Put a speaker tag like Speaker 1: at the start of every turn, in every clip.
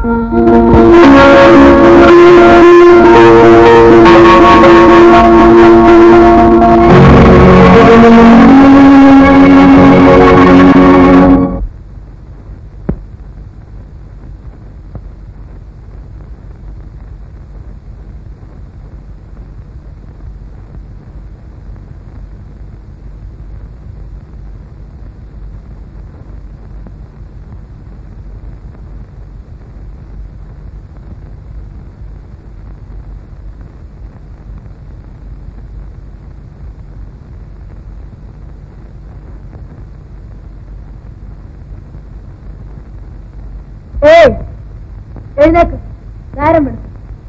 Speaker 1: ഏയ് എഴുന്നേക്ക് നേരം വിടും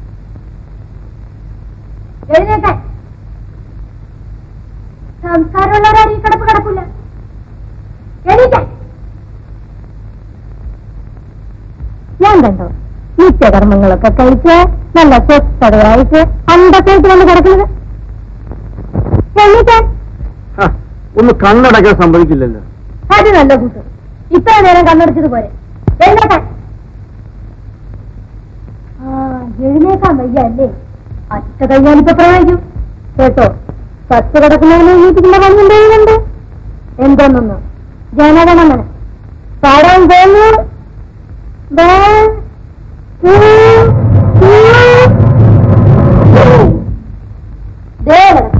Speaker 1: എഴുന്നേക്കാൻ സംസ്കാരമുള്ളവരാരും ഈ കിടപ്പ് കിടക്കില്ല എണീക്കാൻ ഞാൻ കണ്ടോ നിത്യകർമ്മങ്ങളൊക്കെ കഴിച്ച് നല്ല സ്വസ്ഥതയായിട്ട് അമ്പത്തേക്ക് വന്ന് കിടക്കുന്നത് എണീക്കാൻ
Speaker 2: ഒന്ന് കണ്ണടക്കാൻ സമ്മതിക്കില്ലല്ലോ
Speaker 1: അത് നല്ല കൂട്ട് ഇത്ര നേരം കണ്ണടച്ചത് പോരെ എഴുന്നേക്കാൻ ആ എഴുന്നേക്കാൻ വയ്യ അല്ലേ അച്ഛ കഴിഞ്ഞാലിപ്പോ പ്രയോഗിക്കും കേട്ടോ പത്ത് കിടക്കുന്നതിന് വീട്ടിലുള്ള പണിയുണ്ട് എന്തോന്നൊന്ന് ജനഗണമന പാടാൻ പോകുന്നു ദേ, ഉം, ഉം, ഉം. ദേ കിടക്ക്.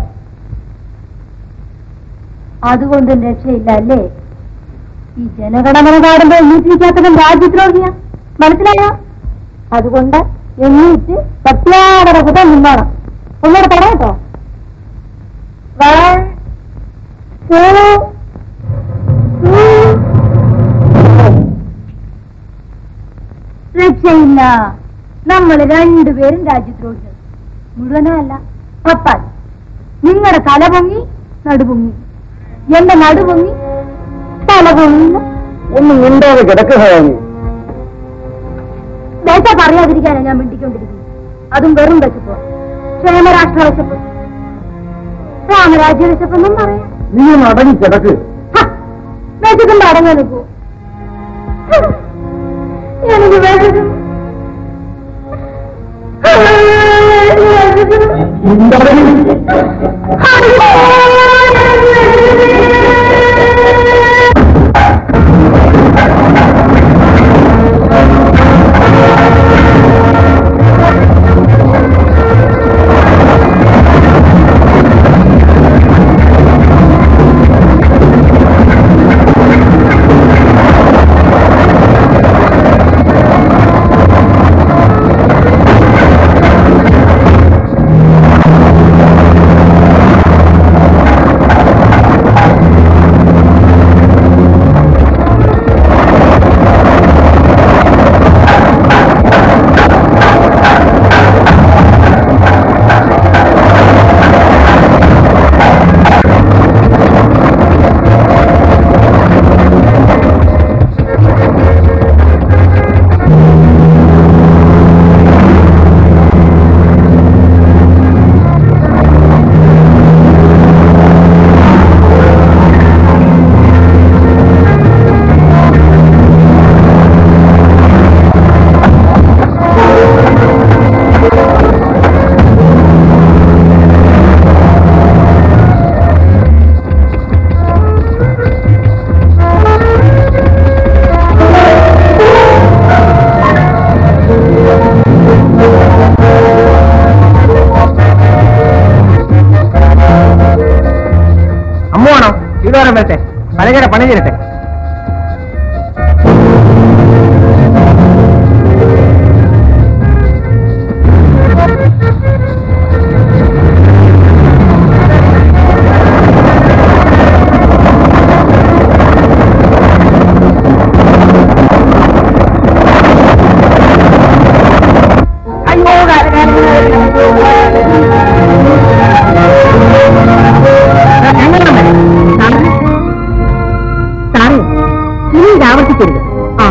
Speaker 1: അതുകൊണ്ടും രക്ഷയില്ല അല്ലേ ഈ ജനഗണമന പാടുമ്പോ എണ്ണീറ്റിരിക്കാത്തതും രാജ്യദ്രോഹിയ മനസ്സിലായോ അതുകൊണ്ട് എണ്ണീറ്റ് സത്യാടന കുതം നിന്നോണം ഒന്നുകൂടെ പറയട്ടോ One, two, three. രക്ഷയില്ല നമ്മൾ രണ്ടുപേരും രാജ്യദ്രോഹികൾ മുഴുവനല്ല പപ്പാൽ നിങ്ങളുടെ തല പൊങ്ങി നടുപൊങ്ങി എന്റെ നടുപൊങ്ങി തല പൊങ്ങി
Speaker 2: ഒന്ന് മിണ്ടാതെ കിടക്കുക
Speaker 1: ദേശ പറയാതിരിക്കാനാണ് ഞാൻ മിണ്ടിക്കൊണ്ടിരിക്കുന്നത് അതും വെറും വിശപ്പ് ക്ഷേമരാഷ്ട്ര വിശപ്പ് രാമരാജ്യ വിശപ്പെന്നും പറയാം
Speaker 2: നീ ഒന്ന് അടങ്ങി കിടക്ക്
Speaker 1: ഹ, വിശക്കുമ്പോ അടങ്ങാൻ നിൽക്കൂ എനിക്ക് വിശക്കുന്നു.
Speaker 2: അമ്മുവാണോ ഇതോരം വരട്ടെ പലചര പണി തരട്ടെ അയ്യോ
Speaker 1: സാറേ ഇനി ഇത് ആവർത്തിക്കരുത് ആ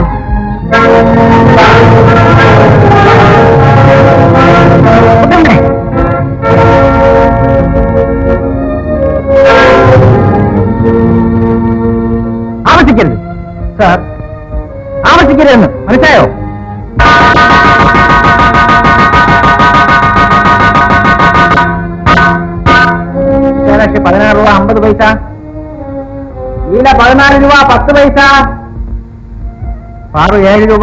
Speaker 2: ആവർത്തിക്കരുത് സാർ ആവർത്തിക്കരുതെന്ന് മനസ്സിലായോ വിശാലാക്ഷി പതിനാറ് രൂപ അമ്പത് പൈസ നീല പതിനാല് രൂപ പത്ത് പൈസ പാറു ഏഴ് രൂപ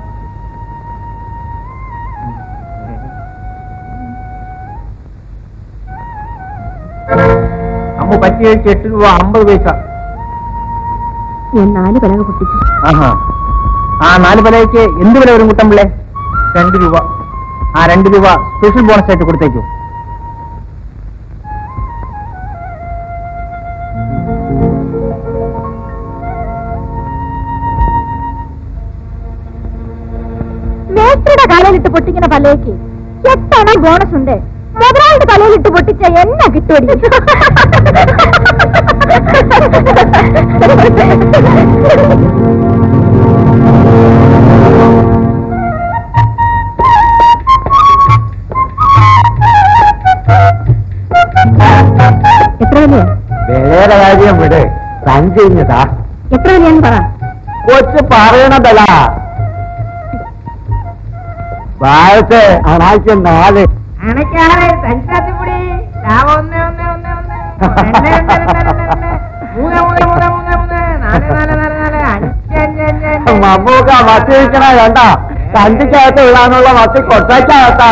Speaker 2: അമ്മ പറ്റി കഴിച്ച് എട്ട് രൂപ അമ്പത് പൈസ
Speaker 1: ഞാൻ നാല് പലക പൊട്ടിച്ചു
Speaker 2: ആഹാ ആ നാല് പലയ്ക്ക് എന്ത് വില വരും കുട്ടമ്പിള്ളേ രണ്ട് രൂപ ആ രണ്ട് രൂപ സ്പെഷ്യൽ ബോണസ് ആയിട്ട് കൊടുത്തേക്കൂ
Speaker 1: മേസ്ത്രിയുടെ കാലയിലിട്ട് പൊട്ടിക്കുന്ന പല്ലേക്ക് എട്ടെണ്ണം ബോണസ് ഉണ്ട് മുതലാളിയുടെ തലയിലിട്ട് പൊട്ടിച്ച എന്നെ കിട്ടുമടി എത്ര വിലയാ
Speaker 2: വേറെ കാര്യം വിട് സഞ്ചിഞ്ഞതാ
Speaker 1: എത്ര വിലയാന്ന് പറ
Speaker 2: കൊച്ചു പറയണതല്ല വാഴത്ത് അണാഴ്ച നാല്
Speaker 3: അണക്കാറ് തഞ്ചാത്തിപ്പൊടി ലാഭം ഒന്ന് ഒന്ന് ഒന്ന് ഒന്ന് രണ്ട് രണ്ട് രണ്ട് രണ്ട് രണ്ട് മൂന്ന് മൂന്ന് മൂന്ന് മൂന്ന് മൂന്ന് നാല് നാല് നാല് നാല് അഞ്ച് അഞ്ച് അഞ്ച് അഞ്ച്
Speaker 2: മമ്മൂക്ക മത്തി വിൽക്കണ വേണ്ട സഞ്ചിക്കകത്ത് വിടാനുള്ള മത്തി കൊട്ടയ്ക്കകത്താ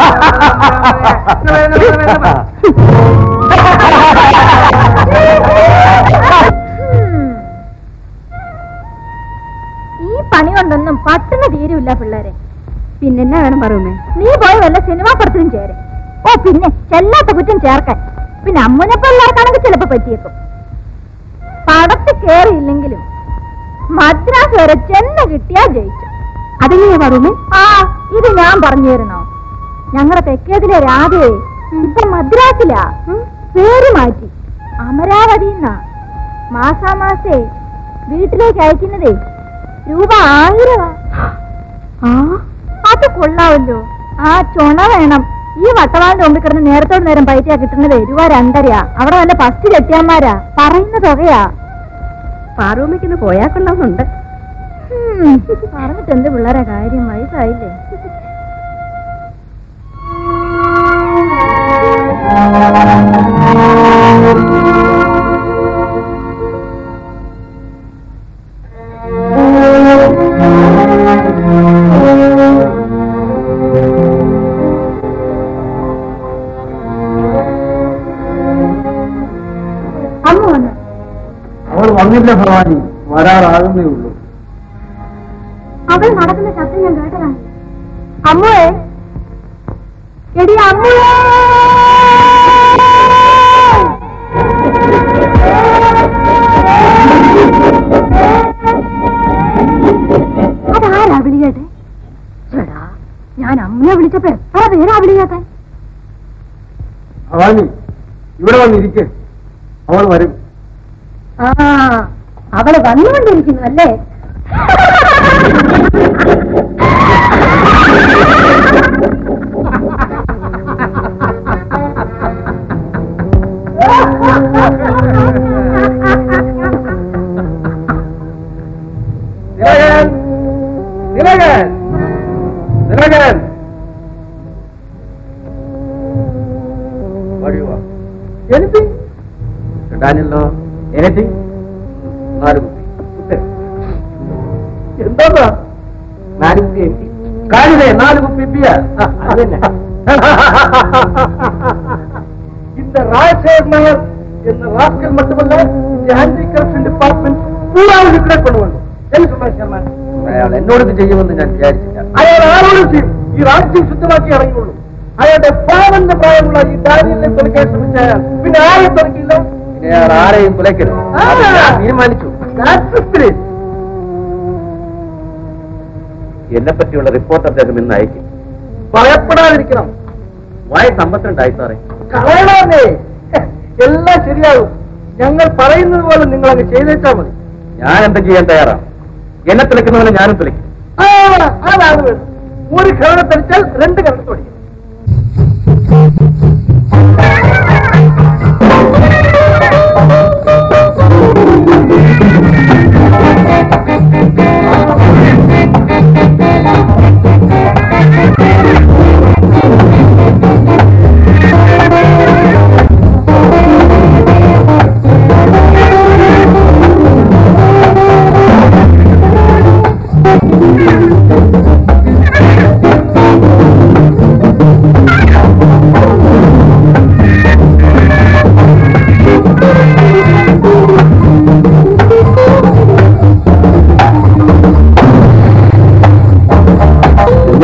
Speaker 1: ഈ പണി കൊണ്ടൊന്നും പട്ടിണി തീരുമില്ല പിള്ളേരെ പിന്നെന്നാ വേണം പറയുമേ നീ പോയി വല്ല സിനിമാ പടത്തിനും ചേരെ ഓ പിന്നെ ചെല്ലാത്ത കുറ്റം ചേർക്കാൻ പിന്നെ അമ്മുനെ പിള്ളേർക്കാണെങ്കിൽ ചിലപ്പോ പറ്റിയേക്കും പടത്ത് കേറിയില്ലെങ്കിലും മദ്രാസ് വരെ ചെന്ന് കിട്ടിയാ ജയിച്ചു അതെങ്ങനെയാ പറയുമേ ആ ഇത് ഞാൻ പറഞ്ഞു തരണോ ഞങ്ങളുടെ തെക്കേതിലെ രാധയെ ഇപ്പൊ മദ്രാസിലാ പേര് മാറ്റി അമരാവതി എന്നാ മാസാമാസേ വീട്ടിലേക്ക് അയക്കുന്നതേ രൂപ ആയിരമാ ആ അത് കൊള്ളാവല്ലോ ആ ചുണ വേണം ഈ വട്ടവാളിന്റെ മുമ്പിൽ കിടന്ന് നേരത്തോട് നേരം പൈസയാ കിട്ടുന്നത് രൂപ രണ്ടരയാ അവിടെ നല്ല ഫസ്റ്റ് ചെട്ടിയന്മാരാ പറയുന്ന തുകയാ പാറൂമ്മയ്ക്കൊന്ന് പോയാ കൊള്ളാവുന്നുണ്ട് പറഞ്ഞിട്ട് എന്ത് പിള്ളേരെ കാര്യം വയസ്സായില്ലേ അമ്മ വന്നു
Speaker 2: അവൾ വന്നില്ല ഭവാനി വരാറാകുന്നേ ഉള്ളൂ
Speaker 1: അവൾ നടക്കുന്ന ശബ്ദം ഞാൻ കേട്ടതാണ് അമ്മുവേ എടി അമ്മുവേ അതാരാ വിളി കേട്ടെ ചേടാ ഞാൻ അമ്മയെ വിളിച്ചപ്പോ എത്ര പേരാ വിളി കേട്ടെ
Speaker 2: ഭവാനി ഇവിടെ വന്നിരിക്കെ അവൾ വരും
Speaker 1: ആ അവള് വന്നുകൊണ്ടിരിക്കുന്നു അല്ലേ
Speaker 2: തിലകൻ തിലകൻ തിലകൻ വഴിവാ എനിത്തിങ് കിട്ടാനല്ലോ എനിത്തിങ് നാല് കുപ്പി എന്താ നാല് കുപ്പി എത്തി കാലിലെ നാല് കുപ്പി ബിയർ അത് തന്നെ இந்த ராஜசேகர் நாயர் என்ற ராஸ்கல் மட்டுமல்ல இந்த ஆன்டி கரപ്ഷൻ ഡിപ്പാർട്ട്മെന്റ് പൂരാവ് ലിക്വിഡേറ്റ് பண்ணுவாங்க என்ன சொல்றாரு சேர்மன் അയാൾ എന്നോട് ഇത് ചെയ്യുമെന്ന് ഞാൻ വിചാരിച്ചില്ല അയാൾ ആരോടും ചെയ്യും ഈ രാജ്യം ശുദ്ധമാക്കി ഇറങ്ങിയുള്ളൂ അയാളുടെ പാവന്റെ പ്രായമുള്ള ഈ ഡാനിയലിനെ തുലക്കാൻ ശ്രമിച്ച അയാൾ പിന്നെ ആരെയും തുലക്കില്ല പിന്നെ അയാൾ ആരെയും തുലക്കരുത് അത് ഞാൻ തീരുമാനിച്ചു എന്നെ പറ്റിയുള്ള റിപ്പോർട്ട് അദ്ദേഹം ഇന്ന് അയക്കും ഭയപ്പെടാതിരിക്കണം വയസ്സ് അമ്പത്തിരണ്ടായി സാറേ കളയണേ എല്ലാം ശരിയാകും ഞങ്ങൾ പറയുന്നത് പോലെ നിങ്ങൾ അങ്ങ് ചെയ്തേച്ചാ മതി ഞാൻ എന്താ ചെയ്യാൻ തയ്യാറാണ് എന്നെ തുലക്കുന്നവനെ ഞാനും തുലയ്ക്കും അതാണ് വേണ്ടത് ഒരു കരണ തെളിച്ചാൽ രണ്ട് കരണ തുടങ്ങി
Speaker 1: ആ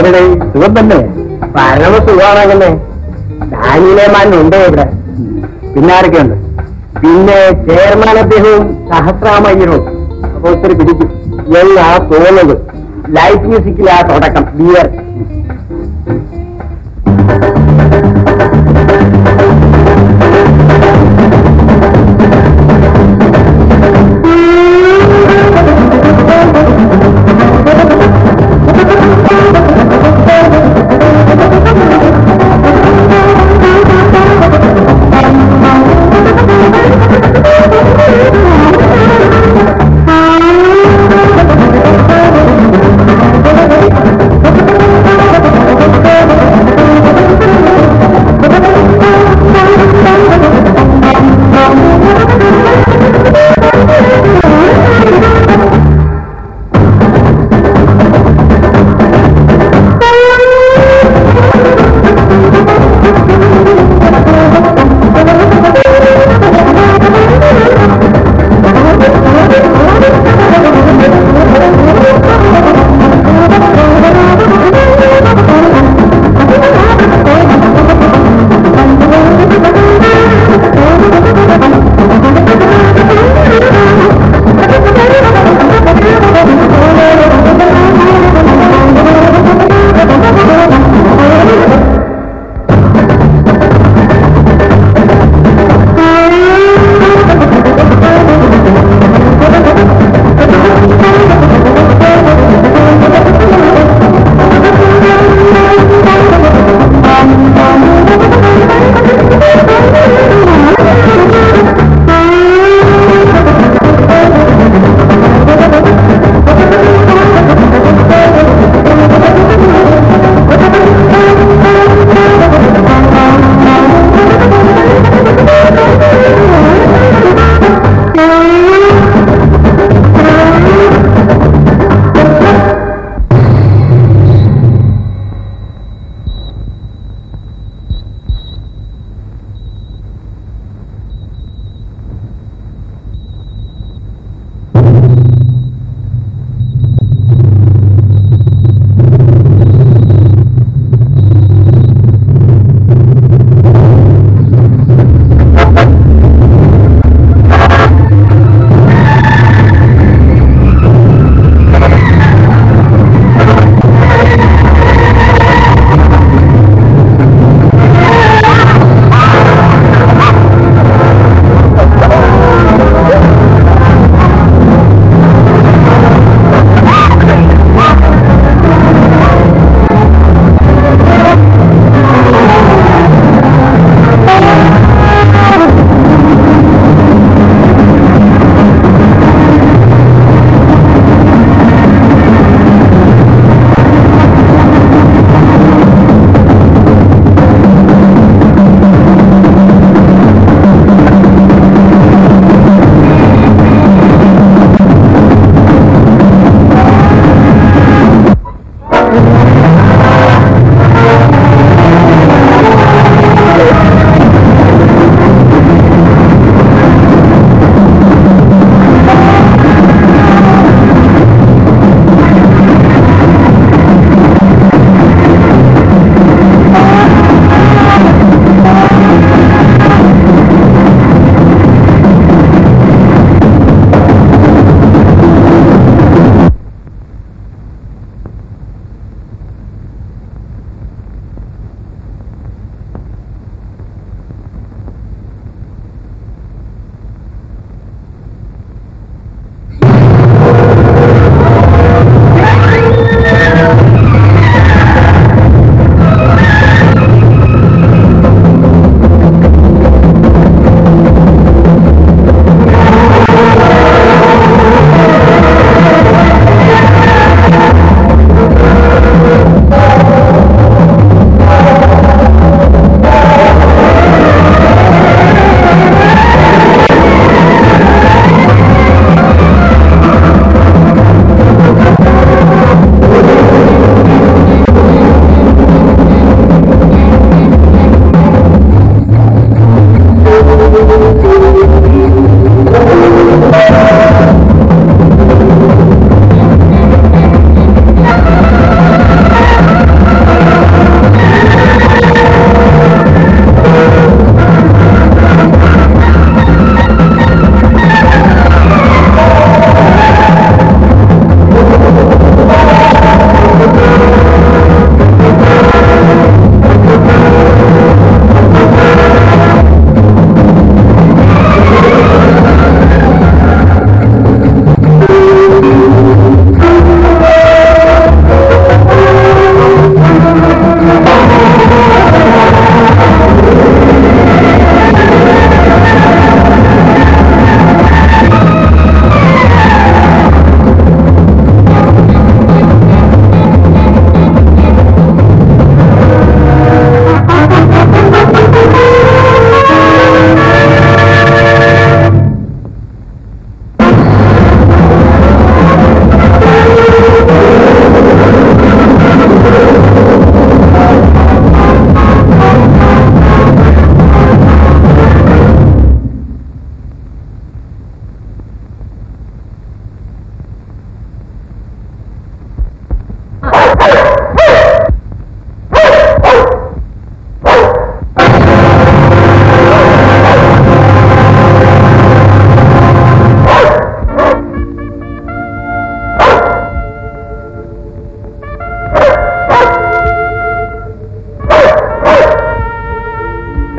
Speaker 2: എവിടെ സുഖം തന്നെ പരമ സുഖമാണങ്ങനെ ഡാനിയിലേമാൻ ഉണ്ട് ഇവിടെ പിന്നെ ആരൊക്കെയുണ്ട് പിന്നെ ചെയർമാൻ അദ്ദേഹവും സഹസ്രാമയ്യരും അപ്പൊ ഒത്തിരി പിടിക്കും എന്നാ തോന്നുന്നത് ലൈറ്റ് മ്യൂസിക്കിലാ തുടക്കം ബിയർ
Speaker 1: ആ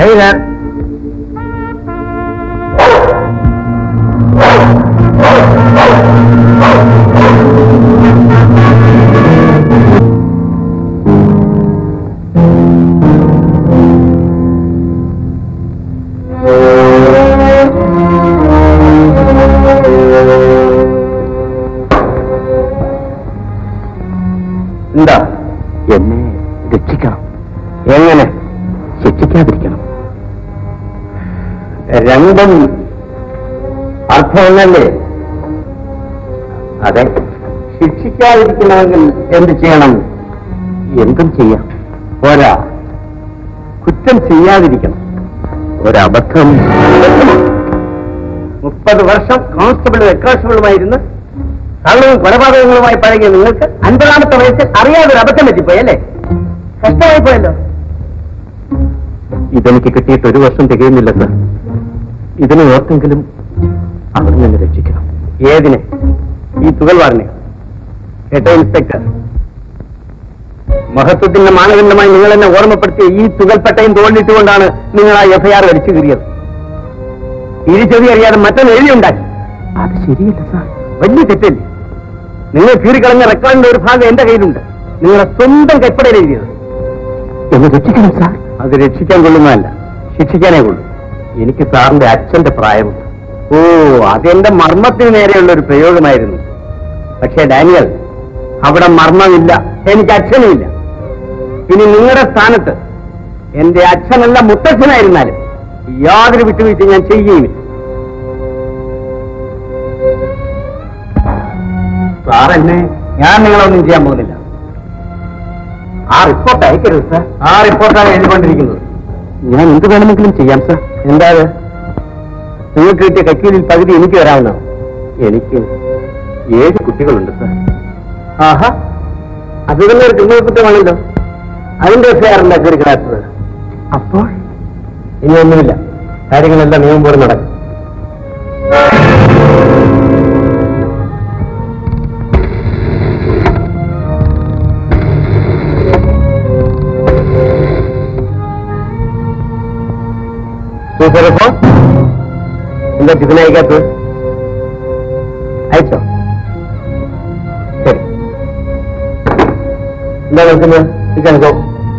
Speaker 2: അറിയില്ല എന്താ
Speaker 4: എന്നെ രക്ഷിക്കണം എങ്ങനെ ശിക്ഷിക്കാതിരിക്കണം
Speaker 2: രണ്ടും അർത്ഥമല്ലേ
Speaker 4: അതെ
Speaker 2: ശിക്ഷിക്കാതിരിക്കണമെങ്കിൽ എന്ത് ചെയ്യണം
Speaker 4: എന്തും ചെയ്യാം
Speaker 2: പോരാ കുറ്റം ചെയ്യാതിരിക്കണം
Speaker 4: ഒരബദ്ധം
Speaker 2: മുപ്പത് വർഷം കോൺസ്റ്റബിളും എക്കോൺസ്റ്റബിളുമായിരുന്ന് കള്ളവും കൊലപാതകങ്ങളുമായി പഴകിയ നിങ്ങൾക്ക് അൻപതാമത്തെ വയസ്സിൽ അറിയാതെ ഒരു അബദ്ധം പറ്റിപ്പോയല്ലേ കഷ്ടമായി പോയല്ലോ
Speaker 4: ഇതെനിക്ക് കിട്ടിയിട്ട് ഒരു വർഷം തികയുന്നില്ല സർ ഇതിനെ ഓർത്തെങ്കിലും അവർ നിന്ന് രക്ഷിക്കണം
Speaker 2: ഏതിനെ ഈ തുകൽവാറിനെ കേട്ടോ ഇൻസ്പെക്ടർ മഹത്വത്തിന്റെ മാനദണ്ഡമായി നിങ്ങൾ എന്നെ ഓർമ്മപ്പെടുത്തിയ ഈ തുകൽപ്പട്ടയും തോണ്ടിട്ടുകൊണ്ടാണ് നിങ്ങൾ ആ എഫ്ഐആർ വലിച്ചു കീറിയത് തിരിച്ചെതി അറിയാതെ മറ്റൊന്ന് എഴുതിയുണ്ടാക്കി
Speaker 4: അത് ശരിയല്ല സാർ
Speaker 2: വലിയ തെറ്റല്ലേ നിങ്ങൾ കീറിക്കളഞ്ഞ റെക്കോർഡിന്റെ ഒരു ഭാഗം എന്റെ കയ്യിലുണ്ട് നിങ്ങളുടെ സ്വന്തം കൈപ്പടയിൽ എഴുതിയത്
Speaker 4: എന്നെ രക്ഷിക്കണം സാർ
Speaker 2: അത് രക്ഷിക്കാൻ കൊള്ളുന്നതല്ല ശിക്ഷിക്കാനേ കൊള്ളൂ എനിക്ക് സാറിന്റെ അച്ഛന്റെ പ്രായമുണ്ട് ഓ അതെന്റെ മർമ്മത്തിന് നേരെയുള്ള ഒരു പ്രയോഗമായിരുന്നു പക്ഷേ ഡാനിയൽ അവിടെ മർമ്മമില്ല എനിക്ക് അച്ഛനുമില്ല ഇനി നിങ്ങളുടെ സ്ഥാനത്ത് എന്റെ അച്ഛനല്ല മുത്തച്ഛനായിരുന്നാലും യാതൊരു വിട്ടുവീഴ്ച ഞാൻ ചെയ്യുകയില്ല സാർ എന്നെ ഞാൻ നിങ്ങളൊന്നും ചെയ്യാൻ പോകുന്നില്ല ആ റിപ്പോർട്ട് അയക്കരുത് സാർ ആ റിപ്പോർട്ടാണ് എഴുതിക്കൊണ്ടിരിക്കുന്നത്
Speaker 4: ഞാൻ എന്ത് വേണമെങ്കിലും ചെയ്യാം സാർ
Speaker 2: എന്താ അത്? നിങ്ങൾക്ക് കിട്ടിയ കക്കീലിൽ പകുതി എനിക്ക് വരാവുന്നതാണ്
Speaker 4: എനിക്ക് ഏഴ് കുട്ടികളുണ്ട് സാർ
Speaker 2: ആഹാ അത് തന്നെ ഒരു ക്രിമിനൽ കുറ്റമാണല്ലോ അതിന്റെ എഫ്ഐആറിന്റെ കീറിക്കിടാത്തത്
Speaker 4: അപ്പോൾ
Speaker 2: ഇനി ഒന്നുമില്ല കാര്യങ്ങളെല്ലാം നിയമം പോലെ നടക്കും സൂപ്പർഫോൺ എന്താ ഇതിനയക്കാത്തത് അയച്ചോ ശരി എന്താ നിൽക്കുന്നത് ഇക്കോ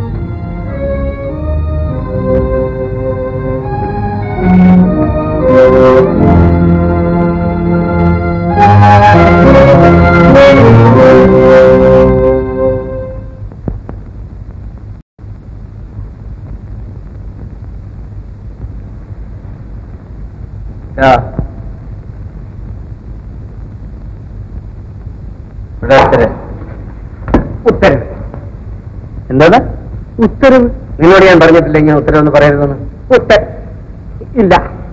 Speaker 2: ഇവിടെ ഉത്തരവ് ഉത്തരവ് എന്താണ് ഉത്തരവ് നിന്നോട് ഞാൻ പറഞ്ഞിട്ടില്ല ഇങ്ങനെ ഉത്തരവെന്ന് പറയരുതെന്ന് ഉത്തര ഇല്ല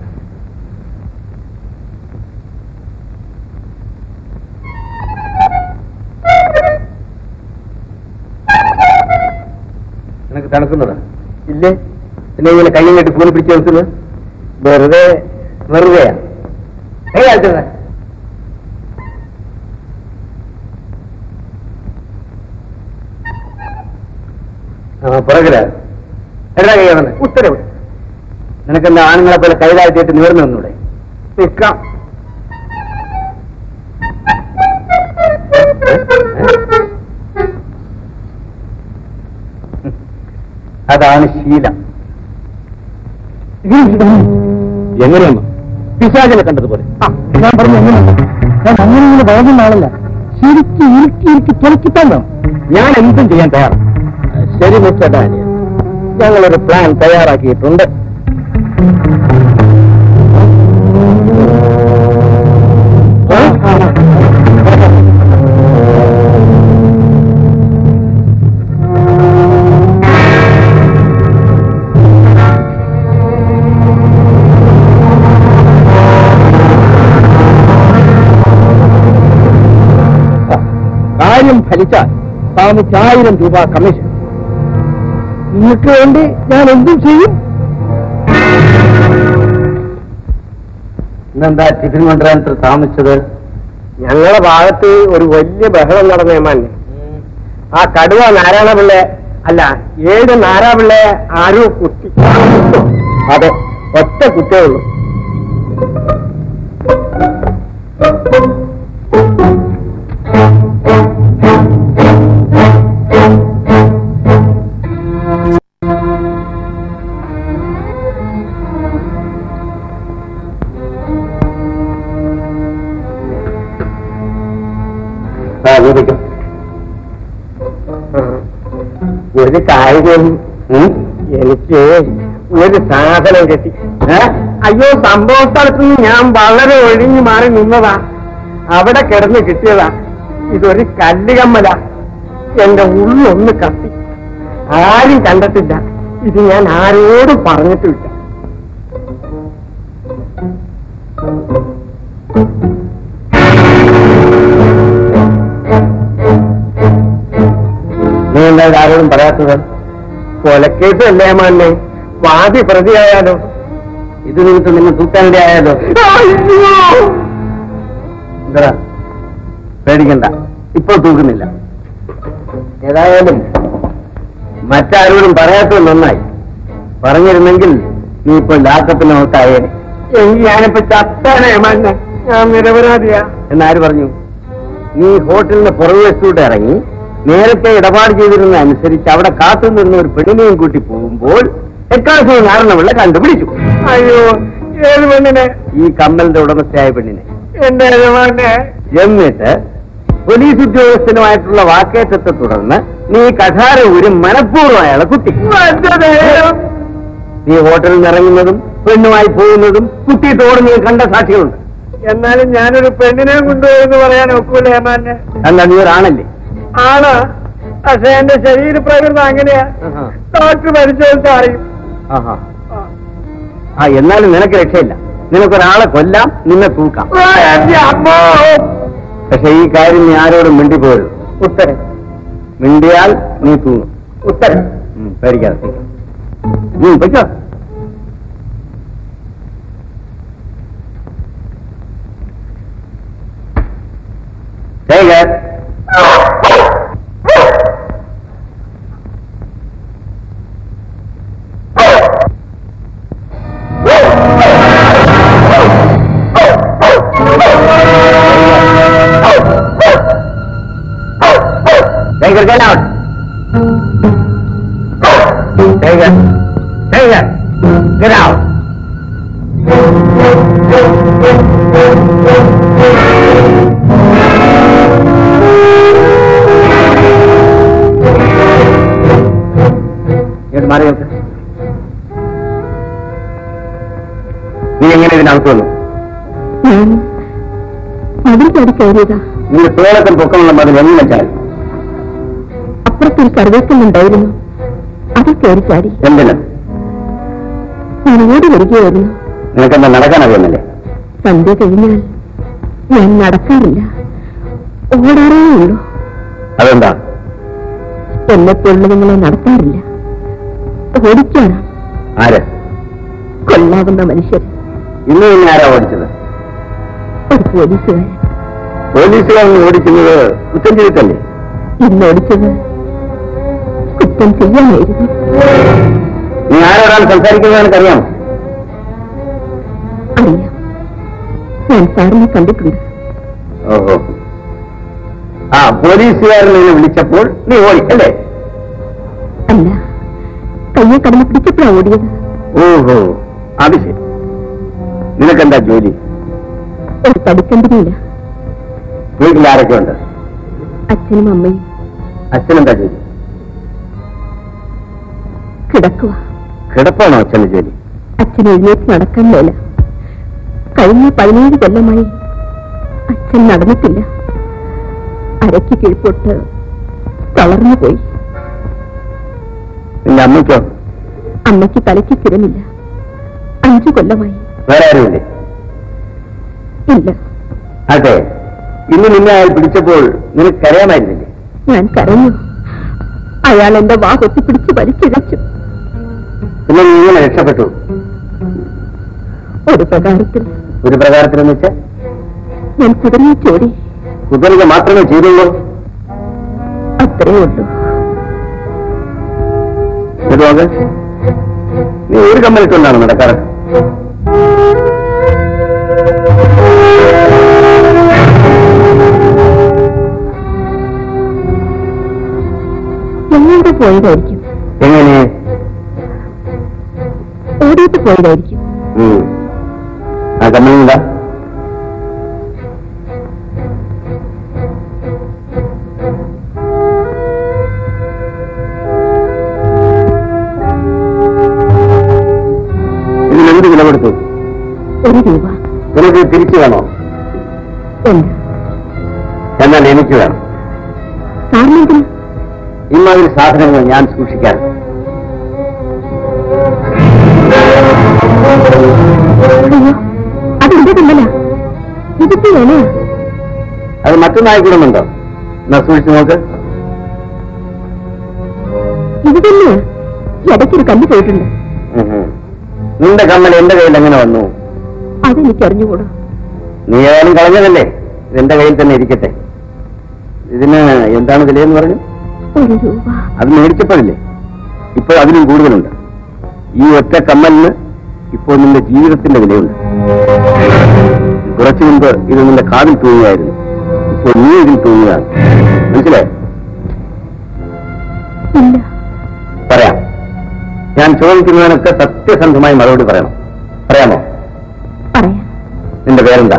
Speaker 2: നിനക്ക് തണുക്കുന്നതാ ഇല്ലേ പിന്നെ ഇങ്ങനെ കയ്യും കെട്ടി പൂരി പിടിച്ച് വെക്കുന്നത് വെറുതെ വെറുതെയാ കൈ കാണിച്ചത് ആ പുറകില എടാ കൈ വന്ന് ഉത്തരവ് നിനക്കെന്താ ആണുങ്ങളെ പോലെ കൈ താഴ്ത്തിയിട്ട് നിവർന്നു വന്നൂടെ നിൽക്കാം അതാണ് ശീലം
Speaker 4: എങ്ങനെയൊന്നു പിശാചിനെ കണ്ടതുപോലെ
Speaker 2: ഞാൻ പറഞ്ഞു എങ്ങനെയാണ് ഞാൻ അങ്ങനെ ഭയന്ന ആളല്ല ശരിക്കും ഇരുക്കി ഇരുക്കി തുറക്കിത്താൻ വേണം
Speaker 4: ഞാൻ എന്തും ചെയ്യാൻ തയ്യാറാണ്
Speaker 2: ശരി മിസ്റ്റർ ഡാനിയൽ ഞങ്ങളൊരു പ്ലാൻ തയ്യാറാക്കിയിട്ടുണ്ട്
Speaker 4: കാര്യം ഫലിച്ചാൽ താമസിച്ച് ആയിരം രൂപ കമ്മീഷൻ
Speaker 2: നിങ്ങൾക്ക് വേണ്ടി ഞാൻ എന്തും ചെയ്യും ഇന്നെന്താ ടിഫിൻ കൊണ്ടുവരാൻ ഇത്ര താമസിച്ചത് ഞങ്ങളുടെ ഭാഗത്ത് ഒരു വലിയ ബഹളം നടന്ന ഏമാനെ ആ കടുവ നാരായണപിള്ള അല്ല ഏഴ് നാരാപിള്ളയെ ആരോ കുത്തി അതെ ഒറ്റ കുറ്റേ ഉള്ളൂ ആ ചോദിക്കും ഒരു കാര്യം ഉം, എനിക്ക് ഒരു സാധനം കിട്ടി ഏ? അയ്യോ സംഭവ സ്ഥലത്ത് നിന്ന് ഞാൻ വളരെ ഒഴിഞ്ഞു മാറി നിന്നതാ അവിടെ കിടന്ന് കിട്ടിയതാ ഇതൊരു കല്ലുകമ്മല എന്റെ ഉള്ളൊന്ന് കത്തി ആരും കണ്ടിട്ടില്ല ഇത് ഞാൻ ആരോടും പറഞ്ഞിട്ടില്ല നീ എന്താ ഇത് ആരോടും പറയാത്തത് കൊലക്കേസ് അല്ലേ മാന്നെ വാദി പ്രതിയായാലോ ഇത് നിമിത്തം നിങ്ങൾ തൂക്കാനിടെ ആയാലോ എന്താ പേടിക്കണ്ട ഇപ്പൊ തൂക്കുന്നില്ല ഏതായാലും മറ്റാരോടും പറയാത്തത് നന്നായി പറഞ്ഞിരുന്നെങ്കിൽ നീ ഇപ്പൊ ലാക്കപ്പിനകത്തായേനെ എങ്കിൽ ഞാനിപ്പോ ചത്താനേ മന്നെ ഞാൻ നിരപരാധിയാ എന്നാര് പറഞ്ഞു നീ ഹോട്ടലിന്റെ പുറകുവശത്തൂട്ട് ഇറങ്ങി നേരത്തെ ഇടപാട് ചെയ്തിരുന്ന അനുസരിച്ച് അവിടെ കാത്തു നിന്ന ഒരു പെണ്ണിനെയും കൂട്ടി പോകുമ്പോൾ എക്കാശവും കാരണമുള്ള കണ്ടുപിടിച്ചു അയ്യോ ഏത് പെണ്ണിനെ ഈ കമ്മലിന്റെ ഉടമസ്ഥയായ പെണ്ണിനെ എന്റെ എന്നിട്ട് പോലീസ് ഉദ്യോഗസ്ഥനുമായിട്ടുള്ള വാക്കേറ്റത്തെ തുടർന്ന് നീ കഠാര ഒരു മനഃപൂർവ്വം അയാളെ കുത്തി നീ ഹോട്ടലിൽ നിന്ന് ഇറങ്ങുന്നതും പെണ്ണുമായി പോകുന്നതും കുത്തിയിട്ടോട് നീ കണ്ട സാക്ഷികളുണ്ട്
Speaker 5: എന്നാലും ഞാനൊരു പെണ്ണിനെ കൊണ്ടുപോയെന്ന് പറയാൻ ഒക്കൂല ഏമാനെ
Speaker 2: അല്ല നീ ഒരാണല്ലേ
Speaker 5: ആണ് പക്ഷെ എന്റെ ശരീരപ്രകൃതം അങ്ങനെയാ ഡോക്ടർ പരിശോധിച്ച് അറിയും
Speaker 2: ആഹാ. ആ എന്നാലും നിനക്ക് രക്ഷയില്ല നിനക്കൊരാളെ കൊല്ലാം നിന്നെ തൂക്കാം പക്ഷെ ഈ കാര്യം നീ ആരോടും മിണ്ടി പോരുത് ഉത്തരം മിണ്ടിയാൽ നീ തൂങ്ങും ഉത്തരം ഉം, പേടിക്കാതെ നിൽക്ക്. ഉം, പൊയ്ക്കോ Take it. Take it, get out. Take it. Take it. Get out. ഇങ്ങോട്ട് മാറി നോക്ക് നീ എങ്ങനെ ഇതിനകത്ത് വന്നു
Speaker 1: ഞാൻ മതിൽ ചാടി കയറിയതാ
Speaker 2: നീ തോളത്തിൽ പൊക്കമുള്ള മതിൽ എങ്ങനെ വെച്ചാൽ
Speaker 1: അപ്പുറത്തൊരു കറിവേക്കലുണ്ടായിരുന്നു അത് കയറി ചാടി
Speaker 2: എന്തിന്
Speaker 1: ഞാൻ ഓടി വരികയായിരുന്നു
Speaker 2: നിനക്കെന്താ നടക്കാൻ അറിയുന്നില്ലേ
Speaker 1: സന്ധ്യ കഴിഞ്ഞാൽ ഞാൻ നടക്കാറില്ല ഓടാറേ ഉള്ളൂ
Speaker 2: അതെന്താ
Speaker 1: എന്നെപ്പോലുള്ള നിങ്ങളെ നടത്താറില്ല ഓടിക്കാനാ
Speaker 2: ആര്
Speaker 1: കൊല്ലാവുന്ന മനുഷ്യർ
Speaker 2: ഇന്ന് നിന്നെ ആരാ ഓടിച്ചത്
Speaker 1: ഒരു പോലീസുകാരൻ
Speaker 2: പോലീസുകാരൻ ഓടിക്കുന്നത് കുറ്റം ചെയ്തിട്ടല്ലേ
Speaker 1: ഇന്ന് ഓടിച്ചത് കുറ്റം ചെയ്യാനായിരുന്നു
Speaker 2: നീ ആരോടാണ് സംസാരിക്കുന്നത് എനിക്കറിയാം
Speaker 1: അറിയാം ഞാൻ സാറിനെ കണ്ടിട്ടുണ്ട്
Speaker 2: ഓഹോ ആ പോലീസുകാരൻ നിന്നെ വിളിച്ചപ്പോൾ നീ ഓടി അല്ലേ
Speaker 1: അല്ല കയ്യെ കടന്ന് പിടിച്ചപ്പോഴാ ഓടിയത്
Speaker 2: ഓഹോ അത് ശരി നിനക്കെന്താ ജോലി
Speaker 1: ഒരു തടിക്കമ്പനിയില്ല
Speaker 2: വീട്ടിൽ ആരൊക്കെ ഉണ്ട്
Speaker 1: അച്ഛനും അമ്മയും
Speaker 2: അച്ഛനെന്താ ജോലി
Speaker 1: കിടക്കുക
Speaker 2: കിടപ്പാണോ അച്ഛന്റെ ജോലി
Speaker 1: അച്ഛൻ എഴുന്നേറ്റ് നടക്കാൻ മേല കഴിഞ്ഞ പതിനേഴ് കൊല്ലമായി അച്ഛൻ നടന്നിട്ടില്ല അരയ്ക്ക് കീഴ്പോട്ട് തളർന്നു പോയി
Speaker 2: നിന്റെ അമ്മയ്ക്കോ
Speaker 1: അമ്മയ്ക്ക് തലയ്ക്ക് സ്ഥിരമില്ല അഞ്ചു കൊല്ലമായി
Speaker 2: വേറെ ആരുമില്ലേ
Speaker 1: ഇല്ല
Speaker 2: അതെ ഇന്ന് നിന്നെ അയാൾ പിടിച്ചപ്പോൾ നിനക്ക് കരയാമായിരുന്നില്ലേ
Speaker 1: ഞാൻ കരഞ്ഞു അയാൾ എന്റെ വാ കൊത്തിപ്പിടിച്ച് വലിച്ചിഴച്ചു
Speaker 2: പിന്നെ നീ ഇങ്ങനെ രക്ഷപ്പെട്ടു
Speaker 1: ഒരു പ്രകാരത്തിൽ
Speaker 2: ഒരു പ്രകാരത്തിലെന്ന് വെച്ചാൽ
Speaker 1: ഞാൻ കുതിരയെ ചോടി
Speaker 2: കുതിരക മാത്രമേ ചെയ്തുള്ളൂ
Speaker 1: അത്രേ ഉള്ളൂ
Speaker 2: ഇത് നോക്ക്
Speaker 4: നീ ഒരു കമ്മലിട്ടുകൊണ്ടാണ് നടക്കാറ്
Speaker 1: എങ്ങോട്ട് പോയതായിരിക്കും
Speaker 4: എങ്ങനെ
Speaker 1: ഓടിയിട്ട് പോയതായിരിക്കും
Speaker 4: ഉം. ആ കമ്മലിഎന്താ ഇതിനെന്ത് വില കൊടുത്തു
Speaker 1: ഒരു രൂപ
Speaker 4: നിനക്ക് തിരിച്ചു വേണോ
Speaker 1: ഉണ്ട്
Speaker 4: എന്നാൽ എനിക്ക് വേണം
Speaker 1: സാറിനെന്തിന്
Speaker 4: ഇമാതിരി സാധനങ്ങൾ ഞാൻ സൂക്ഷിക്കാൻ
Speaker 1: അയ്യോ അതെന്റെ കമ്മല ഇതിപ്പോ വിലയാ
Speaker 4: അത് മറ്റൊന്നായിക്കൂടുന്നുണ്ടോ എന്നാ സൂക്ഷിച്ചു നോക്ക്
Speaker 1: ഇത് തന്നെയാ ഇടയ്ക്കൊരു കല്ല് പോയിട്ടുണ്ട്
Speaker 4: ഉം ഉം. നിന്റെ കമ്മൽ എന്റെ കയ്യിൽ എങ്ങനെ വന്നു
Speaker 1: അതെനിക്ക് അറിഞ്ഞുകൂടാ
Speaker 4: നീ ഏതായാലും കളഞ്ഞതല്ലേ ഇത് എന്റെ കയ്യിൽ തന്നെ ഇരിക്കട്ടെ ഇതിന് എന്താണ് വിലയെന്ന് പറഞ്ഞു
Speaker 1: ഒരു രൂപ
Speaker 4: അത് മേടിച്ചപ്പോഴില്ലേ ഇപ്പോൾ അതിലും കൂടുതലുണ്ട് ഈ ഒറ്റ കമ്മലിന് ഇപ്പോൾ നിന്റെ ജീവിതത്തിന്റെ വിലയുണ്ട് കുറച്ചു മുമ്പ് ഇത് നിന്റെ കാതിൽ തൂങ്ങുകയായിരുന്നു ഇപ്പോൾ നീ ഇതിൽ തൂങ്ങുകയാണ് മനസ്സിലായോ
Speaker 1: ഇല്ല
Speaker 4: പറയാം ഞാൻ ചോദിക്കുന്നതിനൊക്കെ സത്യസന്ധമായി മറുപടി പറയണം പറയാമോ
Speaker 1: പറയാം
Speaker 4: നിന്റെ പേരെന്താ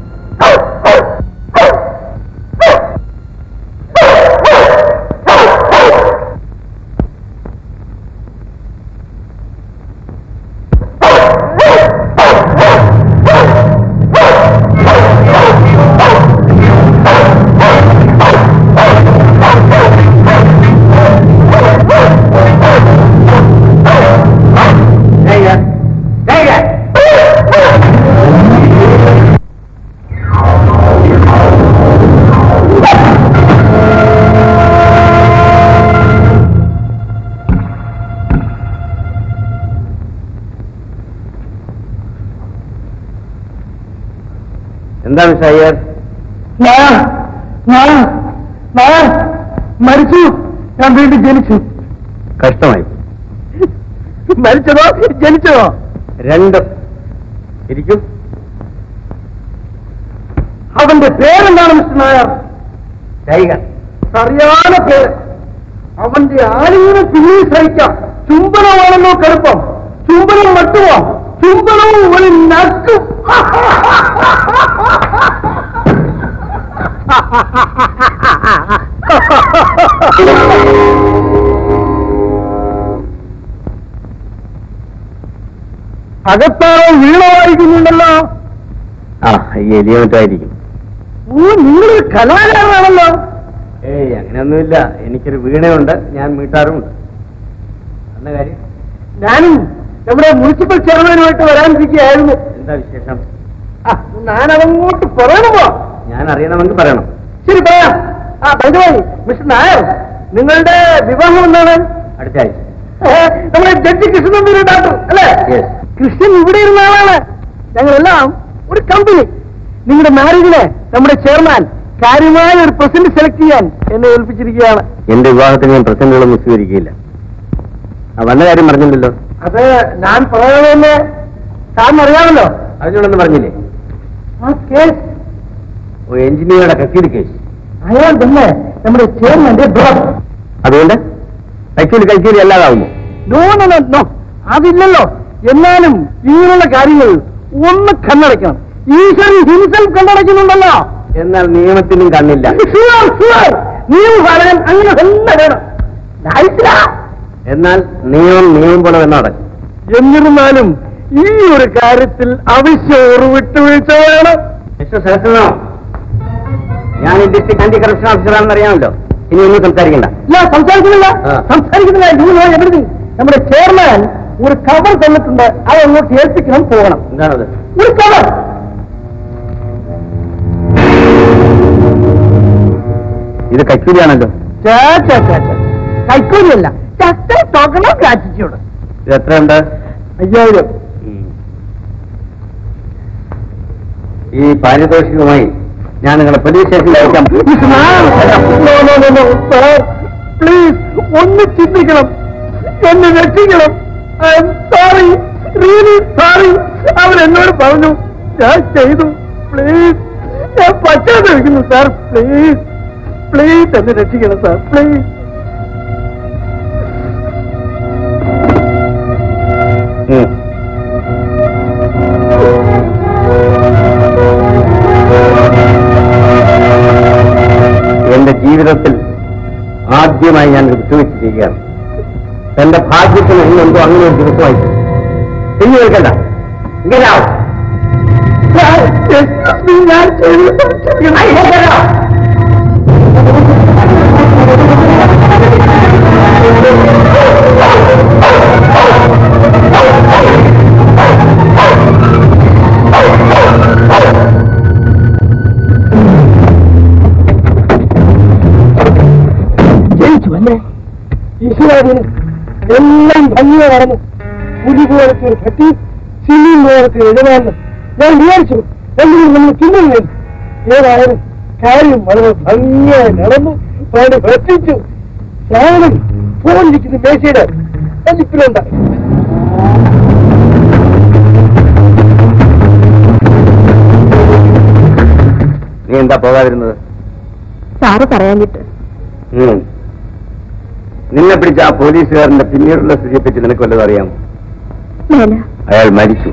Speaker 4: എന്താണ് ഷയ്യർ
Speaker 2: ഞാൻ ഞാൻ ഞാൻ മരിച്ചു ഞാൻ വീണ്ടും ജനിച്ചു
Speaker 4: കഷ്ടമായി
Speaker 2: മരിച്ചതോ ജനിച്ചതോ
Speaker 4: രണ്ടും ഇരിക്കും
Speaker 2: അവന്റെ പേരെന്താണ് മിസ്റ്റർ നായർ
Speaker 4: ടൈഗർ
Speaker 2: അറിയാതെ പേര് അവന്റെ ആരെയും പിന്നീ സഹിക്കാം ചുംബനമാണല്ലോ കടുപ്പം ചുംബനം മട്ടുമോ ചുംബനവും ഒരു നക്കും അകത്താറോ വീണമായിരിക്കുന്നുണ്ടല്ലോ
Speaker 4: ആ ഈ എലിയ മറ്റായിരിക്കും
Speaker 2: ഓ നിങ്ങളൊരു കലാകാരനാണല്ലോ
Speaker 4: ഏയ് അങ്ങനെയൊന്നുമില്ല എനിക്കൊരു വീണയുണ്ട് ഞാൻ മീട്ടാറുമുണ്ട് എന്ന കാര്യം
Speaker 2: ഞാനും നമ്മുടെ മുനിസിപ്പൽ ചെയർമാനുമായിട്ട് വരാനിരിക്കുകയായിരുന്നു
Speaker 4: എന്താ വിശേഷം
Speaker 2: ആ, ഞാനതങ്ങോട്ട് പറയണമോ
Speaker 4: ഞാൻ അറിയണമെങ്കിൽ പറയണം
Speaker 2: ശരി പറയാം ആ ബൈദവായി മിസ്റ്റർ നായർ നിങ്ങളുടെ വിവാഹം എന്താണ്
Speaker 4: അടുത്ത ആഴ്ച
Speaker 2: ഏ, നമ്മുടെ ജഡ്ജി കൃഷ്ണനന്ദി ഡോക്ടർ അല്ലേ
Speaker 4: Yes.
Speaker 2: കൃഷ്ണൻ ഇവിടെ ഇരുന്ന ആളാണ് ഞങ്ങളെല്ലാം ഒരു കമ്പനി നിങ്ങളുടെ മാരേജിന് നമ്മുടെ ചെയർമാൻ കാര്യമായ ഒരു പ്രസന്റ് സെലക്ട് ചെയ്യാൻ എന്നെ ഏൽപ്പിച്ചിരിക്കുകയാണ്
Speaker 4: എന്റെ വിവാഹത്തിന് ഞാൻ പ്രസന്റുകളൊന്നും സ്വീകരിക്കില്ല ആ വന്ന കാര്യം പറഞ്ഞില്ലല്ലോ
Speaker 2: അത് ഞാൻ പറയണമെന്ന് താൻ അറിയാമല്ലോ
Speaker 4: അതിനോടൊന്നും പറഞ്ഞില്ലേ
Speaker 2: ആ കേസ്
Speaker 4: ഓ എഞ്ചിനീയറുടെ കക്കീട് കേസ്
Speaker 2: അയാൾ തന്നെ നമ്മുടെ ചെയർമാന്റെ ബ്രദർ
Speaker 4: അതുകൊണ്ട് കൈക്കൂലി കൈക്കൂലി അല്ലാതാവുമോ
Speaker 2: നോ നോ നോ നോ അതില്ലല്ലോ എന്നാലും ഇങ്ങനെയുള്ള കാര്യങ്ങൾ ഒന്ന് കണ്ണടയ്ക്കണം ഈശ്വരൻ ഹിംസൽ കണ്ണടയ്ക്കുന്നുണ്ടല്ലോ
Speaker 4: എന്നാൽ നിയമത്തിനും കണ്ണില്ല
Speaker 2: Sure, sure. നിയമപാലകൻ അങ്ങനെ തന്നെ വേണം ലൈറ്റില്ല.
Speaker 4: എന്നാൽ നിയമം നിയമം പോലെ തന്നെ നടക്കും
Speaker 2: എന്നിരുന്നാലും ഈ ഒരു കാര്യത്തിൽ അവശ്യം ഒരു വിട്ടുവീഴ്ച വേണം
Speaker 4: മിസ്റ്റർ സഹസ്രനോ ഞാൻ ഈ ഡിസ്ട്രിക്ട് ആന്റി കറപ്ഷൻ ഓഫീസറാണെന്ന് അറിയാമല്ലോ ഇനി ഒന്നും സംസാരിക്കണ്ട
Speaker 2: ഇല്ല സംസാരിക്കുന്നില്ല
Speaker 4: ആ.
Speaker 2: സംസാരിക്കുന്നില്ല You know everything. നമ്മുടെ ചെയർമാൻ ഒരു കവർ തന്നിട്ടുണ്ട് അത് അങ്ങോട്ട് ഏൽപ്പിക്കണം പോകണം
Speaker 4: എന്താണത്
Speaker 2: ഒരു കവർ
Speaker 4: ഇത് കൈക്കൂലിയാണല്ലോ
Speaker 2: കൈക്കൂലിയല്ല ചക്ക ടോക്കണോ കാറ്റിച്ചോട്
Speaker 4: ഇത് എത്രയുണ്ട്
Speaker 2: അയ്യായിരം
Speaker 4: ഈ പാരിതോഷികമായി ഞാൻ നിങ്ങളെ പോലീസ് സ്റ്റേഷനിൽ അയക്കാം
Speaker 2: പ്ലീസ് ഒന്ന് ചിന്തിക്കണം എന്നെ രക്ഷിക്കണം
Speaker 5: I'm sorry really sorry അവൻ എന്നോട് പറഞ്ഞു ഞാൻ ചെയ്തു പ്ലീസ് ഞാൻ പറ്റാതെ ഇരിക്കുന്നു സാർ പ്ലീസ് പ്ലീസ് എന്നെ രക്ഷിക്കണം സാർ പ്ലീസ്
Speaker 4: ഉം. എന്റെ ജീവിതത്തിൽ ആദ്യമായി ഞാൻ ഒരു വിട്ടുവീഴ്ച ചെയ്യുകയാണ് എന്റെ ഭാഗ്യത്തിന് ഇന്നെന്തോ അങ്ങനെ ഒരു ദിവസമായി തിരിഞ്ഞു കേൾക്കണ്ട ഇങ്ങനെ ആവും.
Speaker 5: സാർ excuse me, ഞാൻ ചെയ്തു
Speaker 4: ഐ, കേൾക്കണ്ട.
Speaker 5: ജയിച്ചു അല്ലേ ഈശ്വരാധീന് എല്ലാം ഭംഗിയെ നടന്നു പുലി പോലത്തെ ഒരു കെട്ടി സിനിമ പോലത്തെ എഴുതാന്ന് ഞാൻ വിചാരിച്ചു എന്തെങ്കിലും നമ്മൾ തിന്നുന്നില്ല ഏതായാലും കാര്യം വളരെ ഭംഗിയായി നടന്നു പണി പറ്റിച്ചു സാധനം ഫോണിരിക്കുന്ന മേശയുടെ വലിപ്പിലുണ്ടായി
Speaker 4: നീ എന്താ പോകാതിരുന്നത്
Speaker 1: സാറ് പറയാഞ്ഞിട്ട്
Speaker 4: ഉം. നിന്നെ പിടിച്ച ആ പോലീസുകാരന്റെ പിന്നീടുള്ള സ്ഥിതിയെ പറ്റി നിനക്ക് വല്ലതും അറിയാമോ
Speaker 1: മേല
Speaker 4: അയാൾ മരിച്ചു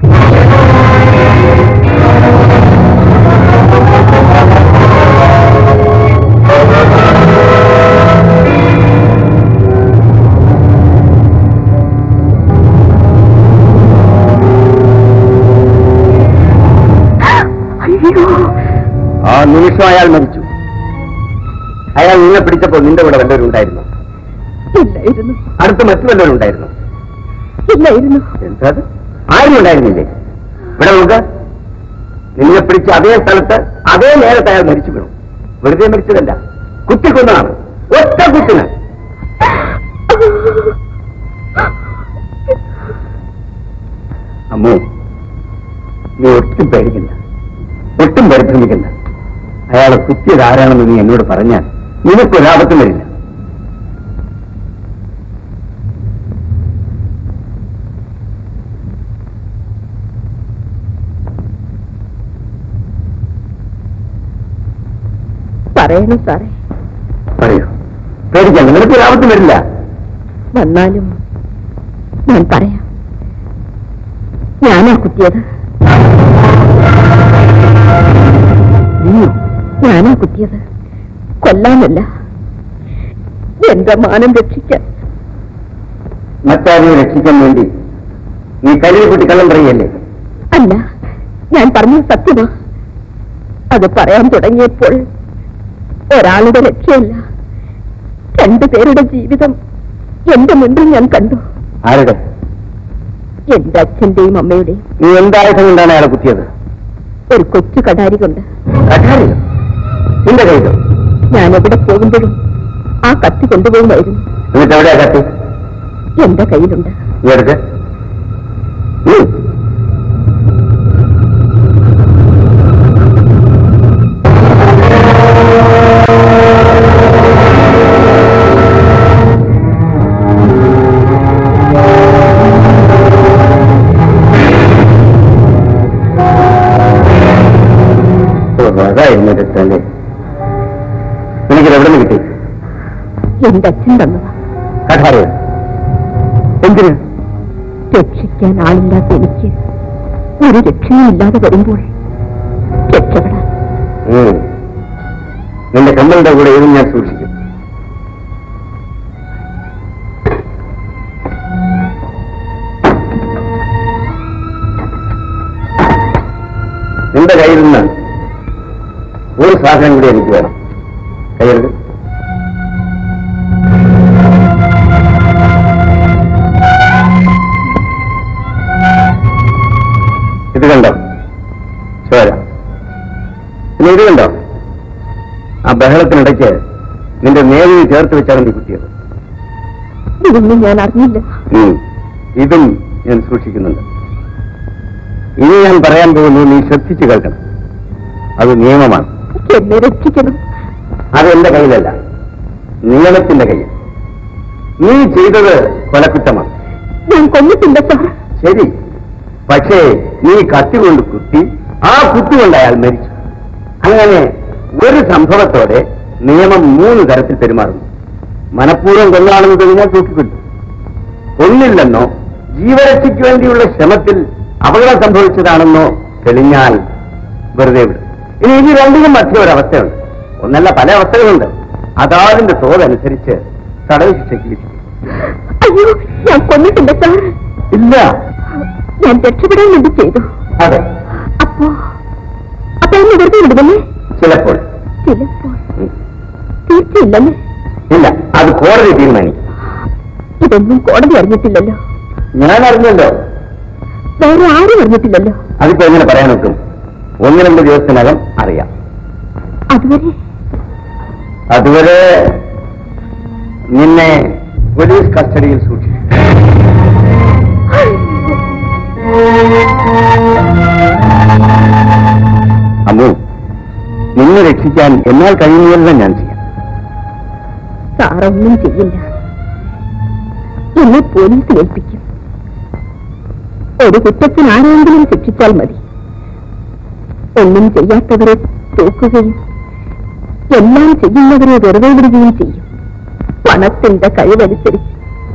Speaker 4: ആ നിമിഷം അയാൾ മരിച്ചു അയാൾ നിന്നെ പിടിച്ചപ്പോൾ നിന്റെ കൂടെ വല്ലവരും ഉണ്ടായിരുന്നു
Speaker 1: ഇല്ലായിരുന്നു
Speaker 4: അടുത്ത് മറ്റു വല്ലവരും ഉണ്ടായിരുന്നു
Speaker 1: ഇല്ലായിരുന്നു
Speaker 4: എന്താ അത്? ആരും ഉണ്ടായിരുന്നില്ലേ ഇവിടെ നോക്ക് നിന്നെ പിടിച്ച അതേ സ്ഥലത്ത് അതേ നേരത്തെ അയാൾ മരിച്ചു വീണു വെറുതെ മരിച്ചതല്ല കുത്തിക്കൊന്നതാണ് ഒറ്റ കുത്തിന് അമ്മോ നീ ഒട്ടും പേടിക്കണ്ട ഒട്ടും പരിഭ്രമിക്കണ്ട അയാളെ കുത്തിയത് ആരാണെന്ന് നീ എന്നോട് പറഞ്ഞാൽ നിനക്കൊരാപത്തും വരില്ല
Speaker 1: പറയണു സാറേ
Speaker 4: പറയൂ പേടിക്കണ്ട നിനക്കൊരാപത്തും വരില്ല
Speaker 1: വന്നാലും ഞാൻ പറയാം ഞാനാ കുത്തിയത്
Speaker 4: നീയോ
Speaker 1: ഞാനാ കുത്തിയത് കൊല്ലാനല്ല എന്റെ മാനം രക്ഷിക്കാൻ
Speaker 4: മറ്റാരെയും രക്ഷിക്കാൻ വേണ്ടി നീ കരുതി കുട്ടി കള്ളം പറയല്ലേ
Speaker 1: അല്ല ഞാൻ പറഞ്ഞത് സത്യമാ അത് പറയാൻ തുടങ്ങിയപ്പോൾ ഒരാളുടെ രക്ഷയല്ല രണ്ടുപേരുടെ ജീവിതം എന്റെ മുൻപിൽ ഞാൻ കണ്ടു
Speaker 4: ആരുടെ
Speaker 1: എന്റെ അച്ഛന്റെയും അമ്മയുടെയും
Speaker 4: നീ എന്തായുധം കൊണ്ടാണ് അയാളെ കുത്തിയത്
Speaker 1: ഒരു കൊച്ചു കടാരി കൊണ്ട്
Speaker 4: കഠാരിയോ നിന്റെ കയ്യിലോ
Speaker 1: ഞാൻ എവിടെ പോകുമ്പോഴും ആ കത്തി കൊണ്ടുപോകുമായിരുന്നു
Speaker 4: എന്നിട്ട് എവിടെയാ കത്തി
Speaker 1: എന്റെ കയ്യിലുണ്ട്
Speaker 4: നീ എടുക്ക് ഉം. ഓ, അതായിരുന്നു രക്തല്ലേ നിനക്കിത് എവിടെ നിന്ന് കിട്ടി
Speaker 1: എന്റെ അച്ഛൻ തന്നതാ
Speaker 4: കഠാരയോ എന്തിന്
Speaker 1: രക്ഷിക്കാൻ ആളില്ലാത്ത എനിക്ക് ഒരു രക്ഷയും ഇല്ലാതെ വരുമ്പോൾ രക്ഷപ്പെടാൻ
Speaker 4: ഉം. നിന്റെ കമ്മലിന്റെ കൂടെ ഏതും ഞാൻ സൂക്ഷിക്കും നിന്റെ കയ്യിൽ നിന്ന് ഒരു സാധനം കൂടി എനിക്ക് വേണം കയ്യെടുക്ക് ഇത് കണ്ടോ ചോര പിന്നെ ഇത് കണ്ടോ ആ ബഹളത്തിനിടയ്ക്ക് നിന്റെ നേരിൽ ചേർത്ത് വെച്ചാണ് നീ കുത്തിയത്
Speaker 1: ഇതൊന്നും ഞാൻ അറിഞ്ഞില്ല
Speaker 4: ഉം. ഇതും ഞാൻ സൂക്ഷിക്കുന്നുണ്ട് ഇനി ഞാൻ പറയാൻ പോകുന്നു നീ ശ്രദ്ധിച്ചു കേൾക്കണം അത് നിയമമാണ്
Speaker 1: എന്നെ രക്ഷിക്കണം
Speaker 4: അത് എന്റെ കയ്യിലല്ല നിയമത്തിന്റെ കയ്യിൽ നീ ചെയ്തത് കൊലക്കുറ്റമാണ്
Speaker 1: ഞാൻ കൊന്നിട്ടില്ല സാർ
Speaker 4: ശരി പക്ഷേ നീ കത്തി കൊണ്ട് കുത്തി ആ കുത്തി കൊണ്ട് അയാൾ മരിച്ചു അങ്ങനെ ഒരു സംഭവത്തോടെ നിയമം മൂന്ന് തരത്തിൽ പെരുമാറുന്നു മനഃപൂർവ്വം കൊന്നാണെന്ന് തെളിഞ്ഞാൽ തൂക്കിക്കൊണ്ടു കൊന്നില്ലെന്നോ ജീവരക്ഷയ്ക്ക് വേണ്ടിയുള്ള ശ്രമത്തിൽ അപകടം സംഭവിച്ചതാണെന്നോ തെളിഞ്ഞാൽ വെറുതെ വിടും ഇനി ഇത് രണ്ടിനും മധ്യ ഒരവസ്ഥയുണ്ട് ഒന്നല്ല പല അവസ്ഥകളുണ്ട് അതാതിന്റെ തോതനുസരിച്ച് തടവ് ശിക്ഷയ്ക്ക് വിധിക്കും
Speaker 1: അയ്യോ ഞാൻ കൊന്നിട്ടില്ല സാർ
Speaker 4: ഇല്ല
Speaker 1: ഞാൻ രക്ഷപ്പെടാൻ വേണ്ടി ചെയ്തു
Speaker 4: അതെ
Speaker 1: അപ്പോ അപ്പൊ എന്നെ വെറുതെ വിടുമല്ലേ
Speaker 4: ചിലപ്പോൾ
Speaker 1: ചിലപ്പോൾ
Speaker 4: ഉം.
Speaker 1: തീർച്ചയില്ലല്ലേ
Speaker 4: ഇല്ല അത് കോടതി തീരുമാനിക്കും
Speaker 1: ഇതൊന്നും കോടതി അറിഞ്ഞിട്ടില്ലല്ലോ
Speaker 4: ഞാൻ അറിഞ്ഞല്ലോ
Speaker 1: വേറെ ആരും അറിഞ്ഞിട്ടില്ലല്ലോ
Speaker 4: അതിപ്പോ എങ്ങനെ പറയാൻ നോക്കും ഒന്ന് രണ്ട് ദിവസത്തിനകം അറിയാം
Speaker 1: അതുവരെ
Speaker 4: അതുവരെ നിന്നെ പോലീസ് കസ്റ്റഡിയിൽ സൂക്ഷിക്കും അമ്മു നിന്നെ രക്ഷിക്കാൻ എന്നാൽ കഴിയുന്നതെല്ലാം ഞാൻ ചെയ്യാം
Speaker 1: സാറൊന്നും ചെയ്യില്ല എന്നെ പോലീസിൽ ഏൽപ്പിക്കും ഒരു കുറ്റത്തിന് ആരെങ്കിലും ശിക്ഷിച്ചാൽ മതി ഒന്നും ചെയ്യാത്തവരെ തൂക്കുകയും എല്ലാം ചെയ്യുന്നവരെ വെറുതെ വിടുകയും ചെയ്യും പണത്തിന്റെ കഴിവനുസരിച്ച്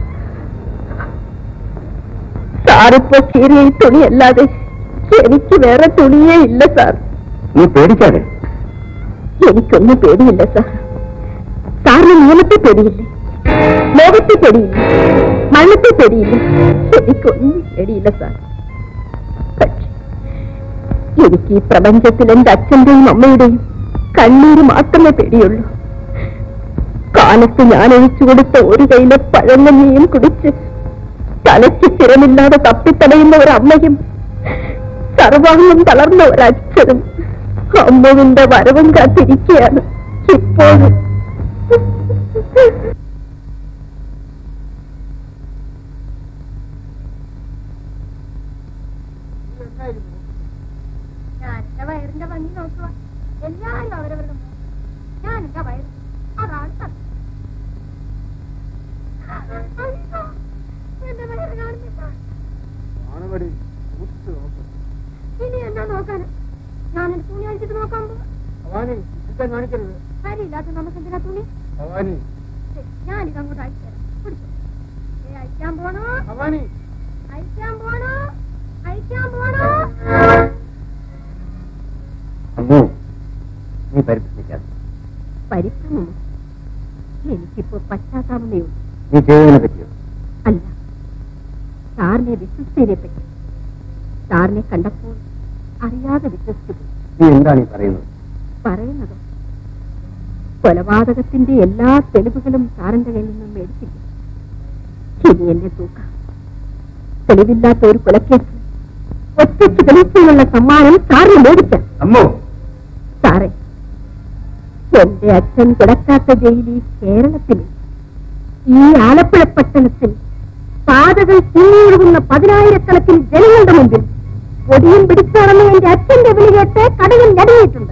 Speaker 1: സാറിപ്പോ കീറിയ ഈ തുണിയല്ലാതെ എനിക്ക് വേറെ തുണിയേ ഇല്ല സാർ
Speaker 4: നീ പേടിക്കാതെ
Speaker 1: എനിക്കൊന്നും പേടിയില്ല സാർ സാറിന് നിയമത്തെ പേടിയില്ലേ ലോകത്തെ പേടിയില്ല മരണത്തെ പേടിയില്ല എനിക്കൊന്നും പേടിയില്ല സാർ പക്ഷേ എനിക്ക് ഈ പ്രപഞ്ചത്തിൽ എന്റെ അച്ഛന്റെയും അമ്മയുടെയും കണ്ണീര് മാത്രമേ പേടിയുള്ളൂ കാലത്ത് ഞാൻ ഒഴിച്ചു കൊടുത്ത ഒരു കയ്യിലെ പഴങ്ങഞ്ഞിയും കുടിച്ച് തലയ്ക്ക് സ്ഥിരമില്ലാതെ തപ്പിത്തടയുന്ന ഒരു അമ്മയും സർവാംഗം തളർന്ന ഒരച്ഛനും അമ്മുവിന്റെ വരവും കാത്തിരിക്കുകയാണ് ഇപ്പോഴും ഞാൻ എന്റെ വയറിന്റെ ഭംഗി നോക്കുക എല്ലാരും അവരവരുടെ മുഖം. ഞാൻ എന്റെ വയറ് അതാണ് സത്യം അയ്യോ, എന്റെ വയറ് കാണുന്നില്ല
Speaker 5: ആണവടി സൂക്ഷിച്ചു നോക്കും
Speaker 1: ഇനി എന്നാ നോക്കാന് ഞാൻ എന്റെ തുണി അഴിച്ചിട്ട് നോക്കാൻ പോവാ
Speaker 5: ഭവാനി ചിത്തം കാണിക്കരുത്
Speaker 1: കാര്യമില്ലാത്ത നമുക്ക് എന്തിനാ തുണി
Speaker 5: ഭവാനി
Speaker 1: ശരി, ഞാനിത് അങ്ങോട്ട് അയച്ചു തരാം പിടിച്ചോ ഏ, അയക്കാൻ പോണോ
Speaker 5: ഭവാനി
Speaker 1: അയക്കാൻ പോണോ അയക്കാൻ പോണോ
Speaker 4: അമ്മു നീ പരിശ്രമിക്കാതെ
Speaker 1: പരിഭ്രമമോ എനിക്കിപ്പോ പശ്ചാത്താപമേ ഉള്ളൂ
Speaker 4: നീ ചെയ്തതിനെ പറ്റിയോ
Speaker 1: അല്ല സാറിനെ വിശ്വസിച്ചതിനെ പറ്റി സാറിനെ കണ്ടപ്പോൾ അറിയാതെ വിശ്വസിച്ചു പോയി.
Speaker 4: നീ എന്താണ് ഈ പറയുന്നത്
Speaker 1: പറയുന്നതോ കൊലപാതകത്തിന്റെ എല്ലാ തെളിവുകളും സാറിന്റെ കയ്യിൽ നിന്നും മേടിച്ചില്ല ഇനി എന്നെ തൂക്കാം തെളിവില്ലാത്ത ഒരു കൊലക്കേസ് ഒറ്റയ്ക്ക് തെളിയിച്ചതിനുള്ള സമ്മാനം സാറിന് മേടിക്കാം
Speaker 4: അമ്മു
Speaker 1: സാറേ എന്റെ അച്ഛൻ കിടക്കാത്ത ജയിലി കേരളത്തിൽ ഈ ആലപ്പുഴ പട്ടണത്തിൽ പാതകൾ തിങ്ങിയൊഴുകുന്ന പതിനായിരക്കണക്കിന് ജനങ്ങളുടെ മുമ്പിൽ പൊടിയും പിടിച്ചടന്ന് എന്റെ അച്ഛന്റെ വിളി കേട്ട് കടലിൽ ഞടങ്ങിയിട്ടുണ്ട്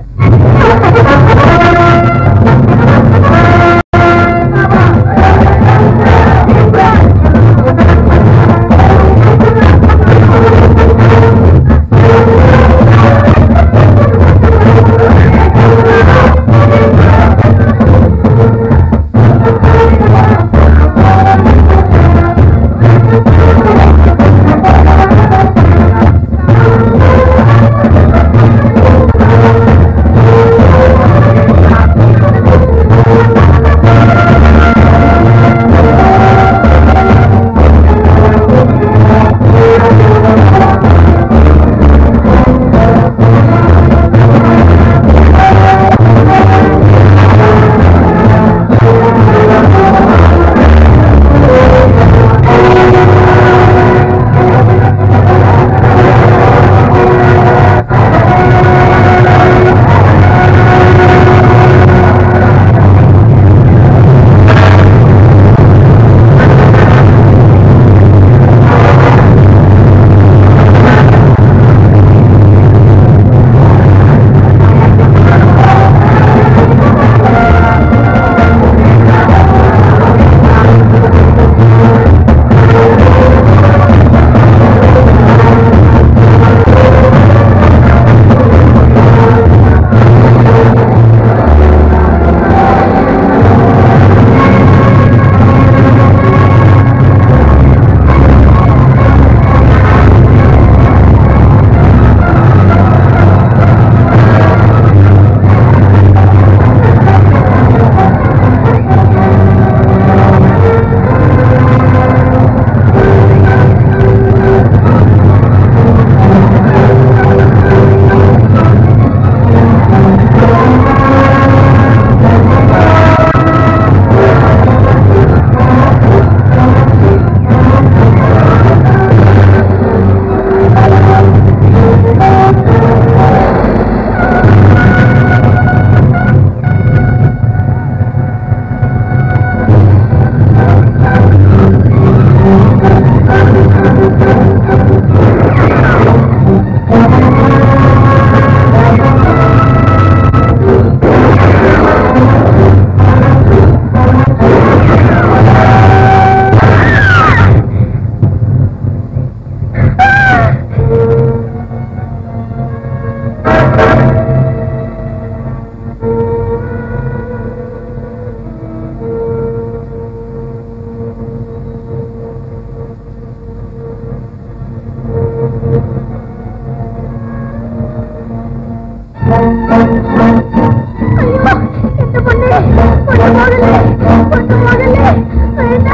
Speaker 1: കൊണ്ടുപോകല്ലേ കൊണ്ടുപോകല്ലേ വേണ്ട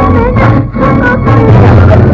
Speaker 1: വേണ്ട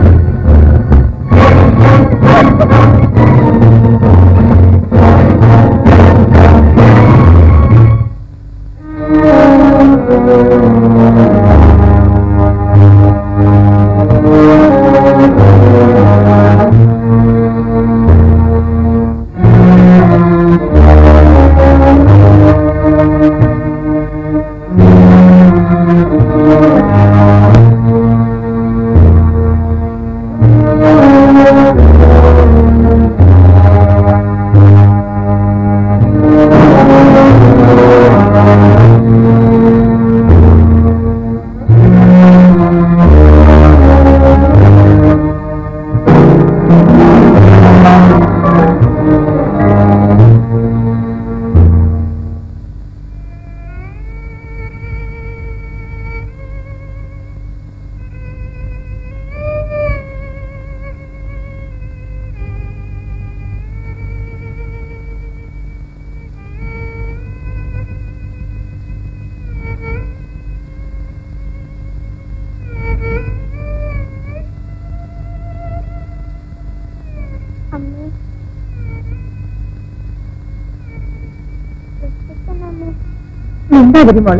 Speaker 1: മിണ്ടാതിരി മോളെ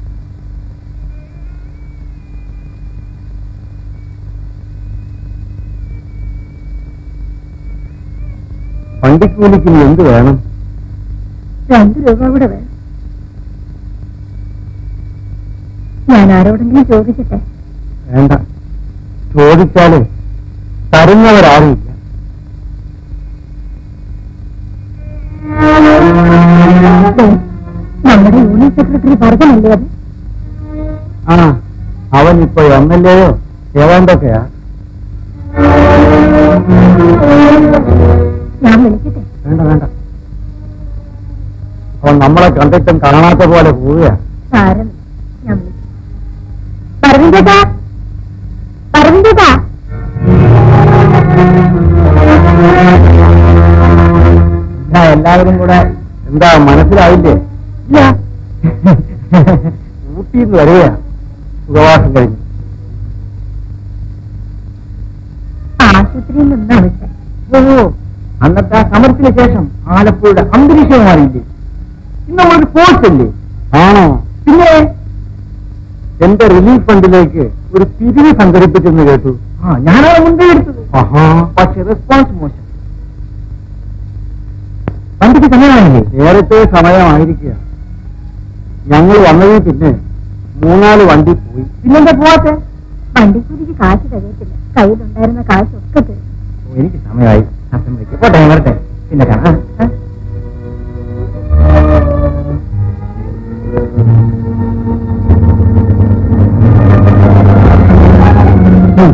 Speaker 4: വണ്ടിക്കൂലിക്ക് ഇനി എന്ത് വേണം
Speaker 1: രണ്ടു രൂപ കൂടെ വേണം ഞാൻ ആരോടെങ്കിലും ചോദിക്കട്ടെ
Speaker 4: വേണ്ട ചോദിച്ചാല് തരുന്നവരാരുമില്ല
Speaker 1: ദേ, നമ്മുടെ യൂണിയൻ സെക്രട്ടറി ഭരതനല്ലേ അത്
Speaker 4: ആ അവൻ ഇപ്പൊ എം എൽ എയോ ഏതാണ്ടൊക്കെയാ
Speaker 1: ഞാൻ വിളിക്കട്ടെ
Speaker 4: വേണ്ട വേണ്ട അവൻ നമ്മളെ കണ്ടിട്ടും കാണാത്ത പോലെ പോവുകയാ
Speaker 1: സാരം ഞാൻ വിളിക്കാം പരവിന്ദേട്ടാ പരവിന്ദേട്ടാ
Speaker 4: എന്നാ എല്ലാവരും കൂടെ എന്താ മനസ്സിലായില്ലേ
Speaker 1: ഇല്ല
Speaker 4: ഊട്ടിന്ന് വരികയാ സുഖവാസം കഴിഞ്ഞു
Speaker 1: ആശുപത്രിയിൽ നിന്നാ വിട്ടെ
Speaker 4: ഓ അന്നത്തെ ആ സമരത്തിന് ശേഷം ആലപ്പുഴയുടെ അന്തരീക്ഷം മാറിയില്ലേ ഇന്ന് നമ്മളൊരു കോഴ്സ് അല്ലേ ആണോ പിന്നെ എന്റെ റിലീഫ് ഫണ്ടിലേക്ക് ഒരു പിരിവ് സംഘടിപ്പിച്ചെന്ന് കേട്ടു ആ ഞാനത് മുൻകൈ എടുത്തത് ആഹാ പക്ഷെ റെസ്പോൺസ് മോശം വണ്ടിക്ക് സമയമായില്ലേ നേരത്തെ സമയമായിരിക്കുക ഞങ്ങൾ വന്നതിൽ പിന്നെ മൂന്നാല് വണ്ടി പോയി പിന്നെന്താ പോവാത്തെ
Speaker 1: വണ്ടിക്കൂലിക്ക് കാശ് തികയത്തില്ല കയ്യിലുണ്ടായിരുന്ന കാശൊക്കെ തീർന്നു
Speaker 4: ഓ, എനിക്ക് സമയമായി അസംബ്ലിക്ക് പോട്ടെ ഞാൻ വരട്ടെ പിന്നെ കാണാം ആ, ആ. ഉം.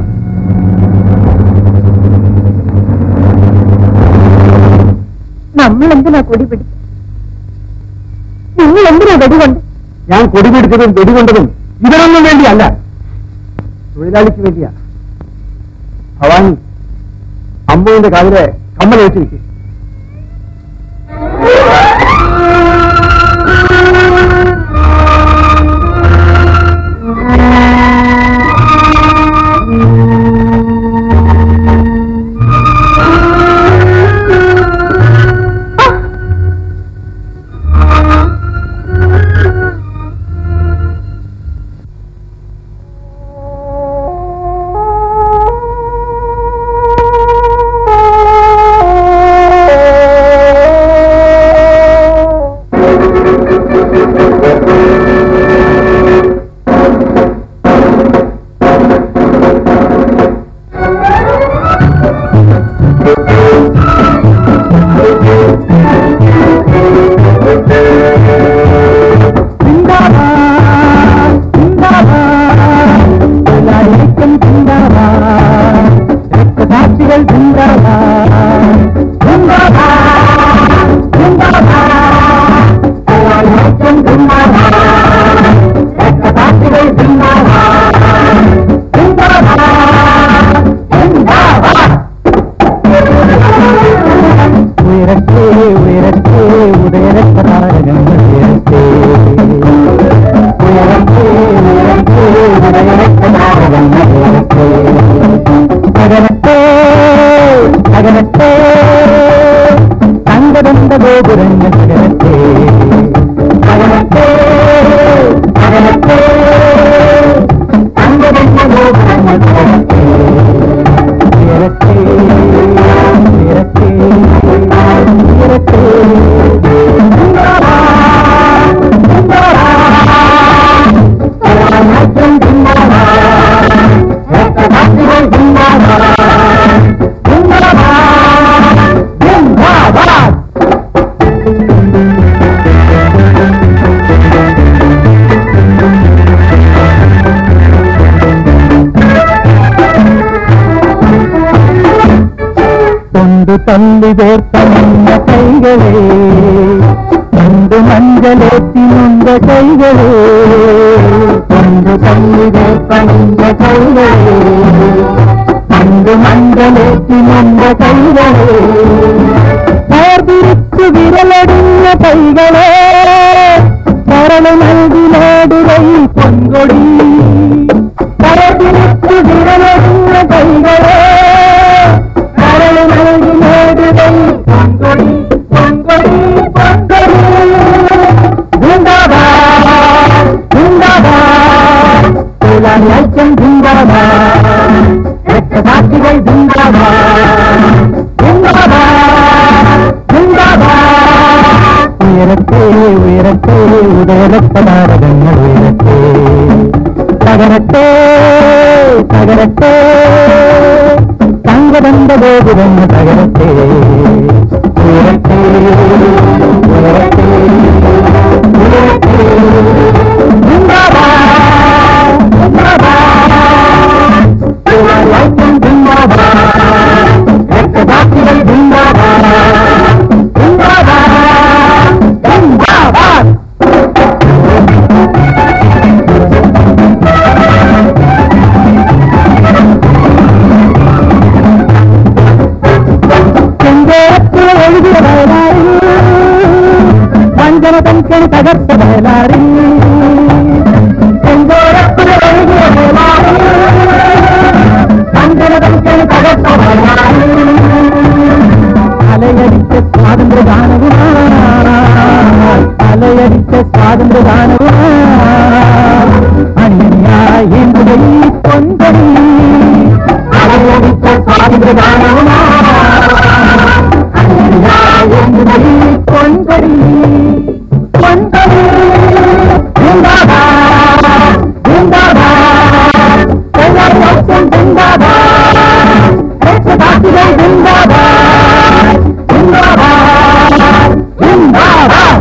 Speaker 1: നമ്മൾ എന്തിനാ കൊടി പിടിച്ചത് നിങ്ങൾ എന്തിനാ വെടികൊണ്ട്
Speaker 4: ഞാൻ കൊടി പിടിച്ചതും വെടികൊണ്ടതും ഇതിനൊന്നും വേണ്ടിയല്ല തൊഴിലാളിക്ക് വേണ്ടിയാ ഭവാനി അമ്മുവിന്റെ കാതിലെ കമ്മൽ വെച്ചിരിക്കും
Speaker 1: ആ
Speaker 5: പണ്ടു തല്ലി വേർത്തണിഞ്ഞ കൈകളെ പണ്ടു മഞ്ചലേറ്റി നൊന്ത കൈകളെ പണ്ടു തല്ലി വേർത്തണിഞ്ഞ കൈകളെ പണ്ടു മഞ്ചലേറ്റി നൊന്ത കൈകളെ ഓർതിരിച്ചു വിരലടിഞ്ഞ കൈകളെ കരള് നൽകി നേടുകൈ പൊൻകൊടി കരതിരിച്ചു വിരലടിഞ്ഞ കൈകളെ കരള് നൽകി നേടുകൈ പൊൻകൊടി പൊൻകൊടി പൊൻകൊടി ജിന്ദാബാദ് ജിന്ദാബാദ് തൊഴിലാളി ഐക്യം ജിന്ദാബാദ് രക്തസാക്ഷികൾ ജിന്ദാബാദ് ജിന്ദാബാദ് ജിന്ദാബാദ് ഉയരത്തെ ഉയരത്തെ ഉദയരക്തതാരകങ്ങൾ ഉയരത്തെ തകരട്ടെ തകരട്ടെ തങ്കബന്ധ ഗോപുരങ്ങൾ തകരട്ടെ ഉയരത്തെ ഉയരത്തെ ഉയരത്തെ ജിന്ദാബാദ് ജിന്ദാബാദ് ഐക്യം ജിന്ദാബാദ് രക്തസാക്ഷികൾ ജിന്ദാബാദ് ജിന്ദാബാദ് ജിന്ദാബാദ് ചെങ്കോരത്തിൽ ഒഴുകിയ വയലാറിൽ വഞ്ചന തൻകണി തകർത്ത വയലാറിൽ ചെങ്കോരത്തിൽ ഒഴുകിയ വയലാറിൽ വഞ്ചന തൻകണി തകർത്ത വയലാറിൽ അലയടിച്ച സ്വാതന്ത്ര്യഗാനവുമായി അലയടിച്ച സ്വാതന്ത്ര്യഗാനവുമായി അണിയായി എന്തുകൈ പൊൻകടി അലയടിച്ച സ്വാതന്ത്ര്യഗാനവുമായി അണിയായി എന്തുകൈ പൊൻകടി പൊൻകടി ജിന്ദാബാദ് ജിന്ദാബാദ് തൊഴിലാളി ഐക്യം ജിന്ദാബാദ് രക്ഷസാക്ഷികൾ ജിന്ദാബാദ് ജിന്ദാബാദ് ജിന്ദാബാദ്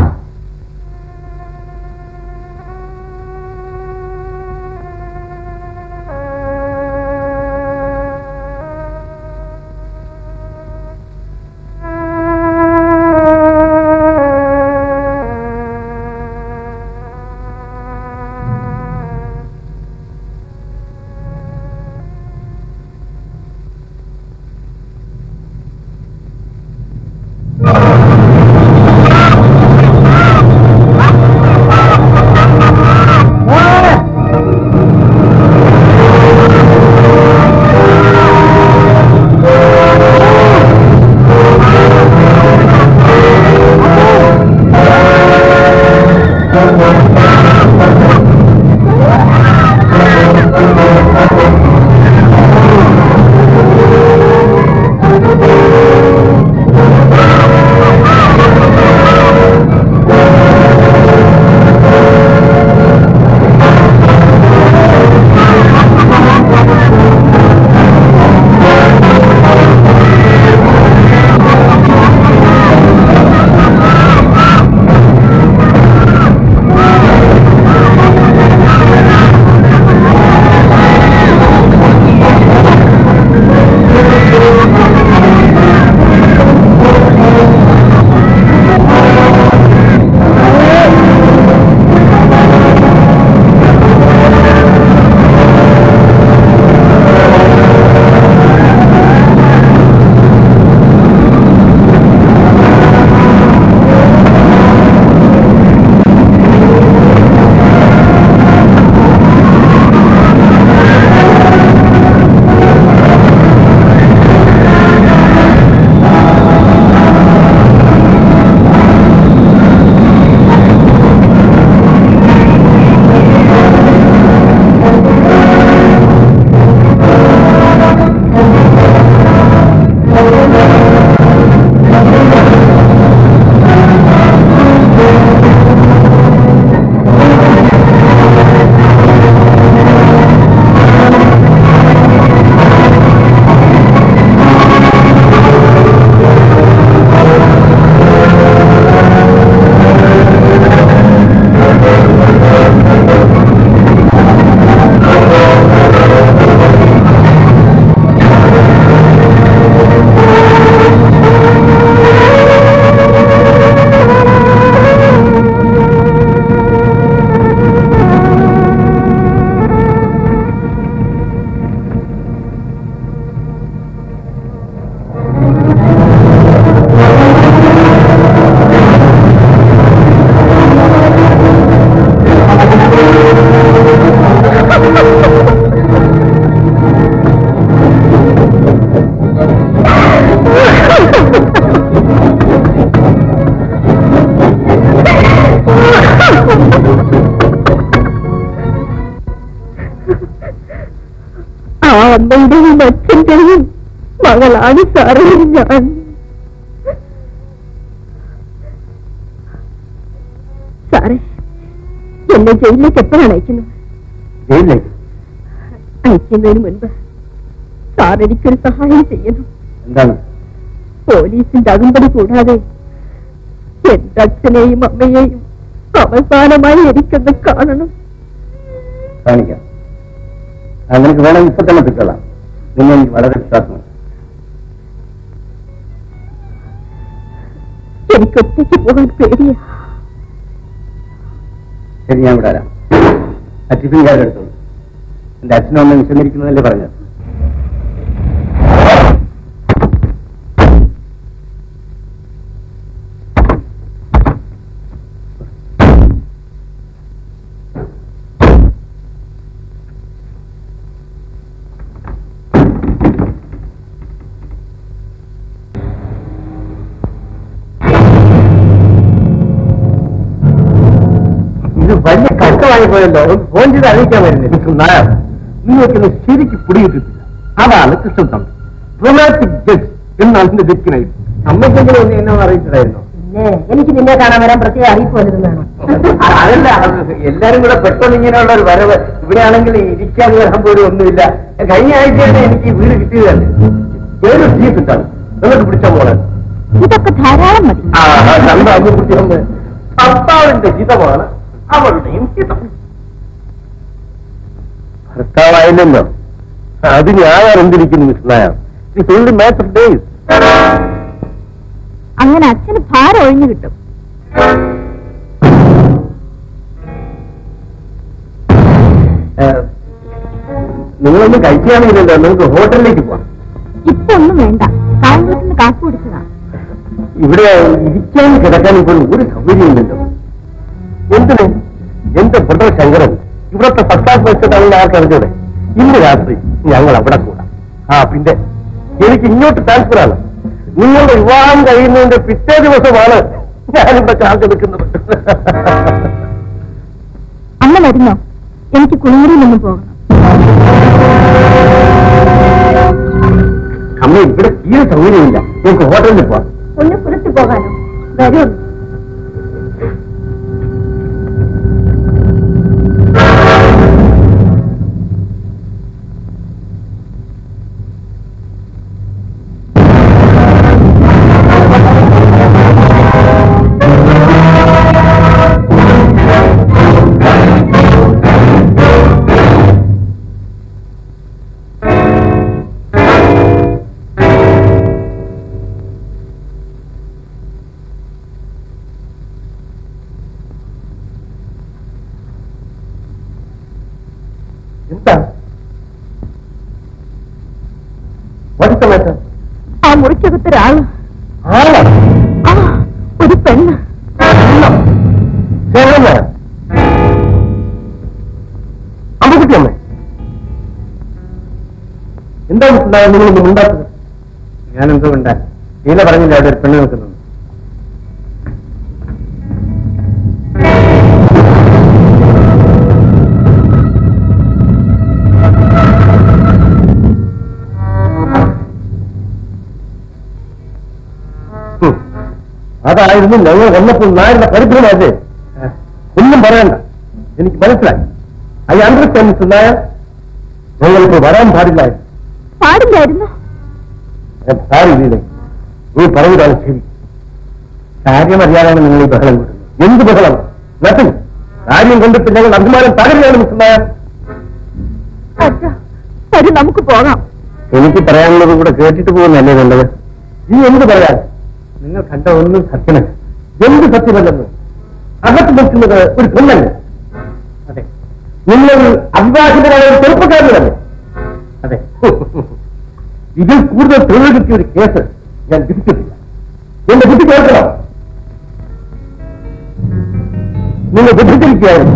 Speaker 1: അമ്മയുടെയും അച്ഛന്റെയും മകളാണ് സാറേ ഞാൻ സാറേ എന്നെ ജയിലിലേക്ക് എപ്പോഴാണ് അയക്കുന്നത്
Speaker 4: ജയിലിലേക്ക്
Speaker 1: അയക്കുന്നതിന് മുൻപ് സാർ എനിക്കൊരു സഹായം ചെയ്യണം
Speaker 4: എന്താണ്
Speaker 1: പോലീസിന്റെ അകമ്പടി കൂടാതെ എന്റെ അച്ഛനെയും അമ്മയെയും അവസാനമായി എനിക്കൊന്ന് കാണണം
Speaker 4: കാണിക്കാം ആ, നിനക്ക് വേണം ഇപ്പൊ തന്നെ പിച്ചോളാം നിന്നെ എനിക്ക് വളരെ വിശ്വാസമാണ്
Speaker 1: എനിക്ക് ഒറ്റയ്ക്ക് പോകാൻ പേടിയാ
Speaker 4: ശരി ഞാൻ ഇവിടെ വരാം ആ ടിഫിൻ കാർഡ് എടുത്തോളൂ എന്റെ അച്ഛനും അമ്മ വിശന്നിരിക്കുന്നതല്ലേ പറഞ്ഞത് ഇത് വലിയ കഷ്ടമായി പോയല്ലോ ഒന്ന് ഫോൺ ചെയ്ത് അറിയിക്കാൻ വരുന്നില്ല നായർ നിങ്ങൾക്കിന്ന് ശരിക്ക് പിടികിട്ടിട്ടില്ല അതാണ് കൃഷ്ണതന്ത്രം റൊമാറ്റിക് ജഡ്ജ് എന്നാണ് എന്റെ ഡിക്ഷൻ അമ്മയ്ക്കെങ്കിലും ഒന്ന് എന്നെ ഒന്ന് അറിയിച്ചിട്ടായിരുന്നു
Speaker 1: എനിക്ക് നിന്നെ കാണാൻ വരാൻ പ്രത്യേക അറിയിപ്പ് വന്നിരുന്നതാണ്
Speaker 4: അതല്ല അത് എല്ലാരും കൂടെ പെട്ടെന്ന് ഇങ്ങനെയുള്ള ഒരു വരവ് ഇവിടെയാണെങ്കിൽ ഇരിക്കാൻ വരാൻ പോലും ഒന്നുമില്ല കഴിഞ്ഞ ആഴ്ചയാണ് എനിക്ക് ഈ വീട് കിട്ടിയതല്ലേ ഏതൊരു ജീപ്പ് ഇട്ടാണ് നിങ്ങൾക്ക് പിടിച്ച പോലെ
Speaker 1: ഇതൊക്കെ ധാരാളം മതി
Speaker 4: ആ കണ്ട അമ്മ കുട്ടിയമ്മ ഭർത്താവിന്റെ ഹിതമാണ് അവളുടെയും ഹിതം ഭർത്താവായില്ലല്ലോ അത് ഞാൻ എന്തിരിക്കുന്നു miss Nair it's only matter days
Speaker 1: അങ്ങനെ അച്ഛന് ഭാരം ഒഴിഞ്ഞു കിട്ടും
Speaker 4: നിങ്ങളൊന്നും കഴിക്കുകയാണെങ്കിലല്ലോ നിങ്ങൾക്ക് ഹോട്ടലിലേക്ക് പോവാം
Speaker 1: ഇപ്പൊ ഒന്നും വേണ്ട കായംകുളത്തിന് കാപ്പ് കുടിച്ചതാ
Speaker 4: ഇവിടെ ഇരിക്കാനും കിടക്കാനും ഇപ്പോൾ ഒരു സൗകര്യമില്ലല്ലോ എന്തിന് എന്റെ ബ്രദർ ശങ്കരൻ ഇവിടത്തെ സർക്കാർ വെച്ചിട്ടാണെന്ന് ആർക്ക് അറിഞ്ഞൂടെ ഇന്ന് രാത്രി ഞങ്ങൾ അവിടെ കൂടാം ആ പിന്നെ എനിക്ക് ഇങ്ങോട്ട് ട്രാൻസ്ഫർ ആണ് നിങ്ങളുടെ വിവാഹം കഴിയുന്നതിന്റെ പിറ്റേ ദിവസമാണ് ഞാനിവിടെ കാത്തിരിക്കുന്നത്
Speaker 1: അമ്മ വരുന്നോ എനിക്ക് കുളിമുറിയിൽ നിന്ന് പോകണം
Speaker 4: അമ്മ ഇവിടെ തീരെ സൗകര്യമില്ല നമുക്ക് ഹോട്ടലിൽ പോവാം
Speaker 1: ഒന്ന് പുറത്തു പോകാനോ വരൂ
Speaker 4: എന്താ വടുത്ത മാറ്റം
Speaker 1: ആ മുറിക്കകത്തൊരാള്
Speaker 4: ആളാ
Speaker 1: ആ ഒരു പെണ്ണ്
Speaker 4: അമ്പക്കുട്ടിയമ്മ എന്താ മനസ്സിലായ നിങ്ങളൊന്നും ഉണ്ടാക്കുന്നത് ഞാനെന്തോ ഉണ്ടാ നീല പറഞ്ഞില്ല അവിടെ ഒരു പെണ്ണ് നിൽക്കുന്നു ഉം. അതായിരുന്നു ഞങ്ങൾ വന്നപ്പോൾ നായരുടെ പരിഭ്രമല്ലേ ഒന്നും പറയണ്ട എനിക്ക് മനസ്സിലായി ഐ അണ്ടർസ്റ്റാൻഡ് നായർ ഞങ്ങൾക്ക് വരാൻ പാടില്ലായിരുന്നു
Speaker 1: പാടില്ലായിരുന്നു
Speaker 4: സാരില്ലേ നീ പറഞ്ഞതാണ് ശരി കാര്യമറിയാതാണ് നിങ്ങൾ ഈ ബഹളം കൂട്ടുന്നത് എന്ത് ബഹളം നത്തിങ് കാര്യം കണ്ടിട്ട് ഞങ്ങൾ അഭിമാനം തകരുകയാണ് മിസ്റ്റർ നായർ
Speaker 1: അച്ഛാ വരൂ നമുക്ക് പോകാം
Speaker 4: എനിക്ക് പറയാനുള്ളത് കൂടെ കേട്ടിട്ട് പോകുന്നല്ലേ നല്ലത് നീ എന്ത് പറയാൻ നിങ്ങൾ കണ്ട ഒന്നും സത്യമല്ല എന്ത് സത്യമല്ലെന്ന് അകത്ത് നിൽക്കുന്നത് ഒരു പെണ്ണല്ലേ അതെ നിങ്ങളൊരു അവിവാഹിതരായ ഒരു ചെറുപ്പക്കാരനല്ലേ അതെ ഇതിൽ കൂടുതൽ തെളിവ് കിട്ടിയ ഒരു കേസ് ഞാൻ വിധിച്ചിട്ടില്ല എന്റെ ബുദ്ധി കേൾക്കണം നിങ്ങൾ വിധിച്ചിരിക്കുകയായിരുന്നു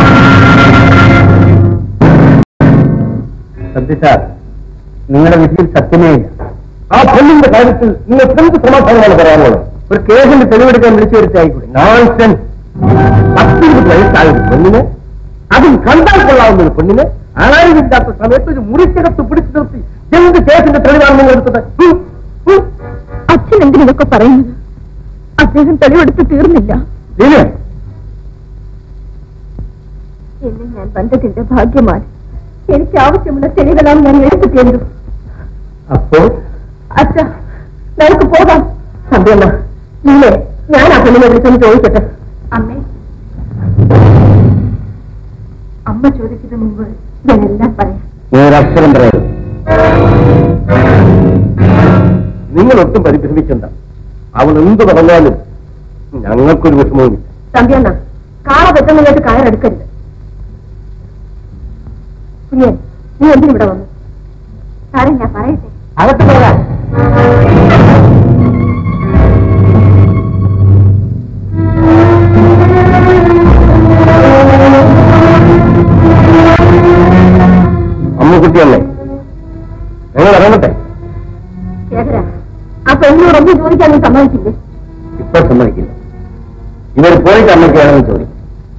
Speaker 4: ശ്രദ്ധിച്ചാൽ നിങ്ങളുടെ വിധിയിൽ സത്യമേ ഇല്ല ആ പെണ്ണിന്റെ കാര്യത്തിൽ നിങ്ങൾ എന്ത് സമാധാനമാണ് പറയാനുള്ളത് ഒരു കേസിന്റെ തെളിവെടുക്കാൻ വിളിച്ചു വരുത്തായിക്കൂടെ നോൺസെൻസ് പത്തിരുപത് വയസ്സായ ഒരു പെണ്ണിന് അതും കണ്ടാൽ കൊള്ളാവുന്ന ഒരു പെണ്ണിന്
Speaker 2: ആരുമില്ലാത്ത സമയത്ത് ഒരു മുറിക്കകത്ത് പിടിച്ചു നിർത്തി എന്ത് കേസിന്റെ തെളിവാണ് നിങ്ങൾ എടുത്തത് ഉം, ഉം.
Speaker 1: അച്ഛൻ എന്തിനൊക്കെ പറയുന്നത് അദ്ദേഹം തെളിവെടുത്ത് തീർന്നില്ല
Speaker 2: ലീല,
Speaker 1: എന്നെ ഞാൻ ബന്ധത്തിന്റെ ഭാഗ്യമാണ് എനിക്ക് ആവശ്യമുള്ള തെളിവെല്ലാം ഞാൻ എടുത്തു തീർന്നു
Speaker 2: അപ്പോൾ
Speaker 1: അച്ഛ നമുക്ക് പോകാം സന്ധ്യമ്മ ഇല്ലേ ഞാൻ ആ പെണ്ണിനെ വിളിച്ചൊന്ന് ചോദിക്കട്ടെ അമ്മേ അമ്മ ചോദിച്ചത് മുമ്പ് ഞാൻ എല്ലാം പറയാം
Speaker 4: നീ ഒരു അക്ഷരം പറയരുത്
Speaker 2: നിങ്ങൾ ഒട്ടും പരിഭ്രമിക്കണ്ട അവൻ എന്ത് പറഞ്ഞാലും ഞങ്ങൾക്കൊരു വിഷമവുമില്ല
Speaker 1: സന്ധ്യണ്ണ കാറ പെട്ടെന്നിങ്ങോട്ട് കയറെടുക്കരുത് കുഞ്ഞെ നീ എന്തിനിവിടെ വന്നു സാറേ ഞാൻ പറയട്ടെ
Speaker 2: അകത്ത് പോകാൻ
Speaker 4: അമ്മുക്കുട്ടിയല്ലേ ഞങ്ങൾ ഇറങ്ങട്ടെ
Speaker 1: ശേഖര ആ പെണ്ണിനോടൊന്നും ചോദിക്കാൻ നീ സമ്മതിക്കില്ലേ
Speaker 4: ഇപ്പൊ സമ്മതിക്കില്ല ഇവർ പോയിട്ട് അമ്മയ്ക്ക് വേണമെന്ന് ചോദിക്കും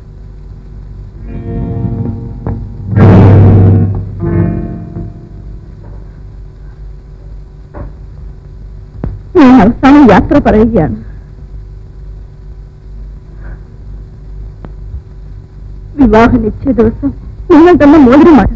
Speaker 1: ഞാൻ അവസാനം യാത്ര പറയുകയാണ് വിവാഹ നിശ്ചയ ദിവസം നിങ്ങൾ തന്നെ മോതിരമാണ്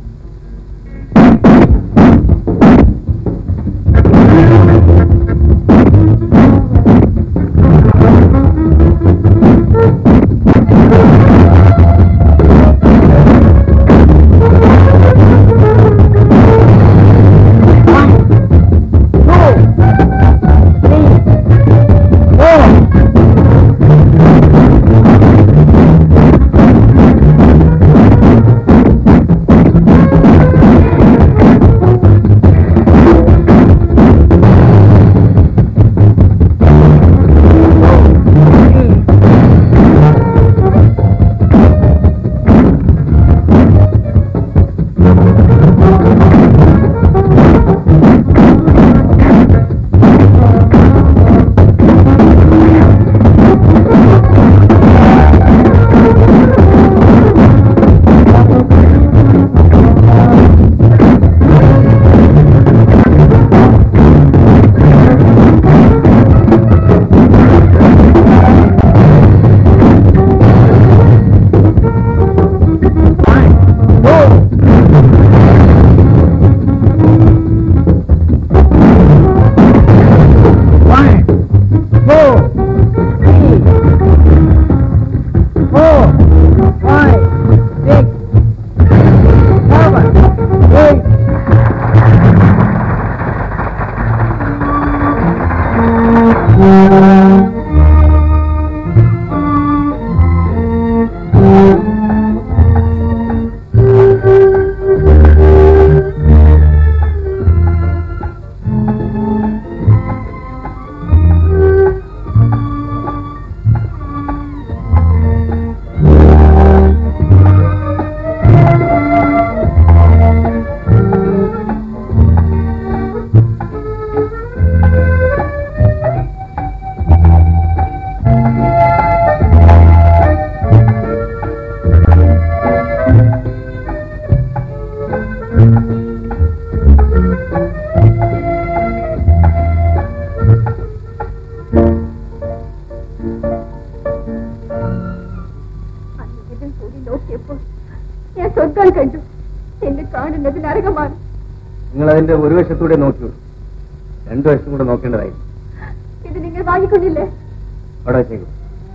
Speaker 1: അന്യനും കൂടി നോക്കിയപ്പോൾ ഞാൻ സ്വന്തം കണ്ടു എന്നെ കാണുന്നത് നരകമാണ്
Speaker 4: നിങ്ങൾ അതിന്റെ ഒരു വശത്തൂടെ നോക്കിയുള്ളൂ രണ്ടു വശത്തും കൂടെ നോക്കേണ്ടതായിരുന്നു
Speaker 1: ഇത് നിങ്ങൾ വാങ്ങിക്കൊണ്ടില്ലേ
Speaker 4: അവിടെ വെച്ചേക്കും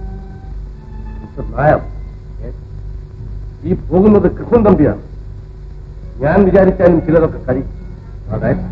Speaker 2: മിസ്റ്റർ നായർ yes. ഈ പോകുന്നത് കൃഷ്ണൻ തമ്പിയാണ് ഞാൻ വിചാരിച്ചാലും ചിലതൊക്കെ കഴിയും അതായത്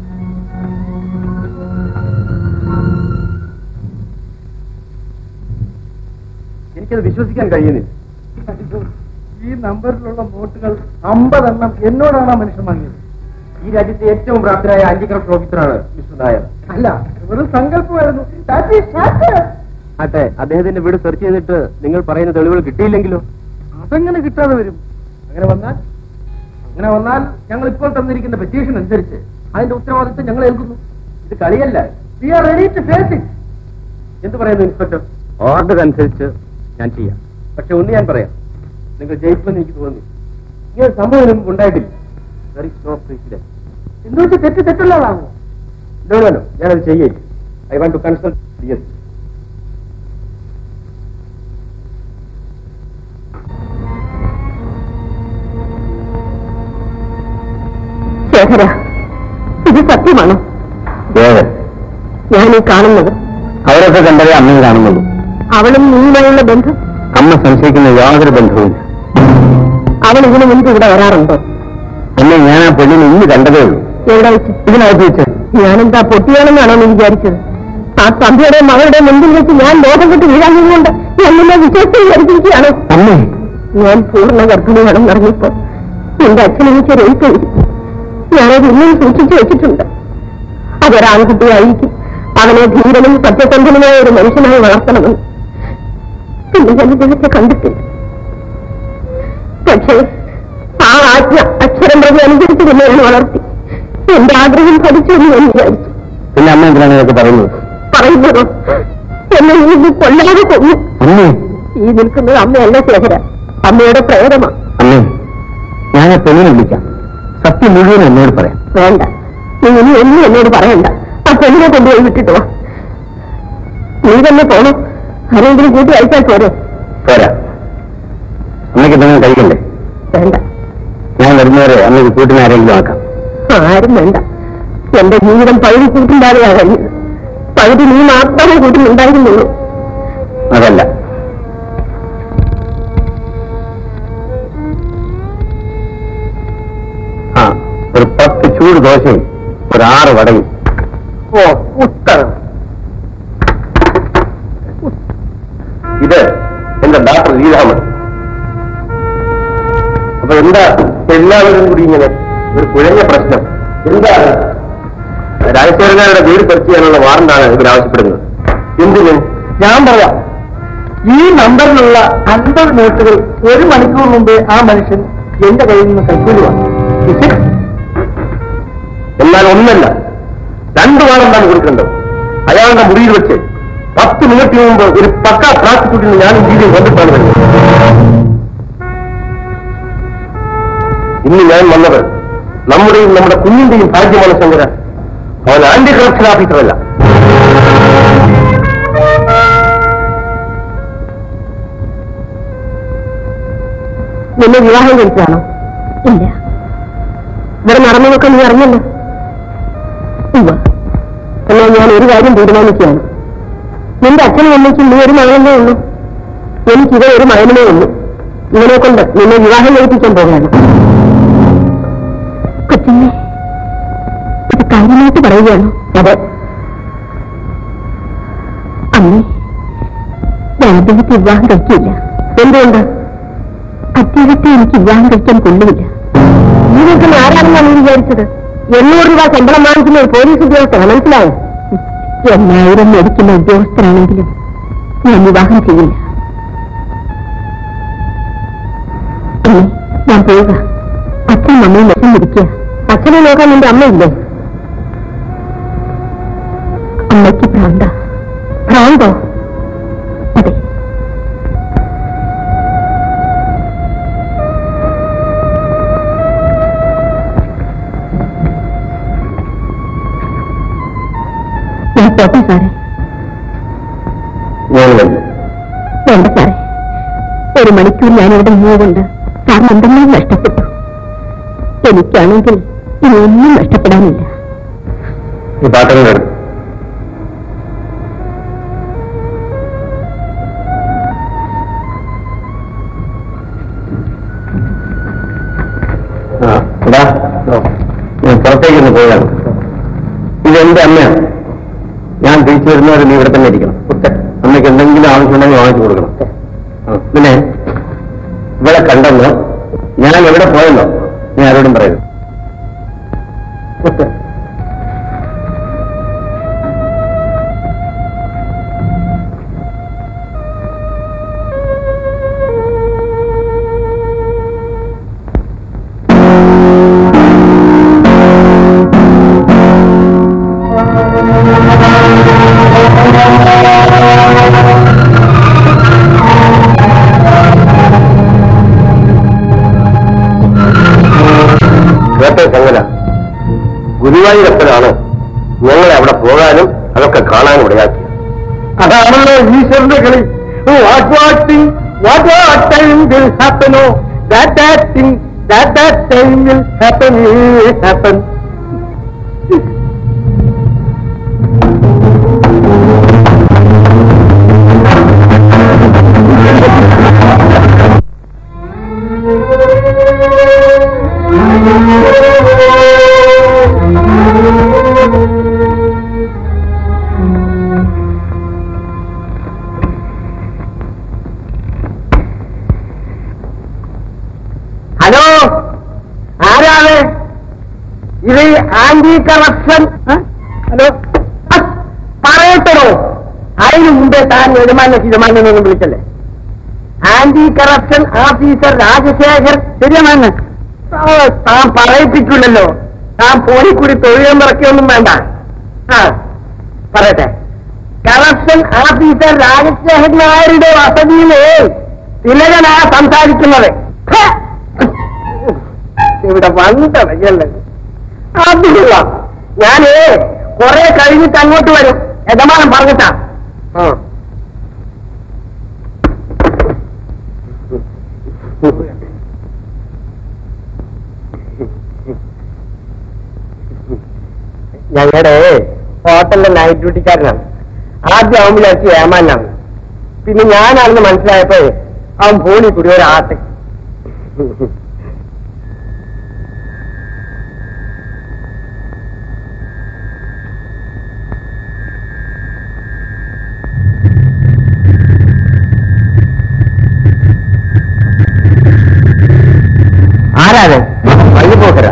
Speaker 2: എനിക്കത് വിശ്വസിക്കാൻ കഴിയുന്നില്ല ഈ നമ്പറിലുള്ള നോട്ടുകൾ അമ്പതെണ്ണം എന്നോടാണ് ആ മനുഷ്യൻ വാങ്ങിയത്
Speaker 4: ഈ രാജ്യത്തെ ഏറ്റവും പ്രാപ്തനായ ആന്റി കറപ്ഷൻ ഓഫീസറാണ് മിസ്റ്റർ നായർ
Speaker 2: അല്ല വെറും സങ്കല്പമായിരുന്നു That is factor.
Speaker 4: ആട്ടെ അദ്ദേഹത്തിന്റെ വീട് സെർച്ച് ചെയ്തിട്ട് നിങ്ങൾ പറയുന്ന തെളിവുകൾ കിട്ടിയില്ലെങ്കിലോ
Speaker 2: അതെങ്ങനെ കിട്ടാതെ വരും അങ്ങനെ വന്നാൽ അങ്ങനെ വന്നാൽ ഞങ്ങൾ ഇപ്പോൾ തന്നിരിക്കുന്ന പെറ്റീഷൻ അനുസരിച്ച് അതിന്റെ ഉത്തരവാദിത്വം ഞങ്ങൾ ഏൽക്കുന്നു
Speaker 4: ഇത് കളിയല്ല
Speaker 2: we are ready to face it
Speaker 4: എന്ത് പറയുന്നു ഇൻസ്പെക്ടർ ഓർഡർ അനുസരിച്ച് ഞാൻ ചെയ്യാം പക്ഷെ ഒന്ന് ഞാൻ പറയാം നിങ്ങൾ ജയിക്കുമെന്ന് എനിക്ക് തോന്നി
Speaker 2: ഈ ഒരു സംഭവം ഇതിനു മുമ്പ് ഉണ്ടായിട്ടില്ല വെരി നോ പ്രസിഡന്റ് എന്ന് വെച്ചാൽ തെറ്റ് തെറ്റുള്ളതാണോ നോ നോ ഞാനത് ചെയ്യേ I want to consult D S
Speaker 1: Shekhara ഇത് സത്യമാണോ
Speaker 4: ദേവൻ
Speaker 1: ഞാൻ ഈ കാണുന്നത്
Speaker 4: അവരൊക്കെ കണ്ടതേ അമ്മയും കാണുന്നുള്ളൂ
Speaker 1: അവളും നീയുമായുള്ള ബന്ധം
Speaker 4: അമ്മ സംശയിക്കുന്ന യാതൊരു ബന്ധവുമില്ല
Speaker 1: അവൾ ഇതിനു മുൻപ് ഇവിടെ വരാറുണ്ടോ
Speaker 4: അമ്മ ഞാൻ ആ പെണ്ണിനെ ഇന്ന് കണ്ടതേ ഉള്ളൂ
Speaker 1: എവിടെ വെച്ച്
Speaker 4: ഇതിനകത്ത് വെച്ച്
Speaker 1: ഞാനെന്താ പൊട്ടിയാണെന്നാണോ നീ വിചാരിച്ചത് ആ തമ്പിയുടെ മകളുടെ മുമ്പിൽ വെച്ച് ഞാൻ ലോകം കെട്ട് വീഴാഞ്ഞതുകൊണ്ട് എന്നെ വിശ്വസിച്ച് വിചാരിച്ചിരിക്കുകയാണോ
Speaker 4: അമ്മേ
Speaker 1: ഞാൻ പൂർണ്ണ ഗർഭിണിയാണെന്ന് അറിഞ്ഞപ്പോ എന്റെ അച്ഛൻ എനിക്ക് ഒരു എഴുത്ത് എഴുതി ഞാനത് ഇന്നും സൂക്ഷിച്ചു വെച്ചിട്ടുണ്ട് അതൊരാൺകുട്ടിയായിരിക്കും അവനെ ധീരനും സത്യസന്ധനുമായ ഒരു മനുഷ്യനായി വളർത്തണമെന്ന് പിന്നെ ഞാൻ ഇദ്ദേഹത്തെ കണ്ടിട്ടില്ല പക്ഷേ ആ ആജ്ഞ അക്ഷരം പ്രതി അനുസരിച്ച് തന്നെ ഞാൻ വളർത്തി എന്റെ ആഗ്രഹം ഫലിച്ചു എന്ന് ഞാൻ വിചാരിച്ചു
Speaker 4: പിന്നെ അമ്മ എന്തിനാണ് ഇതൊക്കെ പറയുന്നത്
Speaker 1: പറയുന്നതോ എന്നെ ഈ ഇത് കൊല്ലാതെ കൊന്നു
Speaker 4: അമ്മേ
Speaker 1: ഈ നിൽക്കുന്നത് അമ്മയല്ല ശേഖര അമ്മയുടെ പ്രേതമാ
Speaker 4: അമ്മേ ഞാൻ ആ പെണ്ണിനെ വിളിക്കാം സത്യം മുഴുവൻ എന്നോട് പറയാം
Speaker 1: വേണ്ട നീ ഇനി ഒന്നും എന്നോട് പറയണ്ട ആ പെണ്ണിനെ കൊണ്ടുപോയി വിട്ടിട്ട് വാ നീ തന്നെ പോണം ആരെങ്കിലും കൂട്ടി അയച്ചാൽ പോരെ
Speaker 4: പോരാ അമ്മയ്ക്ക് എന്തെങ്കിലും കഴിക്കണ്ടേ
Speaker 1: വേണ്ട
Speaker 4: ഞാൻ വരുന്നവരെ അമ്മയ്ക്ക് കൂട്ടിന് ആരെങ്കിലും ആക്കാം
Speaker 1: ആരും വേണ്ട എന്റെ ജീവിതം പകുതി കൂട്ടില്ലാതെയാ കഴിഞ്ഞത് പകുതി നീ മാത്രമേ കൂട്ടിലുണ്ടായിരുന്നുള്ളൂ
Speaker 4: അതല്ല ആ ഒരു പത്ത് ചൂട് ദോശയും ഒരു ആറ് വടയും
Speaker 2: ഓ ഉത്തരം
Speaker 4: ഇത് എന്റെ ഡോക്ടർ ലീലാമൻ അപ്പൊ എന്താ ഇപ്പൊ എല്ലാവരും കൂടി ഇങ്ങനെ ഒരു കുഴഞ്ഞ പ്രശ്നം എന്താണ് രാജശേഖരനാരുടെ വീട് സെർച്ച് ചെയ്യാനുള്ള വാറണ്ടാണ് ഇവർ ആവശ്യപ്പെടുന്നത് എന്തിന്
Speaker 2: ഞാൻ പറയാം ഈ നമ്പറിലുള്ള അൻപത് നോട്ടുകൾ ഒരു മണിക്കൂർ മുമ്പേ ആ മനുഷ്യൻ എന്റെ കയ്യിൽ നിന്ന് കൈക്കൂലി വാങ്ങി Is it?
Speaker 4: എന്നാൽ ഒന്നല്ല രണ്ടു വാറണ്ടാണ് കൊടുക്കേണ്ടത് അയാളുടെ മുറിയിൽ വെച്ച് പത്ത് മിനിറ്റിന് മുമ്പ് ഒരു പക്ക പ്രോസിക്യൂട്ടിന് ഞാനും വീഡിയോ വന്നിട്ടാണ് വരുന്നത് ഇന്ന് ഞാൻ വന്നത് നമ്മുടെയും നമ്മുടെ കുഞ്ഞിന്റെയും ഭാഗ്യമാണ് ശങ്കര അവൻ ആന്റി കറപ്ഷൻ ഓഫീസറല്ല
Speaker 1: നിന്നെ വിവാഹം കഴിച്ചാണോ ഇല്ല ഇവിടെ നടന്നതൊക്കെ നീ അറിഞ്ഞല്ലോ ഇല്ല എന്നാൽ ഞാൻ ഒരു കാര്യം തീരുമാനിക്കുകയാണ് നിന്റെ അച്ഛനും അമ്മയ്ക്കും നീ ഒരു മകനേ ഉള്ളൂ എനിക്കിത് ഒരു മകനേ ഉള്ളൂ ഇവനെ കൊണ്ട് നിന്നെ വിവാഹം കഴിപ്പിക്കാൻ പോവുകയാണ് കൊച്ചിനെ ഇത് കാര്യമായിട്ട് പറയുകയാണോ അതെ അമ്മേ ഞാൻ അദ്ദേഹത്തെ വിവാഹം കഴിക്കില്ല എന്തുകൊണ്ട് അദ്ദേഹത്തെ എനിക്ക് വിവാഹം കഴിക്കാൻ കൊള്ളുമില്ല നീ നിൽക്കുന്ന ആരാണെന്നാണ് നീ വിചാരിച്ചത് എണ്ണൂറ് രൂപ ശമ്പളം വാങ്ങിക്കുന്ന ഒരു പോലീസ് ഉദ്യോഗസ്ഥനാണ് മനസ്സിലായോ എന്നായിരം മേടിക്കുന്ന ഉദ്യോഗസ്ഥനാണെങ്കിലും ഞാൻ വിവാഹം ചെയ്യില്ല അമ്മേ, ഞാൻ പോവുക അച്ഛനും അമ്മയും വിഷം ഇരിക്കുക അച്ഛനെ നോക്കാൻ നിന്റെ അമ്മയില്ലേ അമ്മയ്ക്ക് ഭ്രാന്ത ഭ്രാന്തോ അതെ ഞാൻ പോട്ടെ സാറേ
Speaker 4: ഞാൻ വരുന്നു
Speaker 1: വേണ്ട സാറേ ഒരു മണിക്കൂർ ഞാനിവിടെ നിന്നുകൊണ്ട് സാറിന് എന്തെങ്കിലും നഷ്ടപ്പെട്ടു എനിക്കാണെങ്കിൽ ഇനി ഒന്നും നഷ്ടപ്പെടാനില്ല
Speaker 4: ഈ പാത്രം എടുത്തു ആ എടാ ഞാൻ പുറത്തേക്കൊന്ന് പോയാണ് ഇത് എന്റെ അമ്മയാണ് ഞാൻ തിരിച്ചു വരുന്നവരെ നീ ഇവിടെ തന്നെ ഇരിക്കണം അമ്മയ്ക്ക് എന്തെങ്കിലും ആവശ്യമുണ്ടെങ്കിൽ വാങ്ങിച്ചു കൊടുക്കണം ആ, പിന്നെ ഇവിടെ കണ്ടെന്നോ ഞാൻ എവിടെ പോയെന്നോ നീ ആരോടും പറയരുത് ഗുരുവായൂരപ്പനാണ് ഞങ്ങളെ അവിടെ പോകാനും അതൊക്കെ കാണാനും ഇടയാക്കി അതാണല്ലോ ഈശ്വരന്റെ കളി what what thing what what time will happen that that thing that that time will happen happen hello ആരാണ് ഇത് ആന്റി കറപ്ഷൻ ഹലോ അ, പറയട്ടോ അതിനു മുമ്പേ താൻ യജമാനെ തീരുമാനം വിളിച്ചല്ലേ ആന്റി കറപ്ഷൻ ഓഫീസർ രാജശേഖർ ശരിയാണ് താൻ പറയിപ്പിക്കില്ലല്ലോ താൻ പോയി കൂടി തൊഴിലും പിറക്കിയൊന്നും വേണ്ട ആ പറയട്ടെ കറപ്ഷൻ ഓഫീസർ രാജശേഖരൻ നായരുടെ വസതിയില് തിലകനാ സംസാരിക്കുന്നത് ഹ! ഇവിടെ വന്നിട്ടല്ലേ അതില്ല ഞാനേ കുറെ കഴിഞ്ഞിട്ട് അങ്ങോട്ട് വരും യജമാനം പറഞ്ഞിട്ടാ ആ ഞങ്ങളുടെ ഹോട്ടലിലെ നൈറ്റ് ഡ്യൂട്ടിക്കാരനാണ് ആദ്യം അവൻ വിചാരിച്ച് ഏമാനാണ് പിന്നെ ഞാനാണെന്ന് മനസ്സിലായപ്പോ അവൻ ഫോണിൽ കൂടി ഒരാട്ട് ആരാത് വഴി പോക്കരാ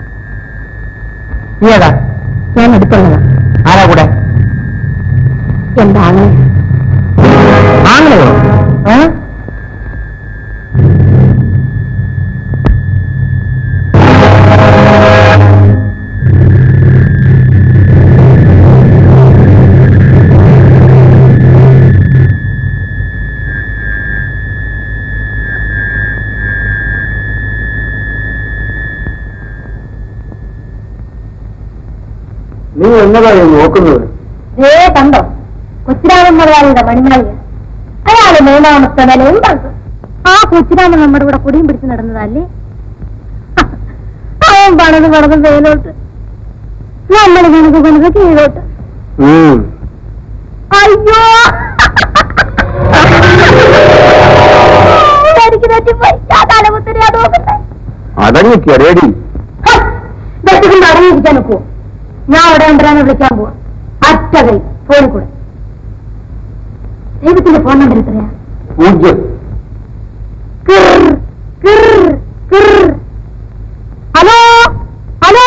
Speaker 4: നീ ഏതാ
Speaker 1: ഞാൻ എടുത്തുള്ളതാ
Speaker 4: ആരാ കൂടെ
Speaker 1: എന്താണ്
Speaker 4: ആങ്ങളെയോ ആ? നീ എന്നതായി നോക്കുന്നത്
Speaker 1: ഏ കണ്ടോ കൊച്ചിരാമൻ മുതലാളിയുടെ മണിമാളിക അയാള് മൂന്നാമത്തെ നിലയും കണ്ടു ആ കൊച്ചിരാമൻ നമ്മുടെ കൂടെ കുടിയും പിടിച്ച് നടന്നതല്ലേ അവൻ പണത് പണത് മേലോട്ട് നമ്മൾ കണക്ക് പണത് കീഴോട്ട് അയ്യോ എനിക്ക് തെറ്റിപ്പോയി ഞാൻ തലകുത്തിരി അത് നോക്കട്ടെ
Speaker 4: അടങ്ങിക്കുക റെഡി
Speaker 1: വെട്ടിക്കൊണ്ട് അടങ്ങിയിരിക്കാൻ നോക്കുവോ ഞാൻ അവിടെ ഉണ്ടരാനെ വിളിക്കാൻ പോവാ അറ്റ കൈ ഫോണിൽ കൂടെ ദൈവത്തിന്റെ ഫോൺ നമ്പർ എത്രയാ
Speaker 4: പൂജ്യം
Speaker 1: കിർ, കിർ, കിർ. ഹലോ ഹലോ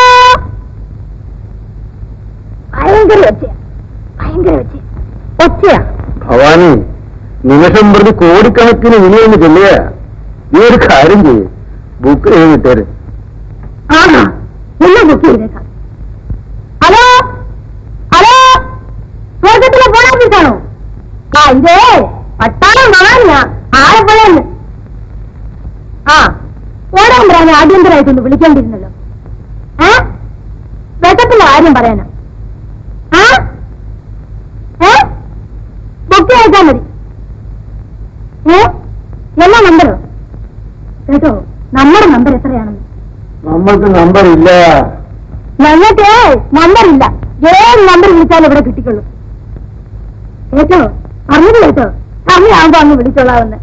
Speaker 1: ഭയങ്കര ഒച്ച ഭയങ്കര ഒച്ച ഒച്ചയാ
Speaker 4: ഭവാനി നിമിഷം പ്രതി കോടിക്കണക്കിന് വിനിയൊന്ന് ചെല്ലുക നീ ഒരു കാര്യം ചെയ്യ് ബുക്ക് ചെയ്തിട്ടേര്
Speaker 1: ആണോ ഒന്ന് ബുക്ക് ചെയ്തേക്കാം ഹലോ ഹലോ സ്വർഗത്തിലെ ഫോൺ ഓഫീസാണോ ആ ഇതേ പട്ടാളം വാങ്ങ ആലപ്പുഴന്ന് ആ ഓടാൻ പറയാൻ ആഭ്യന്തരമായിട്ടൊന്ന് വിളിക്കേണ്ടിരുന്നല്ലോ ഏ വെട്ടത്തിന്റെ കാര്യം പറയാനാ ആ ഏ ബുക്ക് ചെയ്താൽ മതി ഏ എല്ലാ നമ്പറോ കേട്ടോ നമ്മുടെ നമ്പർ എത്രയാണെന്ന്
Speaker 4: നമ്മൾക്ക് നമ്പർ ഇല്ല
Speaker 1: ഞങ്ങൾക്ക് നമ്പർ ഇല്ല ഏത് നമ്പർ വിളിച്ചാലും ഇവിടെ കിട്ടിക്കൊള്ളു കേട്ടോ പറഞ്ഞത് കേട്ടോ സമയമാകുമ്പോ അങ്ങ് വിളിച്ചോളാവുന്ന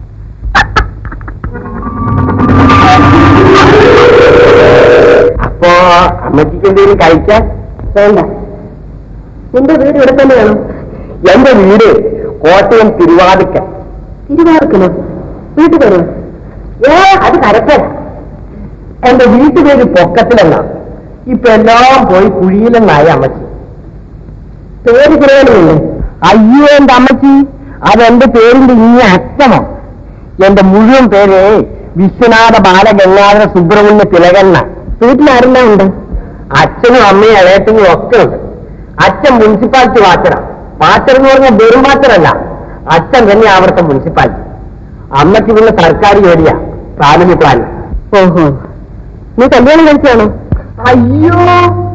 Speaker 4: അപ്പോ അമ്മച്ചിക്ക് എന്തെങ്കിലും കഴിക്കാൻ
Speaker 1: വേണ്ട നിന്റെ വീട് ഇവിടെ തന്നെ വേണം
Speaker 4: എന്റെ വീട് കോട്ടയം തിരുവാതിക്കൽ
Speaker 1: തിരുവാർക്കലോ വീട്ടിൽ വരുമോ
Speaker 4: ഏ അത് കരപ്പല എന്റെ വീട്ടുപേര് പൊക്കത്തിലെന്നാ ഇപ്പൊ എല്ലാം പോയി കുഴിയിലെന്നായി അമ്മച്ചി പേര് തിരുവനന്തപുരമില്ലേ അയ്യോ എന്റെ അമ്മച്ചി അതെന്റെ പേരിന്റെ ഇനി അച്ഛനോ എന്റെ മുഴുവൻ പേര് വിശ്വനാഥ ബാലഗംഗാധര സുബ്രഹ്മണ്യ തിലകന്ന വീട്ടിലാരെല്ലാം ഉണ്ട് അച്ഛനും അമ്മയും ഇളയത്തിനും ഒക്കെ ഉണ്ട് അച്ഛൻ മുനിസിപ്പാലിറ്റി വാച്ചറ വാച്ചർ എന്ന് പറഞ്ഞാൽ വെറും വാച്ചറല്ല അച്ഛൻ തന്നെ അവിടുത്തെ മുനിസിപ്പാലിറ്റി അമ്മയ്ക്ക് പിന്നെ സർക്കാർ ജോലിയാ ഫാമിലി പ്ലാൻ ഓഹോ നീ കല്യാണം കഴിച്ചാണോ അയ്യോ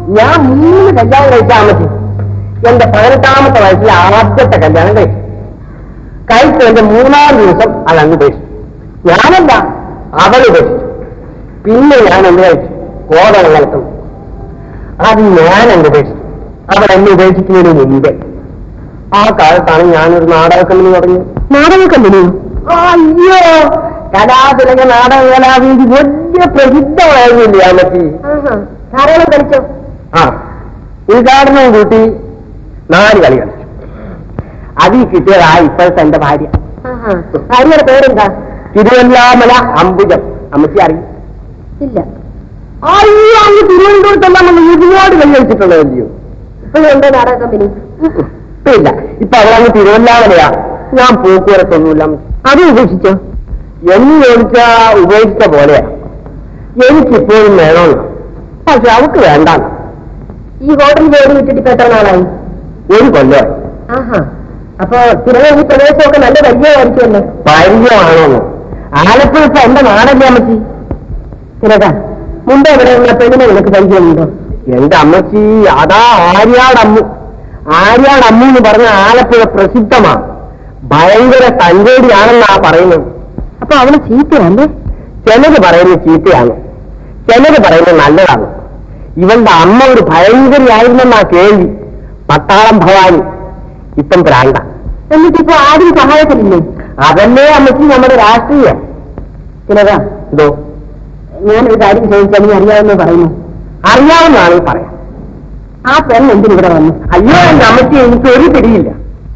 Speaker 4: ഞാൻ മൂന്ന് കല്യാണം കഴിച്ചാൽ മതി എന്റെ പതിനെട്ടാമത്തെ വയസ്സിൽ ആദ്യത്തെ കല്യാണം കഴിച്ചു കഴിച്ചു എന്റെ മൂന്നാം ദിവസം അത് അങ്ങ് ഉപേക്ഷിച്ചു ഞാനല്ല അവൾ ഉപേക്ഷിച്ചു പിന്നെ ഞാൻ എന്ത് കഴിച്ചു കോതളം കളത്തും അത് ഞാൻ അങ്ങ് ഉപേക്ഷിച്ചു അവൾ എന്നെ ഉപേക്ഷിക്കുന്നതിന് മുമ്പേ ആ കാലത്താണ് ഞാനൊരു നാടക കമ്പനി തുടങ്ങി നാടക കമ്പനിയോ അയ്യോ കലാതിലക നാടക കലാവേദി വലിയ പ്രസിദ്ധമായിരുന്നില്ല അമ്മച്ചി ധാരാളം കളിച്ചോ ആ ഉദ്ഘാടനവും കൂട്ടി നാല് കളി കളിച്ചു അതിൽ കിട്ടിയതാ ഇപ്പോഴത്തെ എന്റെ ഭാര്യ ഭാര്യയുടെ പേരെന്താ തിരുവല്ലാമല അംബുജം അമ്മച്ചി അറിയും
Speaker 1: ഇല്ല
Speaker 4: അയ്യോ അങ്ങ് തിരുവനന്തപുരത്തെല്ലാം നമ്മൾ ഒരുപാട് കളി കളിച്ചിട്ടുള്ളതല്ലയോ
Speaker 1: ഇപ്പോഴും ഉണ്ടോ നാടക കമ്പനി
Speaker 4: ഇപ്പൊ ഇല്ല ഇപ്പൊ അവളങ്ങ് തിരുവല്ലാമലയാ ഞാൻ പോക്കുവരത്തൊന്നുമില്ല അത് ഉപേക്ഷിച്ചോ എന്ന് ചോദിച്ചാ ഉപേക്ഷിച്ച പോലെയാ എനിക്കിപ്പോഴും വേണമെന്ന് പക്ഷെ അവക്ക് വേണ്ട
Speaker 1: ഈ ഹോട്ടൽ ജോലി വിട്ടിട്ട് ഇപ്പൊ എത്ര നാളായി
Speaker 4: ഒരു കൊല്ലമായി
Speaker 1: ആഹാ അപ്പൊ തിരുവനന്തപുരം ഈ പ്രദേശമൊക്കെ നല്ല പരിചയമായിരിക്കുമല്ലോ
Speaker 4: പരിചയമാണോന്ന് ആലപ്പുഴ ഇപ്പൊ എന്റെ നാടല്ലേ അമ്മച്ചി
Speaker 1: തിരക മുമ്പ് എവിടെയുള്ള പെണ്ണിനെ നിനക്ക് പരിചയമുണ്ടോ
Speaker 4: എന്റെ അമ്മച്ചി അതാ ആര്യാടമ്മു ആര്യാടമ്മു എന്ന് പറഞ്ഞ ആലപ്പുഴ പ്രസിദ്ധമാ ഭയങ്കര തഞ്ചേടിയാണെന്നാ പറയുന്നത്
Speaker 1: അപ്പൊ അവള് ചീത്തയല്ലേ
Speaker 4: ചിലത് പറയുന്നത് ചീത്തയാണ് ചിലത് പറയുന്നത് നല്ലതാണ് ഇവളുടെ അമ്മ ഒരു ഭയങ്കരയായിരുന്നെന്നാ കേൾവി പട്ടാളം ഭവാനി ഇപ്പം പ്രാന്ത
Speaker 1: എന്നിട്ടിപ്പോ ആരും സഹായത്തിലില്ലേ
Speaker 4: അതല്ലേ അമ്മച്ചി നമ്മുടെ രാഷ്ട്രീയം
Speaker 1: തിലക
Speaker 4: എന്തോ
Speaker 1: ഞാനൊരു കാര്യം ചോദിച്ചാൽ നീ അറിയാമെന്ന് പറയുന്നു
Speaker 4: അറിയാവുന്നതാണ് പറയാം
Speaker 1: ആ പെണ്ണ് എന്തിനിവിടെ വന്നു
Speaker 4: അയ്യോ എന്റെ അമ്മച്ചി എനിക്ക് ഒരു പിടിയില്ല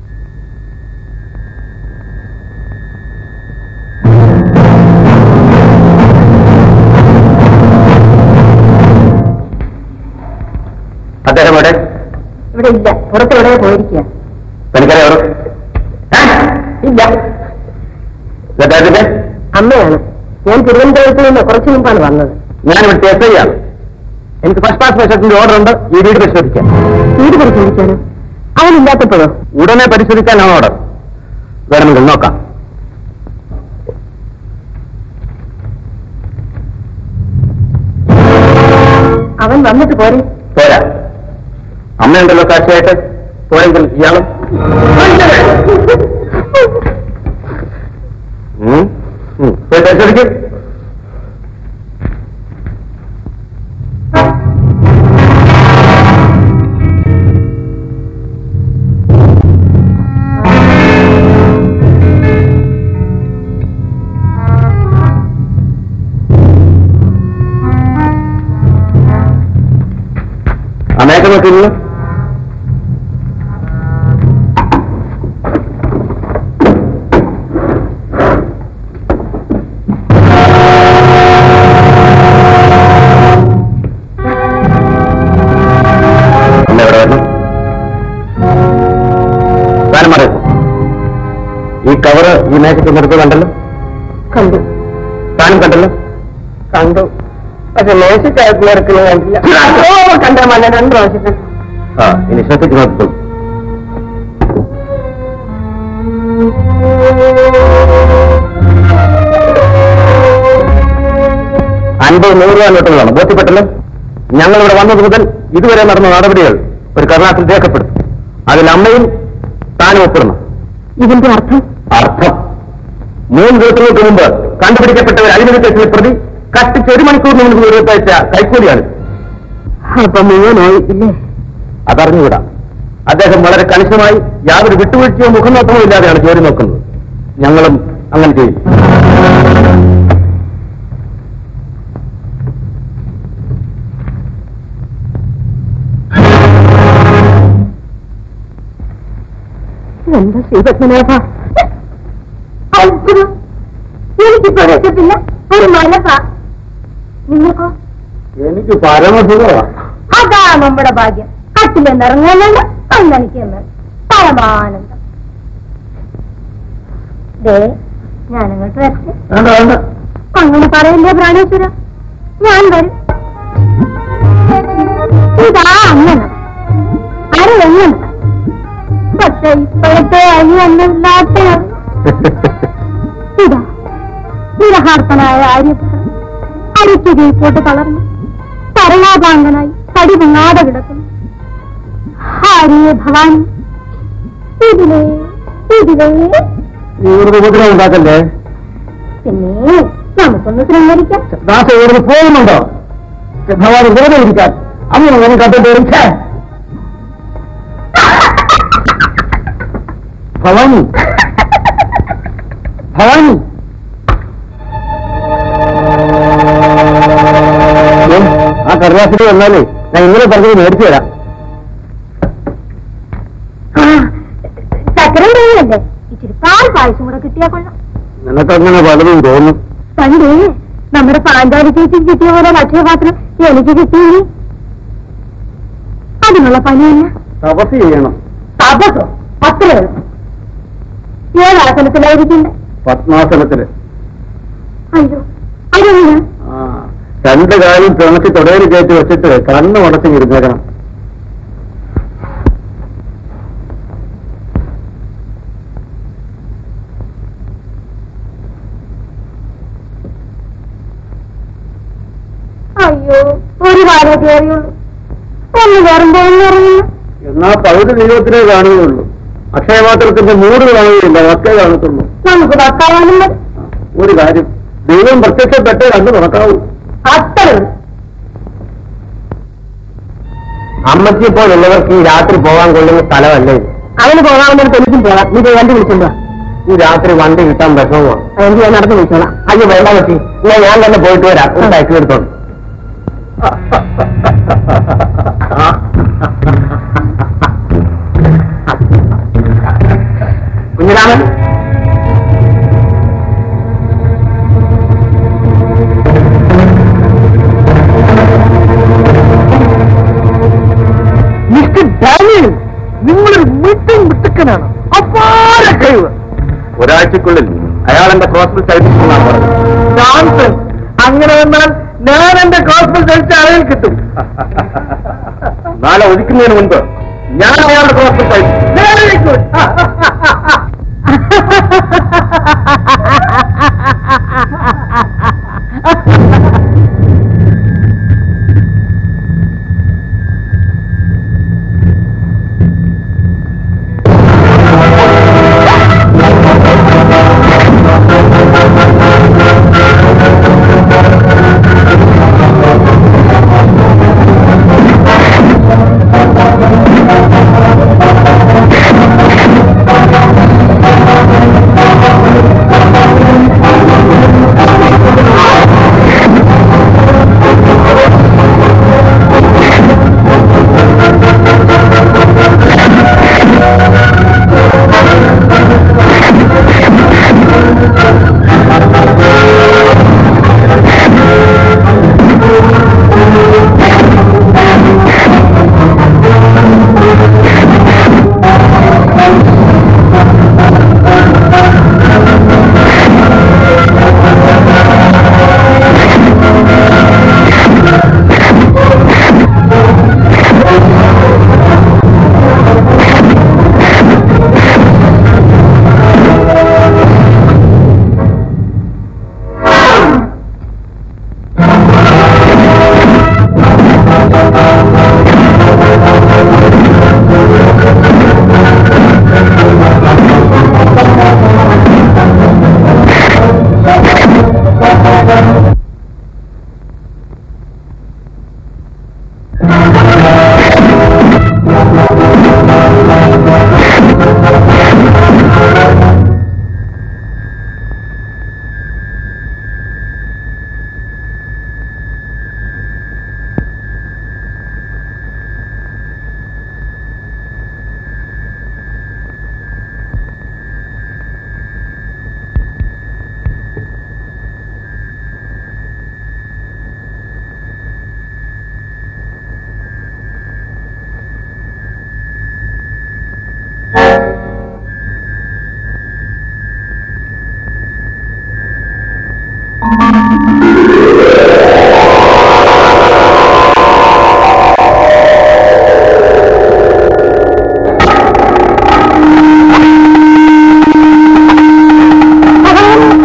Speaker 4: അദ്ദേഹം എവിടെ
Speaker 1: ഇവിടെ ഇല്ല പുറത്ത് എവിടെ പോയിരിക്കുക
Speaker 4: തനിക്കറിയാം ഇല്ല അദ്ദേഹത്തിന്റെ
Speaker 1: അമ്മയാണ് ഞാൻ തിരുവനന്തപുരത്ത് നിന്ന് കുറച്ചു മുമ്പാണ് വന്നത്
Speaker 4: ഞാനിവിടുത്തെ എസ് ഐ ആണ് എനിക്ക് ഫസ്റ്റ് ക്ലാസ് പരിശോധനയുടെ ഓർഡർ ഉണ്ട് ഈ വീട് പരിശോധിക്കാൻ
Speaker 1: വീട് പരിശോധിക്കാനോ അവനില്ലാത്തപ്പോഴോ
Speaker 4: ഉടനെ പരിശോധിക്കാനാണ് ഓർഡർ വേണമെങ്കിൽ നോക്കാം
Speaker 1: അവൻ വന്നിട്ട് പോരെ
Speaker 4: പോരാ അമ്മയുണ്ടല്ലോ സാക്ഷിയായിട്ട് പോയെങ്കിൽ ഇയാളും ഉം, ഉം. പോയി പരിശോധിക്കും അമ്മയൊക്കെ നോക്കിയിരുന്നു അമ്മ എവിടെ വരണം താനും പറയും ഈ കവറ് ഈ മേശയ്ക്ക് നിർത്തി കണ്ടല്ലോ
Speaker 1: കണ്ടു
Speaker 4: താനും കണ്ടല്ലോ
Speaker 1: കണ്ടു പക്ഷെ മേശക്കകത്ത് നിറക്കുന്നത് കണ്ടില്ല ഓ കണ്ട മല രണ്ടു പ്രാവശ്യം കണ്ടു
Speaker 4: ആ ഇനി ശ്രദ്ധിച്ച് നോക്കിക്കോളൂ അൻപത് നൂറ് രൂപ നോട്ടുകളാണ് ബോധ്യപ്പെട്ടല്ലോ ഞങ്ങൾ ഇവിടെ വന്നത് മുതൽ ഇതുവരെ നടന്ന നടപടികൾ ഒരു കർണാട്ടിൽ രേഖപ്പെടുത്തും അതിൽ അമ്മയും താനും ഒപ്പിടണം
Speaker 1: ഇതിന്റെ അർത്ഥം
Speaker 4: അർത്ഥം മൂന്ന് ദിവസങ്ങൾക്ക് മുമ്പ് കണ്ടുപിടിക്കപ്പെട്ട ഒരു അഴിമതി കേസിലെ പ്രതി കഷ്ടിച്ച് ഒരു മണിക്കൂറിന് മുൻപ് ഉയർത്തയച്ച കൈക്കൂലിയാണ്
Speaker 1: അപ്പൊ മുഴുവനായി ഇല്ലേ
Speaker 4: അതറിഞ്ഞുകൂടാ അദ്ദേഹം വളരെ കണിശമായി യാതൊരു വിട്ടുവീഴ്ചയോ മുഖനോട്ടമോ ഇല്ലാതെയാണ് ജോലി നോക്കുന്നത് ഞങ്ങളും അങ്ങനെ ചെയ്യും
Speaker 1: എന്താ ശ്രീപത്മനാഭ അത്ഭുതം എനിക്കിപ്പോ രസത്തില്ല ഒരു മനസ്സാ നിങ്ങൾക്കോ
Speaker 4: എനിക്ക് പരമസുഖമാണ്
Speaker 1: അതാ നമ്മുടെ ഭാഗ്യം കട്ടിലെന്ന് ഇറങ്ങാനുണ്ട് അങ്ങനിക്കുന്നത് പരമാനന്ദം ദേ ഞാനങ്ങോട്ട് വരട്ടെ
Speaker 4: വേണ്ട വേണ്ട
Speaker 1: അങ്ങനെ പറയല്ലേ പ്രാണേശ്വര ഞാൻ വരും ഇതാ അങ്ങനെ അര എങ്ങനെ പക്ഷെ ഇപ്പോഴത്തെ അരി ഒന്നില്ലാത്ത ഇതാ നിരഹാർത്തനായ ആര്യപുത്രൻ അരിക്ക് കീഴ്പോട്ട് തളർന്നു തരണാപാങ്കനായി തടി പൊങ്ങാതെ കിടക്കുന്നു ഹാരിയെ ഭവാനി ഇതിലേ ഇതിലേ
Speaker 4: നീ ഒരു ഉപദ്രവം ഉണ്ടാക്കല്ലേ
Speaker 1: പിന്നെ നമുക്കൊന്ന് ശൃംഗരിക്കാം
Speaker 4: ദാസ ഇവിടുന്ന് പോകുന്നുണ്ടോ ഭഗവാൻ വെറുതെ ഇരിക്കാൻ അമ്മ നമ്മൾ കണ്ടിട്ട് ഇരിക്കാൻ ഭവാനി ഭവാനി ഏ, ആ കടലാസിൽ വന്നാലേ ഞാൻ ഇന്നലെ പറഞ്ഞത് മേടിച്ചു തരാം
Speaker 1: ചക്കരം തേങ്ങയല്ലേ ഇച്ചിരി പാൽ പായസം കൂടെ കിട്ടിയാ കൊള്ളാം
Speaker 4: നിനക്കങ്ങനെ പലതും തോന്നും
Speaker 1: പണ്ട് നമ്മുടെ പാഞ്ചാലി ചേച്ചിക്ക് കിട്ടിയ പോലെ ലക്ഷ്യപാത്രം എനിക്ക് കിട്ടിയില്ലേ അതിനുള്ള പണിയല്ല
Speaker 4: തപസ് ചെയ്യണം
Speaker 1: തപസോ അത്രേ ഉള്ളൂ ഏതാസനത്തിലായിരിക്കണ്ടേ
Speaker 4: പത്മാസനത്തില്
Speaker 1: അയ്യോ അതെങ്ങനെയാ
Speaker 4: ആ രണ്ട് കാലും പിണച്ച് തുടയിൽ കയറ്റി വെച്ചിട്ട് കണ്ണ് ഉടച്ച് ഇരുന്നേക്കണം
Speaker 1: അയ്യോ ഒരു കാലം കയറിയുള്ളൂ ഒന്ന് കയറുമ്പോ ഒന്നും ഇറങ്ങില്ല
Speaker 4: എന്നാ പകുതി ദൈവത്തിനെ കാണുകയുള്ളൂ അക്ഷയപാത്രത്തിന്റെ മൂട് കാണുകയില്ല വക്കേ കാണത്തുള്ളൂ
Speaker 1: നമുക്ക് ഭർത്താവാനും മതി
Speaker 4: ഒരു കാര്യം ദൈവം പ്രത്യക്ഷപ്പെട്ടേ കണ്ടു നടക്കാവൂ
Speaker 1: അത്രേ ഉള്ളൂ
Speaker 4: അമ്മയ്ക്ക് പോലുള്ളവർക്ക് ഈ രാത്രി പോകാൻ കൊള്ളുന്ന സ്ഥലമല്ലേ ഇത്?
Speaker 1: അവന് പോകാവുന്നിടത്ത് എനിക്കും പോകാം നീ പോയി വണ്ടി വിളിച്ചോണ്ടോ
Speaker 4: ഈ രാത്രി വണ്ടി കിട്ടാൻ വിഷമമാണ്
Speaker 1: എനിക്ക് ഞാൻ നടന്നു വിളിച്ചോളാം
Speaker 4: അയ്യോ വേണ്ട പറ്റി എന്നാ ഞാൻ തന്നെ പോയിട്ട് വരാം ഒരു സൈക്കിൾ എടുത്തോണ്ട് കുഞ്ഞിരാമൻ
Speaker 5: മിസ്റ്റർ ഡാനിയൽ നിങ്ങളൊരു മിട്ടും മിട്ടുക്കനാണ് അപാര കഴിവ്
Speaker 4: ഒരാഴ്ചക്കുള്ളിൽ അയാൾ എന്റെ ക്രോസിൽ ചരിപ്പിച്ചെന്നാണ് പറഞ്ഞത്
Speaker 5: ജോൺസൺ അങ്ങനെ വന്നാൽ ഞാൻ എന്റെ കോസ്മൽ കഴിച്ച അളവിൽ കിട്ടും
Speaker 4: നാളെ ഒഴിക്കുന്നതിന് മുൻപ് ഞാൻ അയാളുടെ ക്രോസിൽ ചരിക്കും
Speaker 5: വെരി ഗുഡ്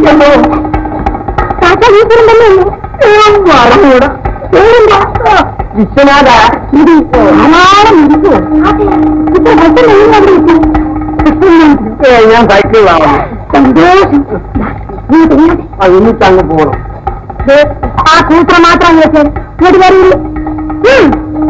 Speaker 1: താത്ത ഈ കുറുമ്പല്ലേ ഉള്ളൂ
Speaker 5: പറഞ്ഞൂടാ
Speaker 1: വേറെന്താ
Speaker 4: വിശ്വനാഥ
Speaker 1: ഇത് ധാരാളം ഇരിക്കുവോ ഇത്ര പെട്ടെന്ന് എങ്ങനെ അവിടെ എത്തി? കൃഷ്ണനാഥൻ.
Speaker 4: ഏ, ഞാൻ സൈക്കിളിലാവുന്നു
Speaker 1: സന്തോഷം ദാ, ഇങ്ങോട്ട് ഇങ്ങോട്ട്.
Speaker 4: ആ എനിക്ക് അങ്ങ് പോകണം
Speaker 1: ദേ, ആ കൂത്ര മാത്രം വെച്ചേ ഇങ്ങോട്ട് വരൂ ഉം.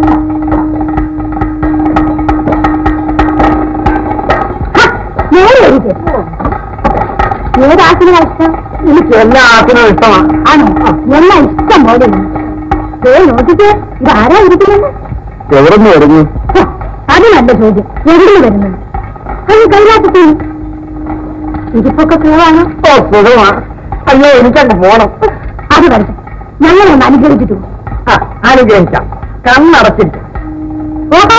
Speaker 1: ഹ, നേരെ വരൂ. ഏതാസിനാ ഇഷ്ടം
Speaker 4: എനിക്ക് എല്ലാ ആസിനും ഇഷ്ടമാണ്
Speaker 1: ആണോ എന്നാ ഇഷ്ടം പോലെ ഉണ്ട്. ദേ നോക്കിക്കേ ഇത് ആരാ ഇരിക്കുന്നത്
Speaker 4: എവിടെ നിന്ന് വരുന്നു
Speaker 1: ഹ, അത് നല്ല ചോദ്യം എവിടെ വരുന്നത് അത് കൈലാസത്തിൽ ഇതിപ്പൊക്കെ പോവാണ്
Speaker 4: ഓ സുഖമാണ് അയ്യോ എനിക്കങ്ങ് പോണം
Speaker 1: അത് വരട്ടെ ഞങ്ങളൊന്ന് അനുഗ്രഹിച്ചിട്ടു
Speaker 4: ആ, അനുഗ്രഹിക്കാം കണ്ണടച്ചിട്ട്
Speaker 1: ഓഹോ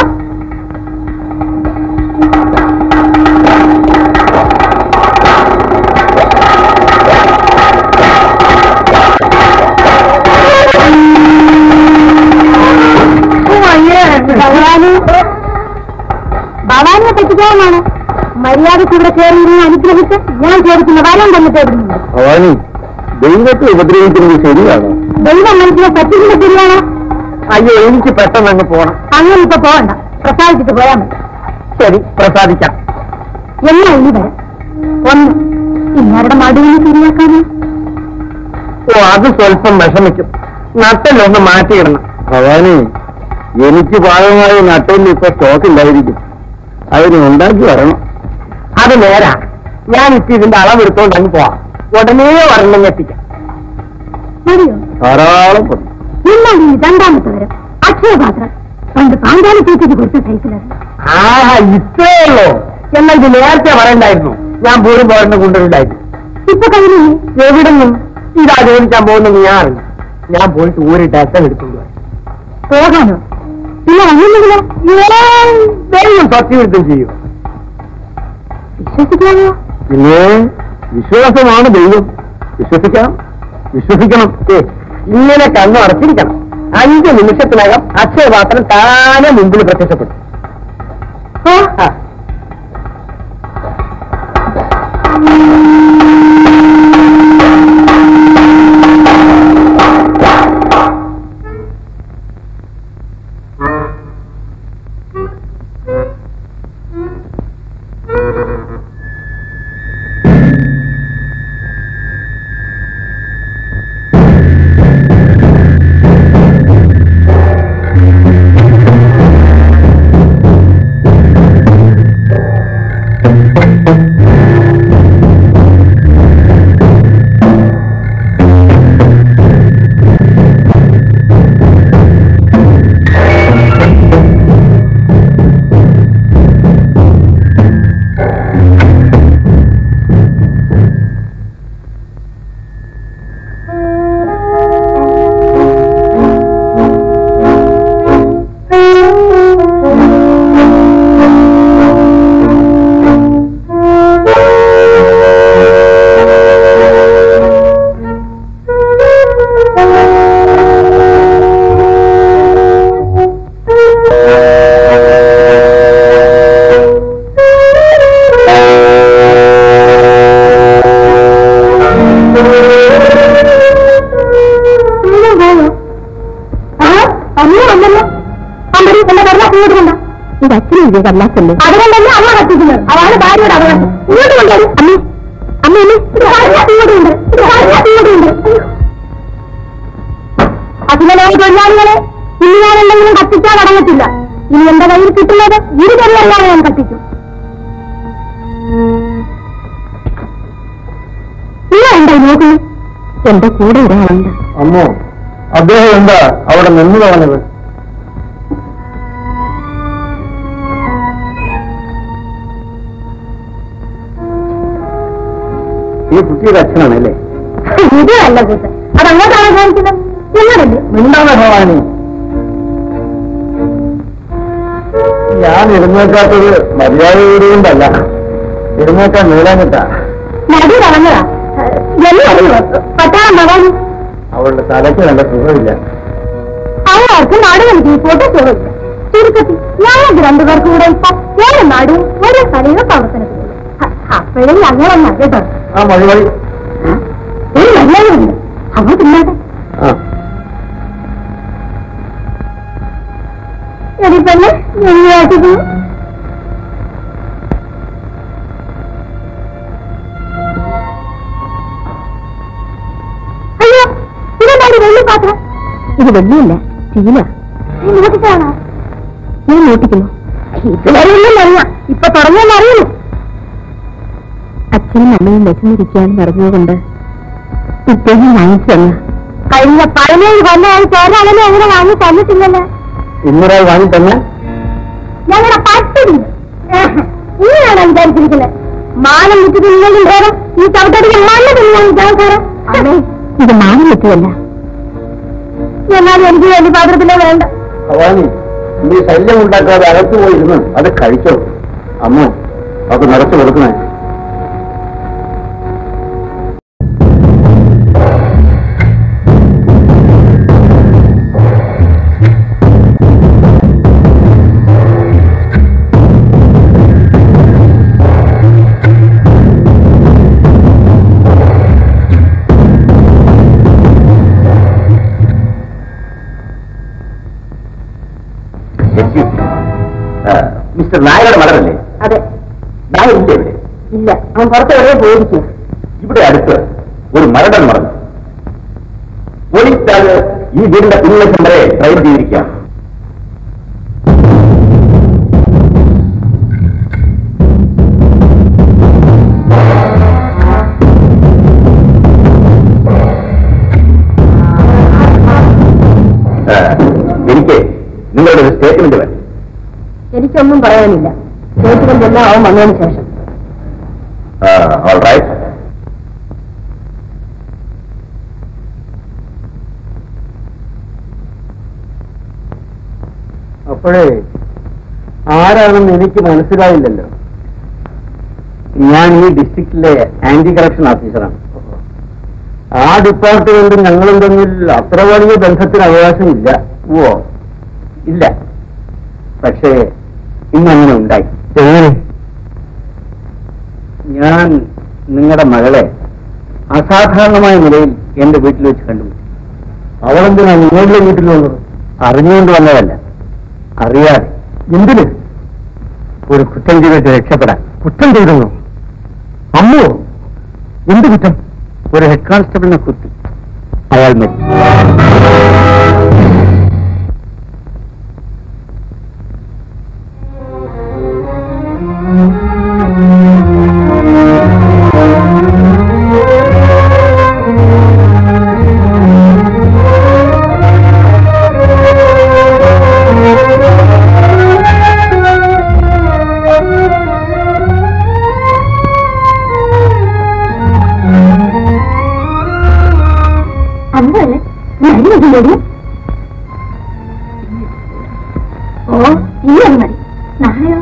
Speaker 1: ഭഗവാന് ഭവാനിയെ പറ്റിക്കാവുന്നതാണ് മര്യാദയ്ക്ക് ഇവിടെ കയറിയിരുന്ന് അനുഗ്രഹിച്ച് ഞാൻ ചോദിക്കുന്ന വരം തന്നിട്ട് എവിടുന്നുണ്ട്
Speaker 4: ഭവാനി ദൈവത്തെ ഉപദ്രവിക്കുന്നത് ശരിയാണോ
Speaker 1: ദൈവം മനസ്സിനെ പറ്റിക്കുന്ന ശരിയാണോ
Speaker 4: അയ്യോ എനിക്ക് പെട്ടെന്ന് അങ്ങ് പോണം
Speaker 1: അങ്ങനെ ഇപ്പൊ പോകണ്ട പ്രസാദിച്ചിട്ട് പോയാൽ മതി
Speaker 4: ശരി പ്രസാദിക്കാം
Speaker 1: എന്നാ ഇനി വരാം ഒന്ന് ഇന്നാരുടെ മടുവിനെ ശരിയാക്കാനാ
Speaker 4: ഓ അത് സ്വല്പം വിഷമിക്കും നട്ടലൊന്ന് മാറ്റിയിടണം ഭവാനി എനിക്ക് പാകമായി നട്ടലിൽ ഇപ്പൊ സ്റ്റോക്ക് ഇല്ലായിരിക്കും അതിന് ഉണ്ടാക്കി വരണം അത് നേരാ ഞാൻ ഇപ്പൊ ഇതിന്റെ അളവെടുത്തോണ്ട് അങ്ങ് പോവാം ഉടനെ വരണം എത്തിക്കാം
Speaker 1: മതിയോ
Speaker 4: ധാരാളം പൊടി
Speaker 1: എന്നാൽ ഈ രണ്ടാമത്തെ വരം അക്ഷയപാത്രം പണ്ട് പാഞ്ചാലി ചേച്ചിക്ക് കൊടുത്ത സൈക്കിളാണ്
Speaker 4: ആ ഇത്രേ ഉള്ളൂ എന്നാൽ ഇത് നേരത്തെ പറയണ്ടായിരുന്നു ഞാൻ പോലും പോരുന്ന കൊണ്ടുവരില്ലായിരുന്നു
Speaker 1: ഇപ്പൊ കഴിഞ്ഞില്ലേ
Speaker 4: എവിടെ നിന്നും ഇതാ ചോദിക്കാൻ പോകുന്നത് ഞാൻ അറിഞ്ഞു ഞാൻ പോയിട്ട് ഒരു ഡസൻ എടുത്തുകൊണ്ട് വരാം
Speaker 1: പോകാനോ പിന്നെ അങ്ങനെയെങ്കിലോ
Speaker 4: ദൈവം സത്യവിരുദ്ധം ചെയ്യും
Speaker 1: വിശ്വസിക്കാമോ
Speaker 4: പിന്നെ വിശ്വാസമാണ് ദൈവം വിശ്വസിക്കണം വിശ്വസിക്കണം ഏ ഇങ്ങനെ കണ്ണു അടച്ചിരിക്കണം അഞ്ച് നിമിഷത്തിനകം അക്ഷയപാത്രം താനെ മുമ്പിൽ പ്രത്യക്ഷപ്പെട്ടു ആ.
Speaker 1: വീണ്ടും പോയോ ആ അമ്മ വന്നല്ലോ അമ്മടി എന്റെ കടലാസ് ഇങ്ങോട്ട് കൊണ്ട ഇത് അച്ഛനും ഇതേ കടലാസല്ലേ അതുകൊണ്ടല്ലേ അമ്മ കത്തിക്കുന്നത് അതാണ് ഭാര്യയുടെ അപകടം ഇങ്ങോട്ട് കൊണ്ടുവരും അമ്മേ അമ്മ അമ്മേ ഇത് കടലാസ് ഇങ്ങോട്ട് ഉണ്ട് ഇത് കടലാസ് ഇങ്ങോട്ട് ഉണ്ട് അതിനായ തൊഴിലാളികളെ ഇനി ഞാൻ എന്തെങ്കിലും കത്തിച്ചാൽ അടങ്ങത്തില്ല ഇനി എന്റെ കയ്യിൽ കിട്ടുന്നത് ഇരുപതെല്ലാം ഞാൻ കത്തിക്കും നിങ്ങൾ എന്താ നോക്കുന്നു എന്റെ കൂടെ ഒരാളുണ്ട്
Speaker 4: അമ്മോ അദ്ദേഹം എന്താ അവിടെ നിന്ന് പറഞ്ഞത് ഈ കുട്ടിയുടെ അച്ഛനാണല്ലേ
Speaker 1: ഇത് നല്ല കൂട്ട് അതങ്ങോട്ടാണ് കാണിക്കുന്നത് എന്നതല്ലേ
Speaker 4: മിണ്ടാണ് ഭവാനി ഞാൻ എഴുന്നേക്കാത്തത് മര്യാദയോടുകൊണ്ടല്ല എഴുന്നേക്കാൻ നീളാഞ്ഞിട്ടാ
Speaker 1: നടി പറഞ്ഞതാ എല്ലാവരും പട്ടാളം ഭഗവാൻ
Speaker 4: അവളുടെ തലയ്ക്ക് നല്ല സുഖമില്ല
Speaker 1: അവർക്ക് നാട് നൽകി പോട്ടെ സുഖമില്ല ചുരുക്കത്തിൽ ഞങ്ങൾക്ക് രണ്ടുപേർക്കും കൂടെ ഇപ്പൊ ഒരു നാടും ഒരു സ്ഥലവും പ്രവർത്തനത്തിലുള്ളൂ ഹ, അപ്പോഴും ഞങ്ങളൊന്നും കേട്ടോ
Speaker 4: ആ മതി മതി
Speaker 1: ഒരു മര്യാദയുണ്ട് അങ്ങോട്ടില്ലാതെ
Speaker 4: ആ
Speaker 1: എന്താണ് ഈ പെണ്ണ് എങ്ങനെയാട്ടത് അയ്യോ ഇതെന്താണ് വെള്ളി പാത്രം ഇത് വെള്ളിയല്ല സ്റ്റീല നോട്ടിട്ടാണോ ഞാൻ നോട്ടിക്കുന്നു ഇതുവരെയൊന്നും അറിയാം ഇപ്പൊ പറഞ്ഞാൽ അറിയുന്നു അച്ഛനും അമ്മയും വിശന്നിരിക്കുകയാണെന്ന് അറിഞ്ഞുകൊണ്ട് ഇദ്ദേഹം വാങ്ങിച്ചു തന്ന കഴിഞ്ഞ പതിനേഴ് കൊല്ലമായിട്ട് ഒരാളെ അങ്ങനെ വാങ്ങി തന്നിട്ടില്ലല്ലോ
Speaker 4: ഇന്നൊരാൾ വാങ്ങി തന്നെ
Speaker 1: ഞങ്ങളുടെ പട്ടിണി ഇങ്ങനെയാണോ വിചാരിച്ചിരിക്കുന്നത് മാനം വിറ്റ് തിന്നെങ്കിലും വേറെ ഈ ചവിട്ടടിക്ക് മണ്ണ് തിന്നാൻ വിചാരിച്ചാറ് അമ്മേ ഇത് മാനം വിറ്റതല്ല എന്നാലും എനിക്ക് വേണ്ടി പാത്രത്തിലേ വേണ്ട
Speaker 4: ഭവാനി നീ ശല്യം ഉണ്ടാക്കാതെ അകത്ത് പോയിരുന്നു അത് കഴിച്ചോ അമ്മ അത് നിറച്ചു കൊടുക്കണേ മിസ്റ്റർ നായരുടെ മകനല്ലേ
Speaker 1: അതെ
Speaker 4: നായർ ഇല്ലേ ഇവിടെ
Speaker 1: ഇല്ല അവൻ പുറത്ത് എവിടെ പോയിരിക്കും
Speaker 4: ഇവിടെ അടുത്ത് ഒരു മരണം നടന്നു പോലീസുകാർ ഈ വീടിന്റെ പിൻവശം വരെ ട്രൈൻ ചെയ്തിരിക്കുകയാണ് ആ, എനിക്ക് നിങ്ങളുടെ ഒരു സ്റ്റേറ്റ്മെന്റ് വേണം
Speaker 1: എനിക്കൊന്നും പറയാനില്ല സ്റ്റേറ്റ്മെന്റ് എല്ലാം അവൻ വന്നതിന് ശേഷം
Speaker 4: ഓൾ റൈറ്റ്
Speaker 5: അപ്പോഴേ ആരാണെന്ന് എനിക്ക് മനസ്സിലായില്ലല്ലോ
Speaker 4: ഞാൻ ഈ ഡിസ്ട്രിക്റ്റിലെ ആന്റി കറപ്ഷൻ ഓഫീസറാണ്
Speaker 5: ആ ഡിപ്പാർട്ട്മെന്റ് ഞങ്ങളും തമ്മിൽ അത്ര വലിയ ബന്ധത്തിന് അവകാശമില്ല
Speaker 4: ഓ ഇല്ല പക്ഷേ ഇന്നങ്ങനെ ഉണ്ടായി
Speaker 5: എങ്ങനെ
Speaker 4: ഞാൻ നിങ്ങളുടെ മകളെ അസാധാരണമായ നിലയിൽ എന്റെ വീട്ടിൽ വെച്ച് കണ്ടു
Speaker 5: അവളെന്തിനാ നിങ്ങളുടെ വീട്ടിൽ വന്നത്
Speaker 4: അറിഞ്ഞുകൊണ്ട് വന്നതല്ല അറിയാതെ
Speaker 5: എന്തിന്
Speaker 4: ഒരു കുറ്റം ചെയ്തിട്ട് രക്ഷപ്പെടാൻ
Speaker 5: കുറ്റം ചെയ്തെന്നോ അമ്മോ എന്ത് കുറ്റം
Speaker 4: ഒരു ഹെഡ് കോൺസ്റ്റബിളിനെ കുത്തി അയാൾ മരിച്ചു
Speaker 1: അന്നല്ലേ ഞാനില്ല ഓ ഈ ഒരു മതി നാളെയോ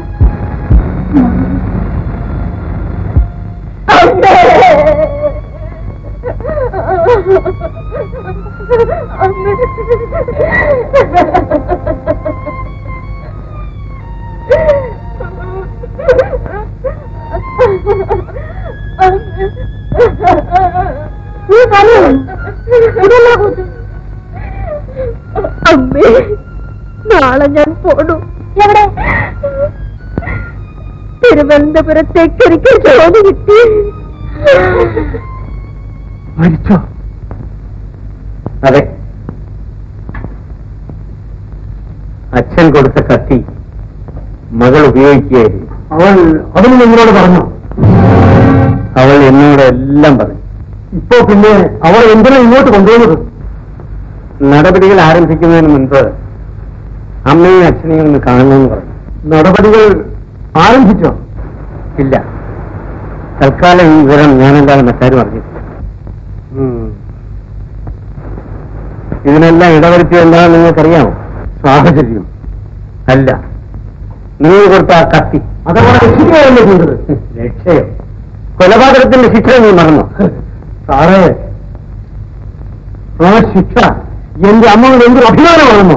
Speaker 1: നീ പറയൂ ഇതെല്ലാം കൂട്ടും അമ്മേ നാളെ ഞാൻ പോണു എവിടെ തിരുവനന്തപുരത്തേക്ക് എനിക്ക് ജോലി കിട്ടി
Speaker 5: മരിച്ചോ
Speaker 4: അതെ അച്ഛൻ കൊടുത്ത കത്തി മകൾ ഉപയോഗിക്കുകയായിരുന്നു
Speaker 5: അവൾ അതൊന്നും നിങ്ങളോട് പറഞ്ഞോ
Speaker 4: അവൾ എന്നോട് എല്ലാം പറഞ്ഞു
Speaker 5: ഇപ്പോ പിന്നെ അവൾ എന്തിനാ ഇങ്ങോട്ട് കൊണ്ടുവന്നത്
Speaker 4: നടപടികൾ ആരംഭിക്കുന്നതിന് മുൻപ് അമ്മയും അച്ഛനെയും ഒന്ന് കാണണമെന്ന് പറഞ്ഞു
Speaker 5: നടപടികൾ ആരംഭിച്ചോ
Speaker 4: ഇല്ല തൽക്കാലം ഈ വിവരം ഞാനെന്താണ് മറ്റാരും അറിഞ്ഞിട്ടില്ല ഇതിനെല്ലാം ഇടവരുത്തിയത് എന്താണെന്ന് നിങ്ങൾക്കറിയാമോ
Speaker 5: സാഹചര്യം
Speaker 4: അല്ല നിങ്ങൾ കൊടുത്ത ആ കത്തി
Speaker 5: അതവളെ രക്ഷിക്കുകയല്ലേ ചെയ്തത്
Speaker 4: ലക്ഷ്യം കൊലപാതകത്തിന്റെ ശിക്ഷ നീ മറന്നു
Speaker 5: സാറേ ആ ശിക്ഷ എന്റെ അമ്മയുടെ എന്തൊരു അഭിമാനമാണെന്നോ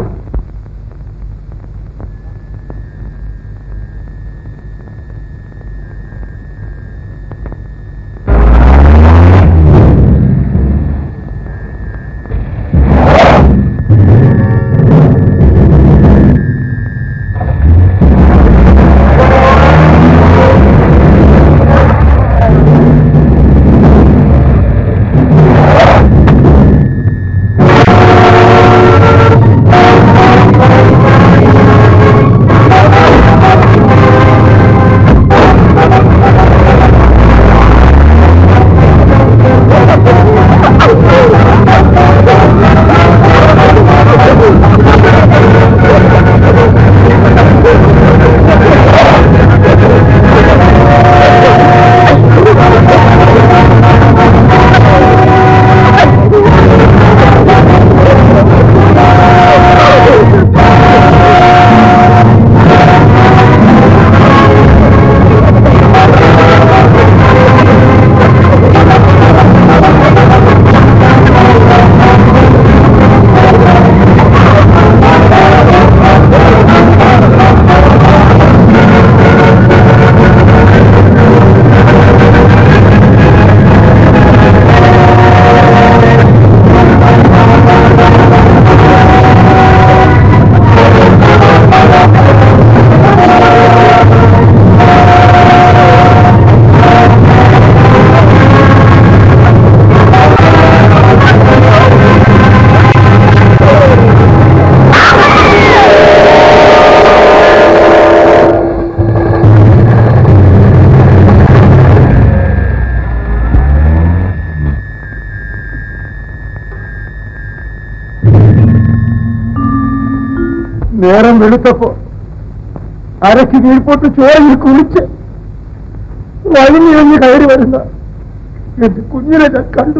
Speaker 5: നേരം വെളുത്തപ്പോ അരക്ക് കീഴ്പോട്ട് ചോരയിൽ കുളിച്ച് വഴിഞ്ഞിഴഞ്ഞ് കയറി വരുന്ന എന്റെ കുഞ്ഞിനെ ഞാൻ കണ്ടു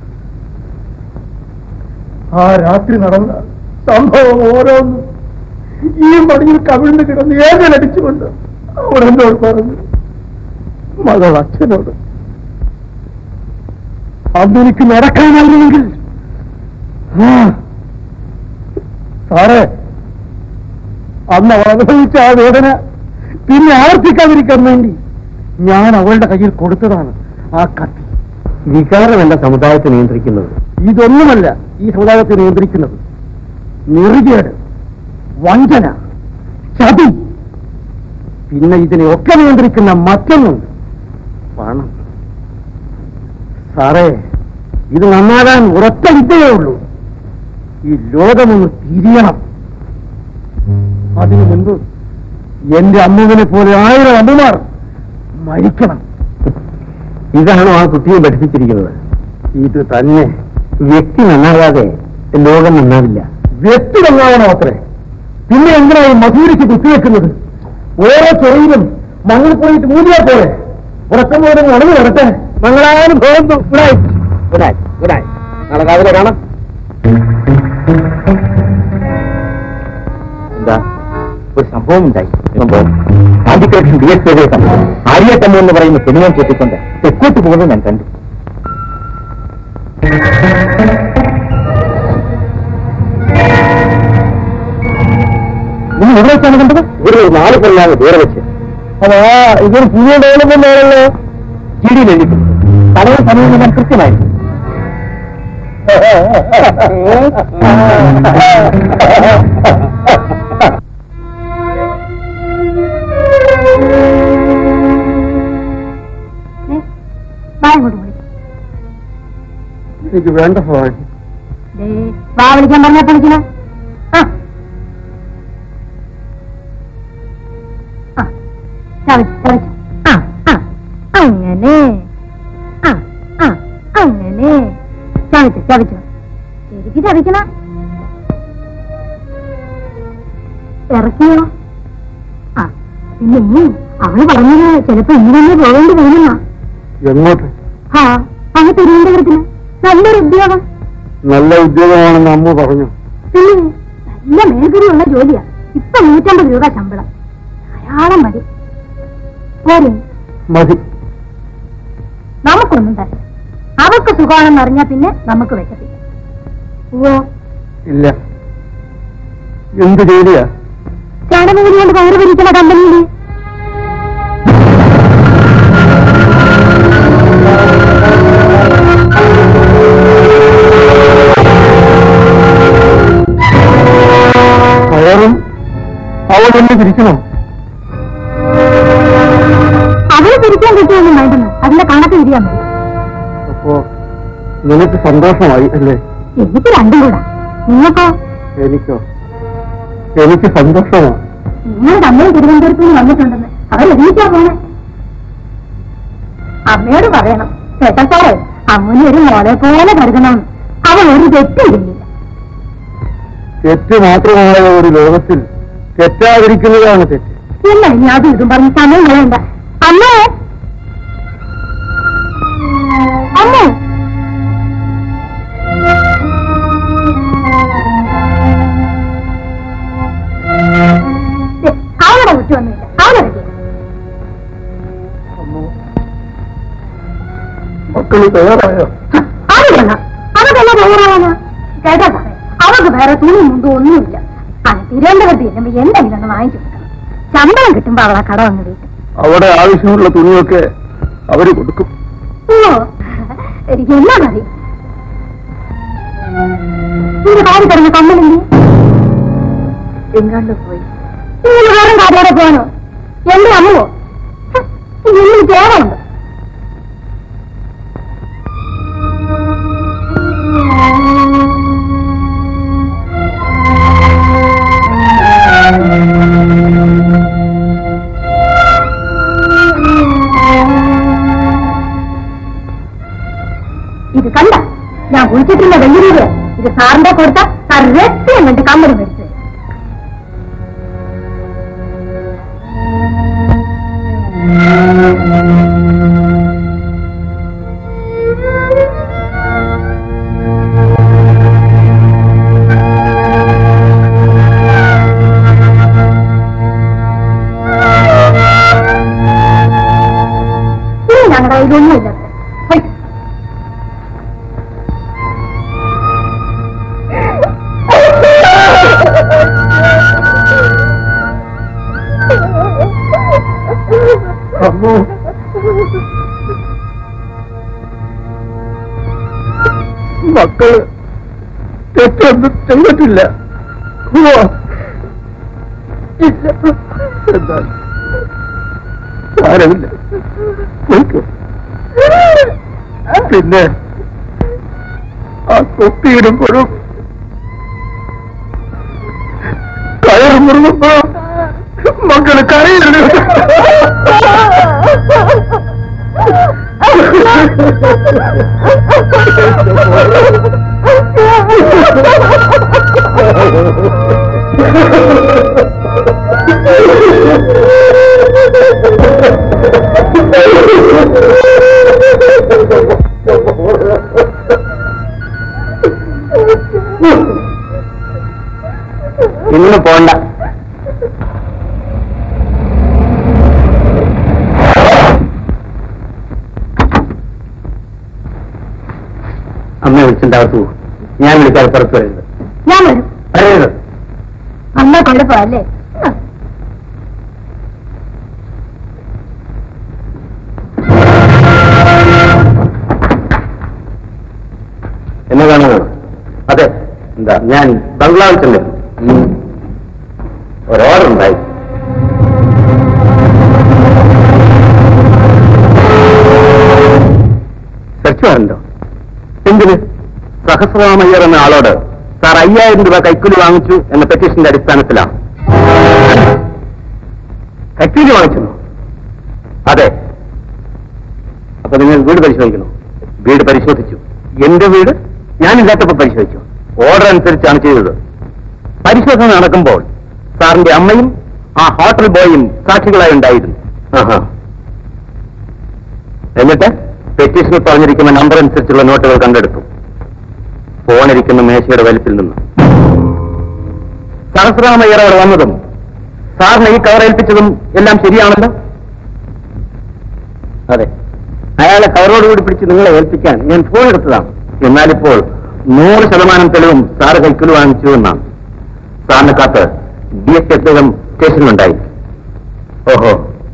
Speaker 5: ആ രാത്രി നടന്ന സംഭവം ഓരോന്നും ഈ മടിയിൽ കവിഴ്ന്ന് കിടന്ന് ഏകലടിച്ചുകൊണ്ട് അവൾ എന്നോട് പറഞ്ഞു മകൾ അച്ഛനോട് അന്ന് എനിക്ക് നടക്കാനായിരുന്നെങ്കിൽ ആ, സാറേ അന്ന് അവൾ അനുഭവിച്ച ആ വേദന പിന്നെ ആവർത്തിക്കാതിരിക്കാൻ വേണ്ടി ഞാൻ അവളുടെ കയ്യിൽ കൊടുത്തതാണ് ആ കത്തി
Speaker 4: വികാരമല്ല സമുദായത്തെ നിയന്ത്രിക്കുന്നത്
Speaker 5: ഇതൊന്നുമല്ല ഈ സമുദായത്തെ നിയന്ത്രിക്കുന്നത് നെറുകേട് വഞ്ചന ചതി പിന്നെ ഇതിനെയൊക്കെ നിയന്ത്രിക്കുന്ന മറ്റൊന്നുണ്ട് പണം സാറേ ഇത് നന്നാകാൻ ഉറച്ച വിദ്യയേ ഉള്ളൂ ഈ ലോകമൊന്ന് തിരിയണം അതിനു മുൻപ് എന്റെ അമ്മുവിനെ പോലെ ആയിരം അമ്മമാർ മരിക്കണം
Speaker 4: ഇതാണോ ആ കുട്ടിയെ പഠിപ്പിച്ചിരിക്കുന്നത്
Speaker 5: ഇത് തന്നെ
Speaker 4: വ്യക്തി നന്നാകാതെ ലോകം നന്നാവില്ല
Speaker 5: വ്യക്തി നന്നാവണം അത്രേ പിന്നെ എന്തിനായി മധുരിക്ക് കുത്തിവെക്കുന്നത് ഓരോ ചെറിയിലും മണ്ണിൽ പോയിട്ട് മൂലിയാ പോലെ ഉറക്കം പോലെ ഉണങ്ങി വരട്ടെ മംഗളാനുഭവം ഗുഡായി
Speaker 4: ഗുഡായി ഗുഡായി നാളെ രാവിലെ കാണാം എന്താ ഒരു സംഭവം ഉണ്ടായി സംഭവം ആദ്യക്രക്ഷൻ ഡി എസ് എ സംഭവം ആര്യത്തമ്മ എന്ന് പറയുന്ന സിനിമ കൂട്ടിക്കൊണ്ട് തെക്കോട്ട് പോകുന്നത് ഞാൻ കണ്ടു നിങ്ങൾ എവിടെ വെച്ചാണ് കണ്ടത് ഇവിടെ ഒരു നാല് കൊല്ലാതെ ദൂരെ വെച്ച്
Speaker 5: അതാ ഇതൊരു പുതിയ ഡെവലപ്മെന്റ് ആണല്ലോ
Speaker 4: ജി ഡിയിൽ എഴുതിയിട്ടുണ്ട് സമയം സമയം ഞാൻ കൃത്യമായിരുന്നു
Speaker 1: വാ ഇങ്ങോട്ട് വിളി
Speaker 5: എനിക്ക് വേണ്ട ഫോൺ
Speaker 1: ദേ, വാ വിളിക്കാൻ പറഞ്ഞാ വിളിക്കണ ആ ആ, ചവച്ച്, ചവച്ച്. ആ, ആ, അങ്ങനെ ആ ആ അങ്ങനെ ചവച്ചു ചവച്ചു ശരിക്ക് ചവയ്ക്കണ ഇറക്കിയോ ആ പിന്നെ നീ അവള് പറഞ്ഞത് ചിലപ്പോ ഇന്ന് തന്നെ പോകേണ്ടി വരുന്ന
Speaker 5: എങ്ങോട്ട്
Speaker 1: ആ അങ്ങ് തിരുവനന്തപുരത്തിന് നല്ലൊരു ഉദ്യോഗം
Speaker 5: നല്ല ഉദ്യോഗമാണെന്ന് അമ്മ പറഞ്ഞു
Speaker 1: പിന്നെ നല്ല മേൽഗതിയുള്ള ജോലിയാ ഇപ്പൊ നൂറ്റമ്പത് രൂപ ശമ്പളം ധാരാളം മതി പോരെ
Speaker 5: മതി
Speaker 1: നമുക്കൊന്നും തരാം അവർക്ക് സുഖമാണെന്ന് അറിഞ്ഞാ പിന്നെ നമുക്ക് വിശപ്പില്ല ഓ
Speaker 5: ഇല്ല എന്ത് ജോലിയാ
Speaker 1: ചാണകമൂലി കൊണ്ട് പയറ് ഭരിക്കുന്ന കമ്പനിയില്
Speaker 5: കയറും അവൾ എന്നെ തിരിക്കണോ
Speaker 1: അവള് പിരിക്കാൻ കിട്ടിയൊന്നും വേണ്ടെന്ന് അതിന്റെ കണക്ക് തിരിയാൻ മതി
Speaker 5: അപ്പോ നിനക്ക് സന്തോഷമായി അല്ലേ
Speaker 1: എനിക്ക് രണ്ടും കൂടാ നിങ്ങൾക്കോ
Speaker 5: എനിക്കോ എനിക്ക് സന്തോഷമാണ്
Speaker 1: നിങ്ങൾ തമ്മിൽ തിരുവനന്തപുരത്ത് നിന്ന് വന്നിട്ടുണ്ടെന്ന് അവർ ഒരുമിച്ചാ പോണേ അമ്മയോട് പറയണം ചേട്ടാ സാറേ അമ്മനെ ഒരു മോളെ പോലെ കരുതണം അവൾ ഒരു തെറ്റും ചെയ്യില്ല
Speaker 5: തെറ്റ് മാത്രമായ ഒരു ലോകത്തിൽ തെറ്റാതിരിക്കുന്നതാണ് തെറ്റ്
Speaker 1: എന്നാ ഇനി അതും ഇതും പറഞ്ഞ് സമയം കളയണ്ട അമ്മേ അമ്മേ ദേ, അവളുടെ കുറ്റം ഒന്നുമില്ല അവളെ പറ്റി
Speaker 5: മക്കള് തയ്യാറായോ
Speaker 1: അത് വേണം അതൊക്കെല്ലാം തയ്യാറാവാനാ കേട്ടോ സാറേ അവർക്ക് വേറെ തുണി മുണ്ടും ഒന്നുമില്ല അത് തിരുവനന്തപുരത്ത് ചെല്ലുമ്പോ എന്തെങ്കിലും ഒന്ന് വാങ്ങിച്ചു കൊടുക്കണം ശമ്പളം കിട്ടുമ്പോ അവളെ കട വന്ന് വീട്ടും
Speaker 5: അവിടെ ആവശ്യമുള്ള തുണിയൊക്കെ അവര് കൊടുക്കും
Speaker 1: ഓ എനിക്ക് എന്നാ മതി നിന്റെ കാര്യം പറഞ്ഞ കമ്മലില്ലേ എങ്ങാണ്ട് പോയി നിങ്ങൾ വേറെ കാര്യം പോകണോ എന്റെ അമ്മോ ഇന്ന് ചേരുണ്ട് ഇത് കണ്ട ഞാൻ കുളിച്ചിട്ടുള്ള വെള്ളിരൂപ ഇത് സാറിന്റെ കൊടുത്ത സാർ രഹസ്യം കണ്ട് കമ്മൽ മേടിച്ചു
Speaker 5: അമ്മോ മക്കള് തെറ്റൊന്നും ചെയ്തിട്ടില്ല ഓ, ഇല്ല എന്നാൽ സാരമില്ല പോയിക്കോ പിന്നെ ആ തൊപ്പിയിടുമ്പോഴും കയറ് മുറുകുമ്പോ മക്കള് കരയില്ല
Speaker 4: ഇന്ന് പോണ്ട അമ്മയെ വിളിച്ചിട്ട് അകത്ത് പോകും ഞാൻ വിളിക്കാതെ പുറത്ത് വരരുത്
Speaker 1: ഞാൻ വരും
Speaker 4: വരരുത്
Speaker 1: അമ്മ കുഴപ്പമല്ലേ
Speaker 4: എന്നെ കാണുന്നത് അതെ എന്താ ഞാൻ ബംഗ്ലാവിൽ ചെന്നിരുന്നു ഉം. ഒരു ഓർഡർ ഉണ്ടായി സെർച്ച് വാറണ്ടോ എന്തിന് സഹസ്രാമയ്യർ എന്ന ആളോട് സാർ അയ്യായിരം രൂപ കൈക്കൂലി വാങ്ങിച്ചു എന്ന പെറ്റീഷന്റെ അടിസ്ഥാനത്തിലാണ് കൈക്കൂലി വാങ്ങിച്ചു അതെ അപ്പൊ നിങ്ങൾ വീട് പരിശോധിക്കണം വീട് പരിശോധിച്ചു എന്റെ വീട് ഞാനില്ലാത്തപ്പോ പരിശോധിച്ചു ഓർഡർ അനുസരിച്ചാണ് ചെയ്തത് പരിശോധന നടക്കുമ്പോൾ സാറിന്റെ അമ്മയും ആ ഹോട്ടൽ ബോയും സാക്ഷികളായി ഉണ്ടായിരുന്നു ആഹാ. എന്നിട്ട് പെറ്റീഷനിൽ പറഞ്ഞിരിക്കുന്ന നമ്പർ അനുസരിച്ചുള്ള നോട്ടുകൾ കണ്ടെടുത്തു ഫോണിരിക്കുന്ന മേശയുടെ വലിപ്പിൽ നിന്ന് സഹസ്രാമയ്യർ അവിടെ വന്നതും സാറിനെ ഈ കവർ ഏൽപ്പിച്ചതും എല്ലാം ശരിയാണല്ലോ അതെ അയാളെ കവറോടുകൂടി പിടിച്ച് നിങ്ങളെ ഏൽപ്പിക്കാൻ ഞാൻ ഫോൺ എടുത്തതാണ് എന്നാലിപ്പോൾ നൂറ് ശതമാനം തെളിവും സാറ് കൈക്കൽ വാങ്ങിച്ചു എന്നാണ് സാറിന് കാത്ത് ഡി എസ് എഫ് സ്റ്റേഷനിലുണ്ടായി ഓഹോ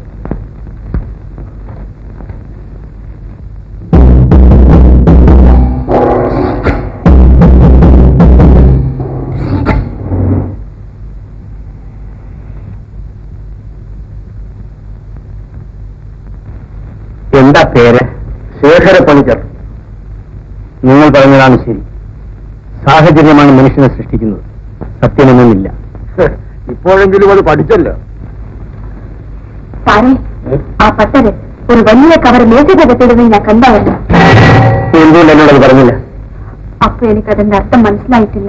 Speaker 4: എന്താ പേര് ശേഖര പണിക്കർ നിങ്ങൾ പറഞ്ഞതാണ് ശരി സാഹചര്യമാണ് മനുഷ്യനെ സൃഷ്ടിക്കുന്നത് സത്യമൊന്നുമില്ല ഇപ്പോഴെങ്കിലും അത് പഠിച്ചല്ലോ
Speaker 1: സാറേ ആ പട്ടര് ഒരു വലിയ കവർ മേശകത്തിടുന്നത് ഞാൻ കണ്ടാവല്ലോ
Speaker 4: എന്തുകൊണ്ട് എന്നോടത് പറഞ്ഞില്ല
Speaker 1: അപ്പൊ എനിക്കതിന്റെ അർത്ഥം മനസ്സിലായിട്ടില്ല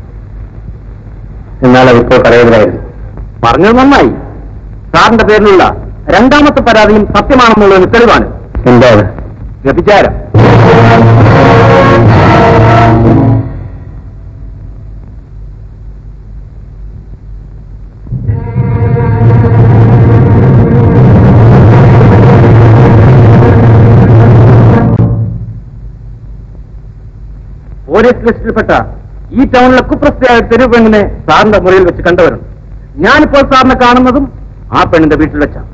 Speaker 4: എന്നാൽ അതിപ്പോൾ പറയരുതായിരുന്നു പറഞ്ഞത് നന്നായി സാറിന്റെ പേരിലുള്ള രണ്ടാമത്തെ പരാതിയും സത്യമാണെന്നുള്ളതിന് തെളിവാണ് എന്താണ് വ്യഭിചാരം പോലീസ് ലിസ്റ്റിൽപ്പെട്ട ഈ ടൗണിലെ കുപ്രസ്ഥയായ തെരുവ് പെണ്ണിനെ സാറിന്റെ മുറിയിൽ വെച്ച് കണ്ടവരുണ്ട് ഞാനിപ്പോൾ സാറിനെ കാണുന്നതും ആ പെണ്ണിന്റെ വീട്ടിൽ വെച്ചാണ്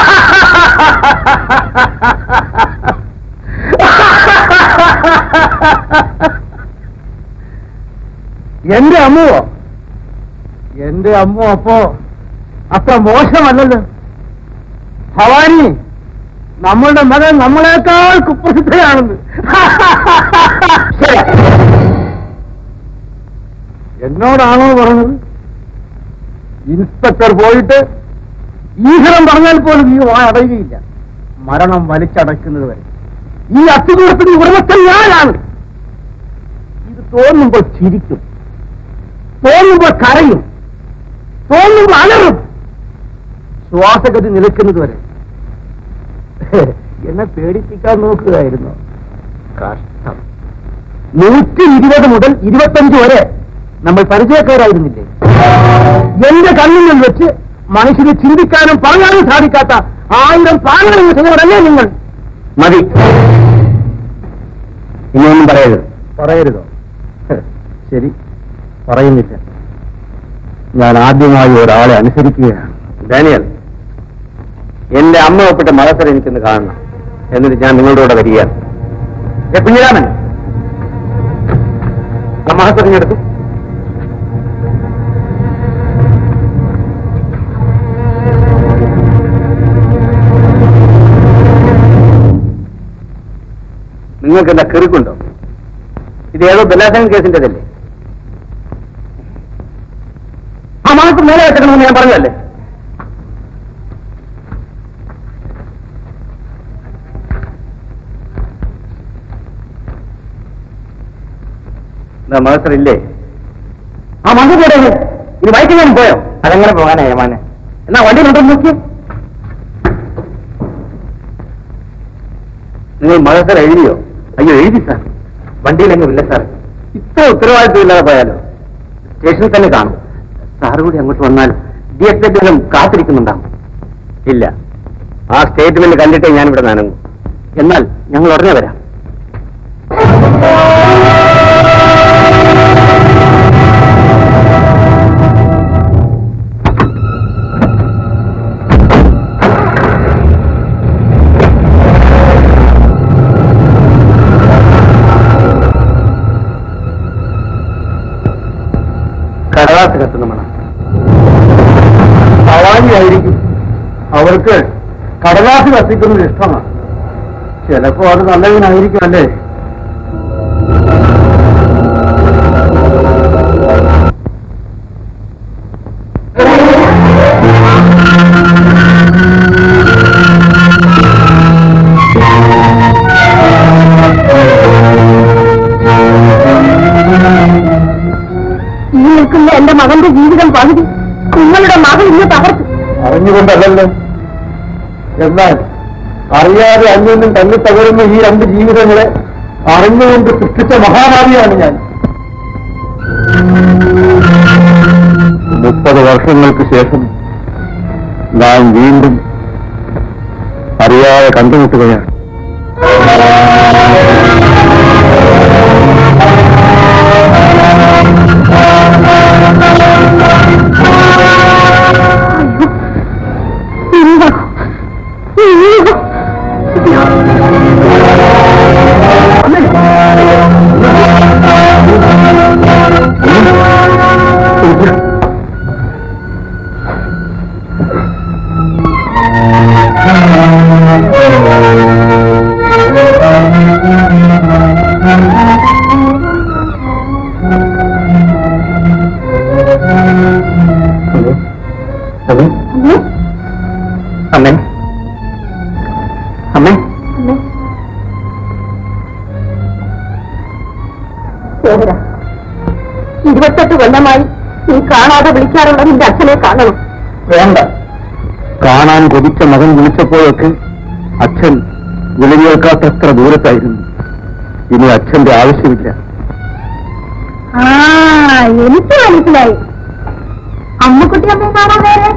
Speaker 5: എന്റെ അമ്മുവോ എന്റെ അമ്മു അപ്പോ അത്ര മോശമല്ലല്ലോ ഭവാനി നമ്മളുടെ മകൻ നമ്മളെക്കാൾ കുപ്രസിദ്ധയാണെന്ന് എന്നോടാണോ പറഞ്ഞത് ഇൻസ്പെക്ടർ പോയിട്ട് ഈശ്വരൻ പറഞ്ഞാൽ പോലും ഈ വാ അടയുകയില്ല മരണം വലിച്ചടയ്ക്കുന്നത് വരെ ഈ അസുഖത്തിന് ഉടമസ്ഥൻ ഞാനാണ് ഇത് തോന്നുമ്പോൾ ചിരിക്കും തോന്നുമ്പോൾ കരയും തോന്നുമ്പോൾ അലറും ശ്വാസഗതി നിലയ്ക്കുന്നത് വരെ എന്നെ പേടിപ്പിക്കാൻ നോക്കുകയായിരുന്നു കഷ്ടം നൂറ്റി ഇരുപത് മുതൽ ഇരുപത്തഞ്ച് വരെ നമ്മൾ പരിചയക്കാരായിരുന്നില്ലേ എന്റെ കണ്ണിൽ വെച്ച് മനുഷ്യന് ചിന്തിക്കാനും പറയാനും സാധിക്കാത്ത ആയിരം പ്രാണങ്ങൾ ചെയ്തവരല്ലേ നിങ്ങൾ
Speaker 4: മതി ഇനിയൊന്നും പറയരുത്
Speaker 5: പറയരുതോ
Speaker 4: ശരി പറയുന്നില്ല ഞാൻ ആദ്യമായി ഒരാളെ അനുസരിക്കുകയാണ് ഡാനിയൽ എന്റെ അമ്മ ഒപ്പിട്ട മകസരം എനിക്കൊന്ന് കാണണം എന്നിട്ട് ഞാൻ നിങ്ങളുടെ കൂടെ വരികയാണ് ഏ കുഞ്ഞിരാമൻ ആ മകസരം എടുത്തു നിങ്ങൾക്ക് എന്താ കെറുക്കുണ്ടോ ഇത് ഏതോ ബലാത്സംഗ കേസിന്റേതല്ലേ ആ മാസം മേലെ വെച്ചണമെന്ന് ഞാൻ പറഞ്ഞതല്ലേ എന്താ മനസ്സിലില്ലേ ആ മണ്ണ് പോടേ ഇത് വയറ്റിൽ പോയോ അതെങ്ങനെ പോകാനാ യമാനെ എന്നാ വണ്ടി കൊണ്ടു നോക്കി നിങ്ങൾ മകസർ എഴുതിയോ അയ്യോ എഴുതി സാർ വണ്ടിയിലെങ്ങും ഇല്ല സാർ ഇത്ര ഉത്തരവാദിത്വം ഇല്ലാതെ പോയാലോ സ്റ്റേഷനിൽ തന്നെ കാണും സാർ കൂടി അങ്ങോട്ട് വന്നാൽ ഡി എസ് കാത്തിരിക്കുന്നുണ്ടാവും ഇല്ല ആ സ്റ്റേറ്റ്മെന്റ് കണ്ടിട്ടേ ഞാൻ ഇവിടെ നനങ്ങും എന്നാൽ ഞങ്ങൾ ഉടനെ വരാം കടലാസ് കത്തുന്ന മണം
Speaker 5: ഭവാനിയായിരിക്കും അവർക്ക് കടലാസ് കത്തിക്കുന്നത് ഇഷ്ടമാണ് ചിലപ്പോ അത് നല്ലതിനായിരിക്കും അല്ലേ
Speaker 1: ഈ നിൽക്കുന്ന എന്റെ മകന്റെ ജീവിതം പകുതി നിങ്ങളുടെ മകൻ ഇന്ന് തകർത്തു
Speaker 5: അറിഞ്ഞുകൊണ്ടല്ലല്ലോ എന്നാൽ അറിയാതെ അന്യൊന്നും തല്ലി തകരുന്ന ഈ രണ്ട് ജീവിതങ്ങളെ അറിഞ്ഞുകൊണ്ട് സൃഷ്ടിച്ച മഹാമാരിയാണ് ഞാൻ മുപ്പത് വർഷങ്ങൾക്ക് ശേഷം നാം വീണ്ടും അറിയാതെ കണ്ടുമുട്ടുകയാണ് അമ്മേ അമ്മേ അമ്മേ
Speaker 1: സേവര ഇരുപത്തെട്ട് കൊല്ലമായി നീ കാണാതെ വിളിക്കാറുള്ള നിന്റെ അച്ഛനെ കാണണം
Speaker 5: വേണ്ട കാണാൻ കൊതിച്ച മകൻ വിളിച്ചപ്പോഴൊക്കെ അച്ഛൻ വിളിഞ്ഞേൽക്കാത്തത്ര ദൂരത്തായിരുന്നു ഇനി അച്ഛന്റെ ആവശ്യമില്ല
Speaker 1: ആ എനിക്ക് മനസ്സിലായി അമ്മക്കുട്ടി അമ്മയെ കാണാൻ വേറെ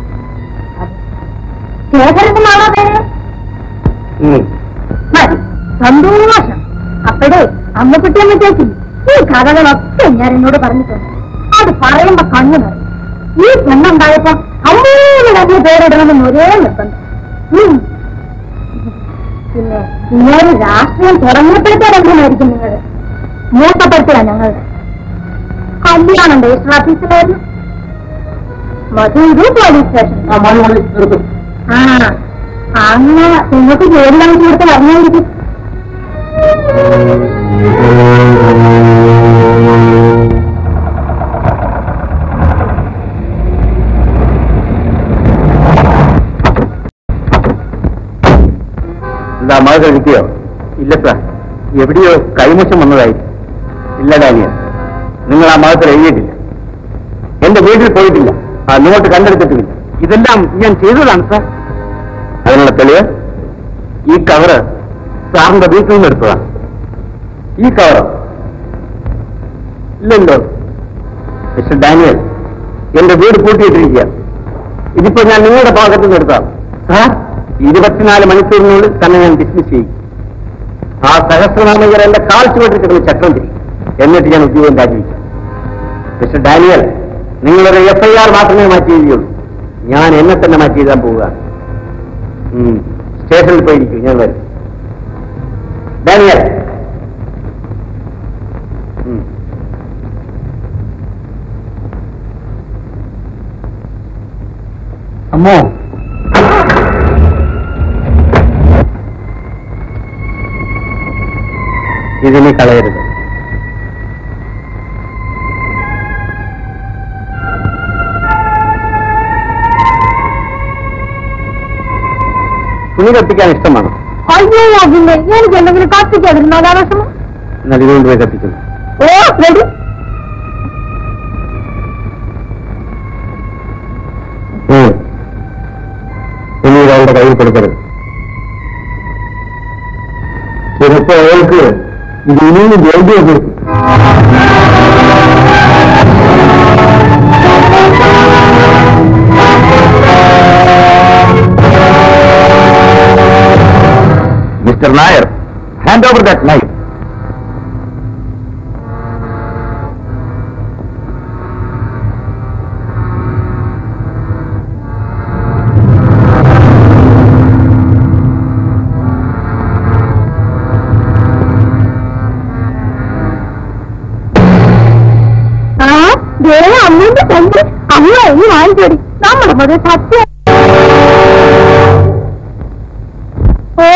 Speaker 1: ശേഖരന്റെ കാണാൻ വേറെ മതി സന്തോഷം അപ്പോഴേ അമ്മക്കുട്ടി അമ്മ ചേച്ചി ഈ കഥകളൊക്കെ ഞാൻ എന്നോട് പറഞ്ഞിട്ടുണ്ട് അത് പറയുമ്പോ കണ്ണു നിറയും ഈ പെണ്ണുണ്ടായപ്പോ അമ്മൂന്ന് വലിയ പേരിടണമെന്ന് ഒരേ നിർബന്ധം ഉം. പിന്നെ ഇങ്ങനെ രാഷ്ട്രീയം തുടങ്ങിയപ്പോഴത്തേരെങ്ങനായിരിക്കും നിങ്ങൾ മൂത്തപ്പെടുത്തുക ഞങ്ങൾ കല്യാണം രജിസ്റ്റർ ഓഫീസിലായിരുന്നു മധുരു പോലീസ് സ്റ്റേഷൻ
Speaker 5: ആ മണി മണി നിർത്തും
Speaker 1: ആ അങ്ങനെ നിങ്ങൾക്ക് ജോലി വാങ്ങിച്ചു കൊടുത്ത് പറഞ്ഞായിരിക്കും
Speaker 4: എന്താ മഴ കഴിക്കുകയോ ഇല്ല സാർ എവിടെയോ കൈമോശം വന്നതായി ഇല്ല ഡാനിയ നിങ്ങൾ ആ മതത്തിൽ എഴുതിയിട്ടില്ല എന്റെ വീട്ടിൽ പോയിട്ടില്ല ആ നോട്ട് കണ്ടെടുത്തിട്ടില്ല ഇതെല്ലാം ഞാൻ ചെയ്തതാണ് സാർ അതിനുള്ള തെളിവ് ഈ കവറ് സാറിന്റെ വീട്ടിൽ നിന്ന് എടുത്തതാണ് ഈ കവറ് ഇല്ലല്ലോ മിസ്റ്റർ ഡാനിയൽ എന്റെ വീട് പൂട്ടിയിട്ടിരിക്കുക ഇതിപ്പോ ഞാൻ നിങ്ങളുടെ ഭാഗത്ത് നിന്ന് എടുത്താണ് സാർ ഇരുപത്തിനാല് മണിക്കൂറിനുള്ളിൽ തന്നെ ഞാൻ ഡിസ്മിസ് ചെയ്യും ആ സഹസ്രനാമകർ എന്റെ കാൽ ചുവട്ടിൽ കിടന്ന് ചക്രം തിരി എന്നിട്ട് ഞാൻ ഉദ്യോഗം രാജിവെക്കും മിസ്റ്റർ ഡാനിയൽ നിങ്ങളൊരു എഫ് ഐ ആർ മാത്രമേ മാറ്റി എഴുതിയുള്ളൂ ഞാൻ എന്നെ തന്നെ മാറ്റി എഴുതാൻ പോവുക ഉം. സ്റ്റേഷനിൽ പോയിരിക്കും ഞാൻ വരും ഡാനിയൽ ഉം.
Speaker 5: അമ്മോ
Speaker 4: ഇതിനെ കളയരുത് തുണി കത്തിക്കാൻ ഇഷ്ടമാണ്
Speaker 1: അയ്യോ പിന്നെ എനിക്ക് എന്തെങ്കിലും കത്തിക്കാതിരുന്നോ ആവശ്യമോ
Speaker 4: എന്നാൽ ഇതുകൊണ്ട് പോയി കത്തിക്കുന്നു
Speaker 1: ഓ റെഡി
Speaker 4: ഉം. ഇനി ഇത് അവളുടെ കയ്യിൽ കൊടുക്കരുത് ചിലപ്പോ അവൾക്ക് ഇത് ഇനിയും ജോലിയൊക്കെ കൊടുക്കും mister Nair hand over that knife
Speaker 1: ആ ദേ അമ്മൂന്റെ കണ്ട് അമ്മ ഈ വാങ്ങിച്ചോടി നമ്മുടെ മതി സത്യം ഓ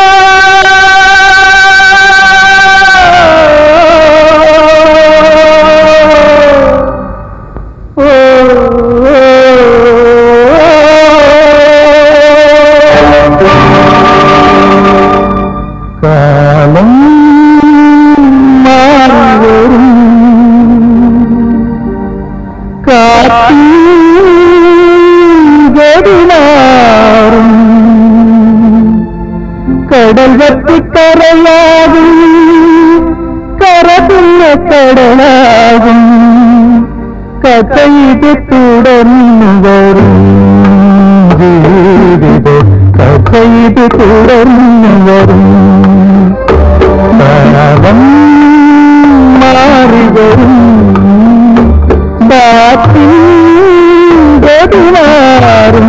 Speaker 5: കാലം മാറിവരും കാറ്റും കടൽ വെട്ടിക്കരയാകും കര പിന്നെ കടലാകും കഥ ഇത് തുടർന്നു വരും ജീവിത കഥ ഇത് തുടർന്നു വരും താരം മാറി വരും ഗതിമാറും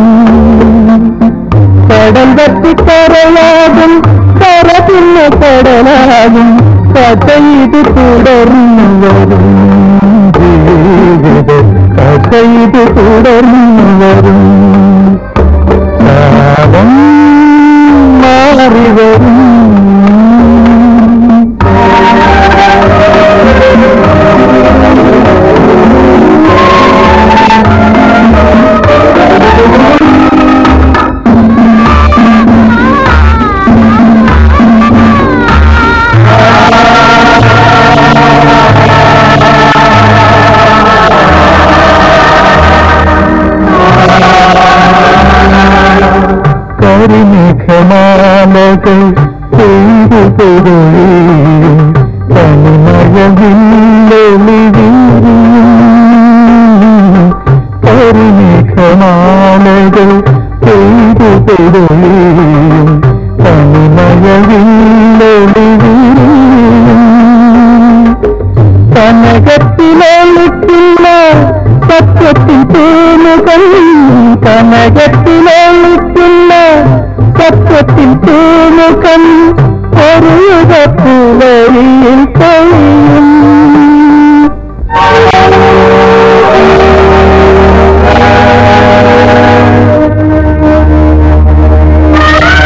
Speaker 5: കടൽ വെട്ടിക്കരയാകും കര പിന്നെ കടലാകും കഥ ഇത് തുടർന്നു വരും ജീവിത കഥ ഇത് തുടർന്നു വരും താരം മാറി വരും കരിമേഘമാലകൾ പെയ്തു പെരുകയും തനിമഴവില്ലൊളി കരിമേഘമാലകൾ പെയ്തു പെരുകയും തനിമഴവില്ലൊളി കനകത്തിലൊളിക്കുന്ന സത്യത്തിൽ തേനുകൾ കനകത്തിലൊളിക്കുന്ന സത്യത്തിൽ തേനുകൾ ഒരു യുഗപ്പുവരിയിൽ കഴിയും
Speaker 1: ആ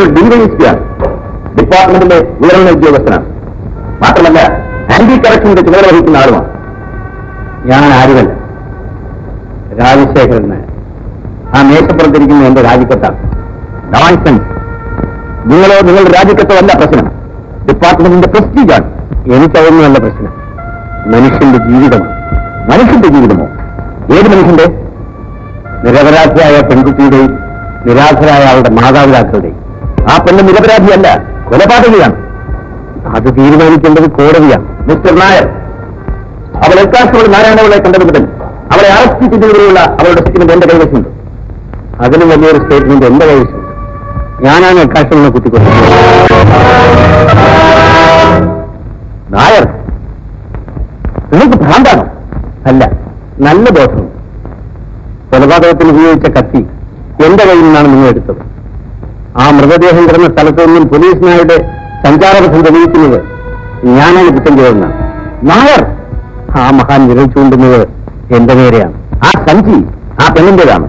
Speaker 4: ഒരു ഡിവൈസ്പിയാണ് ഡിപ്പാർട്ട്മെന്റിലെ ഉയർന്ന ഉദ്യോഗസ്ഥനാണ് മാത്രമല്ല ആന്റി കറക്ഷന്റെ ചുമതല വഹിക്കുന്ന ആളുമാണ് ഞാൻ ആരുമല്ല രാജശേഖരൻ നായർ ആ മേശപ്പുറത്തിരിക്കുന്ന എന്റെ രാജിക്കത്താണ് നോൺസെൻസ് നിങ്ങളോ നിങ്ങളുടെ രാജിക്കത്തോ അല്ല പ്രശ്നം ഡിപ്പാർട്ട്മെന്റിന്റെ പ്രസ്റ്റീജാണ് എനിക്കതൊന്നുമല്ല പ്രശ്നം മനുഷ്യന്റെ ജീവിതമാണ് മനുഷ്യന്റെ ജീവിതമോ ഏത് മനുഷ്യന്റെ നിരപരാധിയായ പെൺകുട്ടിയുടെയും നിരാശരായ അവളുടെ മാതാപിതാക്കളുടെയും ആ പെണ്ണ് നിരപരാധിയല്ല കൊലപാതകയാണ് അത് തീരുമാനിക്കേണ്ടത് കോടതിയാണ് മിസ്റ്റർ നായർ അവൾ എക്കാശത്തോട് നാരായണവളെ കണ്ടത് മുതൽ അവളെ അറസ്റ്റ് ചെയ്തതിലുള്ള അവളുടെ സ്റ്റേറ്റ്മെന്റ് എന്റെ കൈവശമുണ്ട് അതിലും വലിയൊരു സ്റ്റേറ്റ്മെന്റ് എന്റെ കൈവശമുണ്ട് ഞാനാണ് എക്കാശങ്ങളെ കുത്തിക്കൊണ്ടത് നായർ നിങ്ങൾക്ക് ഭ്രാന്താണോ അല്ല നല്ല ദോഷവും കൊലപാതകത്തിന് ഉപയോഗിച്ച കത്തി എന്റെ കയ്യിൽ നിന്നാണ് നിങ്ങൾ എടുത്തത് ആ മൃതദേഹം കിടന്ന സ്ഥലത്ത് നിന്നും പോലീസ് നായരുടെ സഞ്ചാരപഥം തെളിയിക്കുന്നത് ഞാനാണ് കുറ്റം ചെയ്തതെന്നാണ് നായർ ആ മഹാൻ വിരൽ ചൂണ്ടുന്നത് എന്റെ നേരെയാണ് ആ സഞ്ചി ആ പെണ്ണിന്റേതാണ്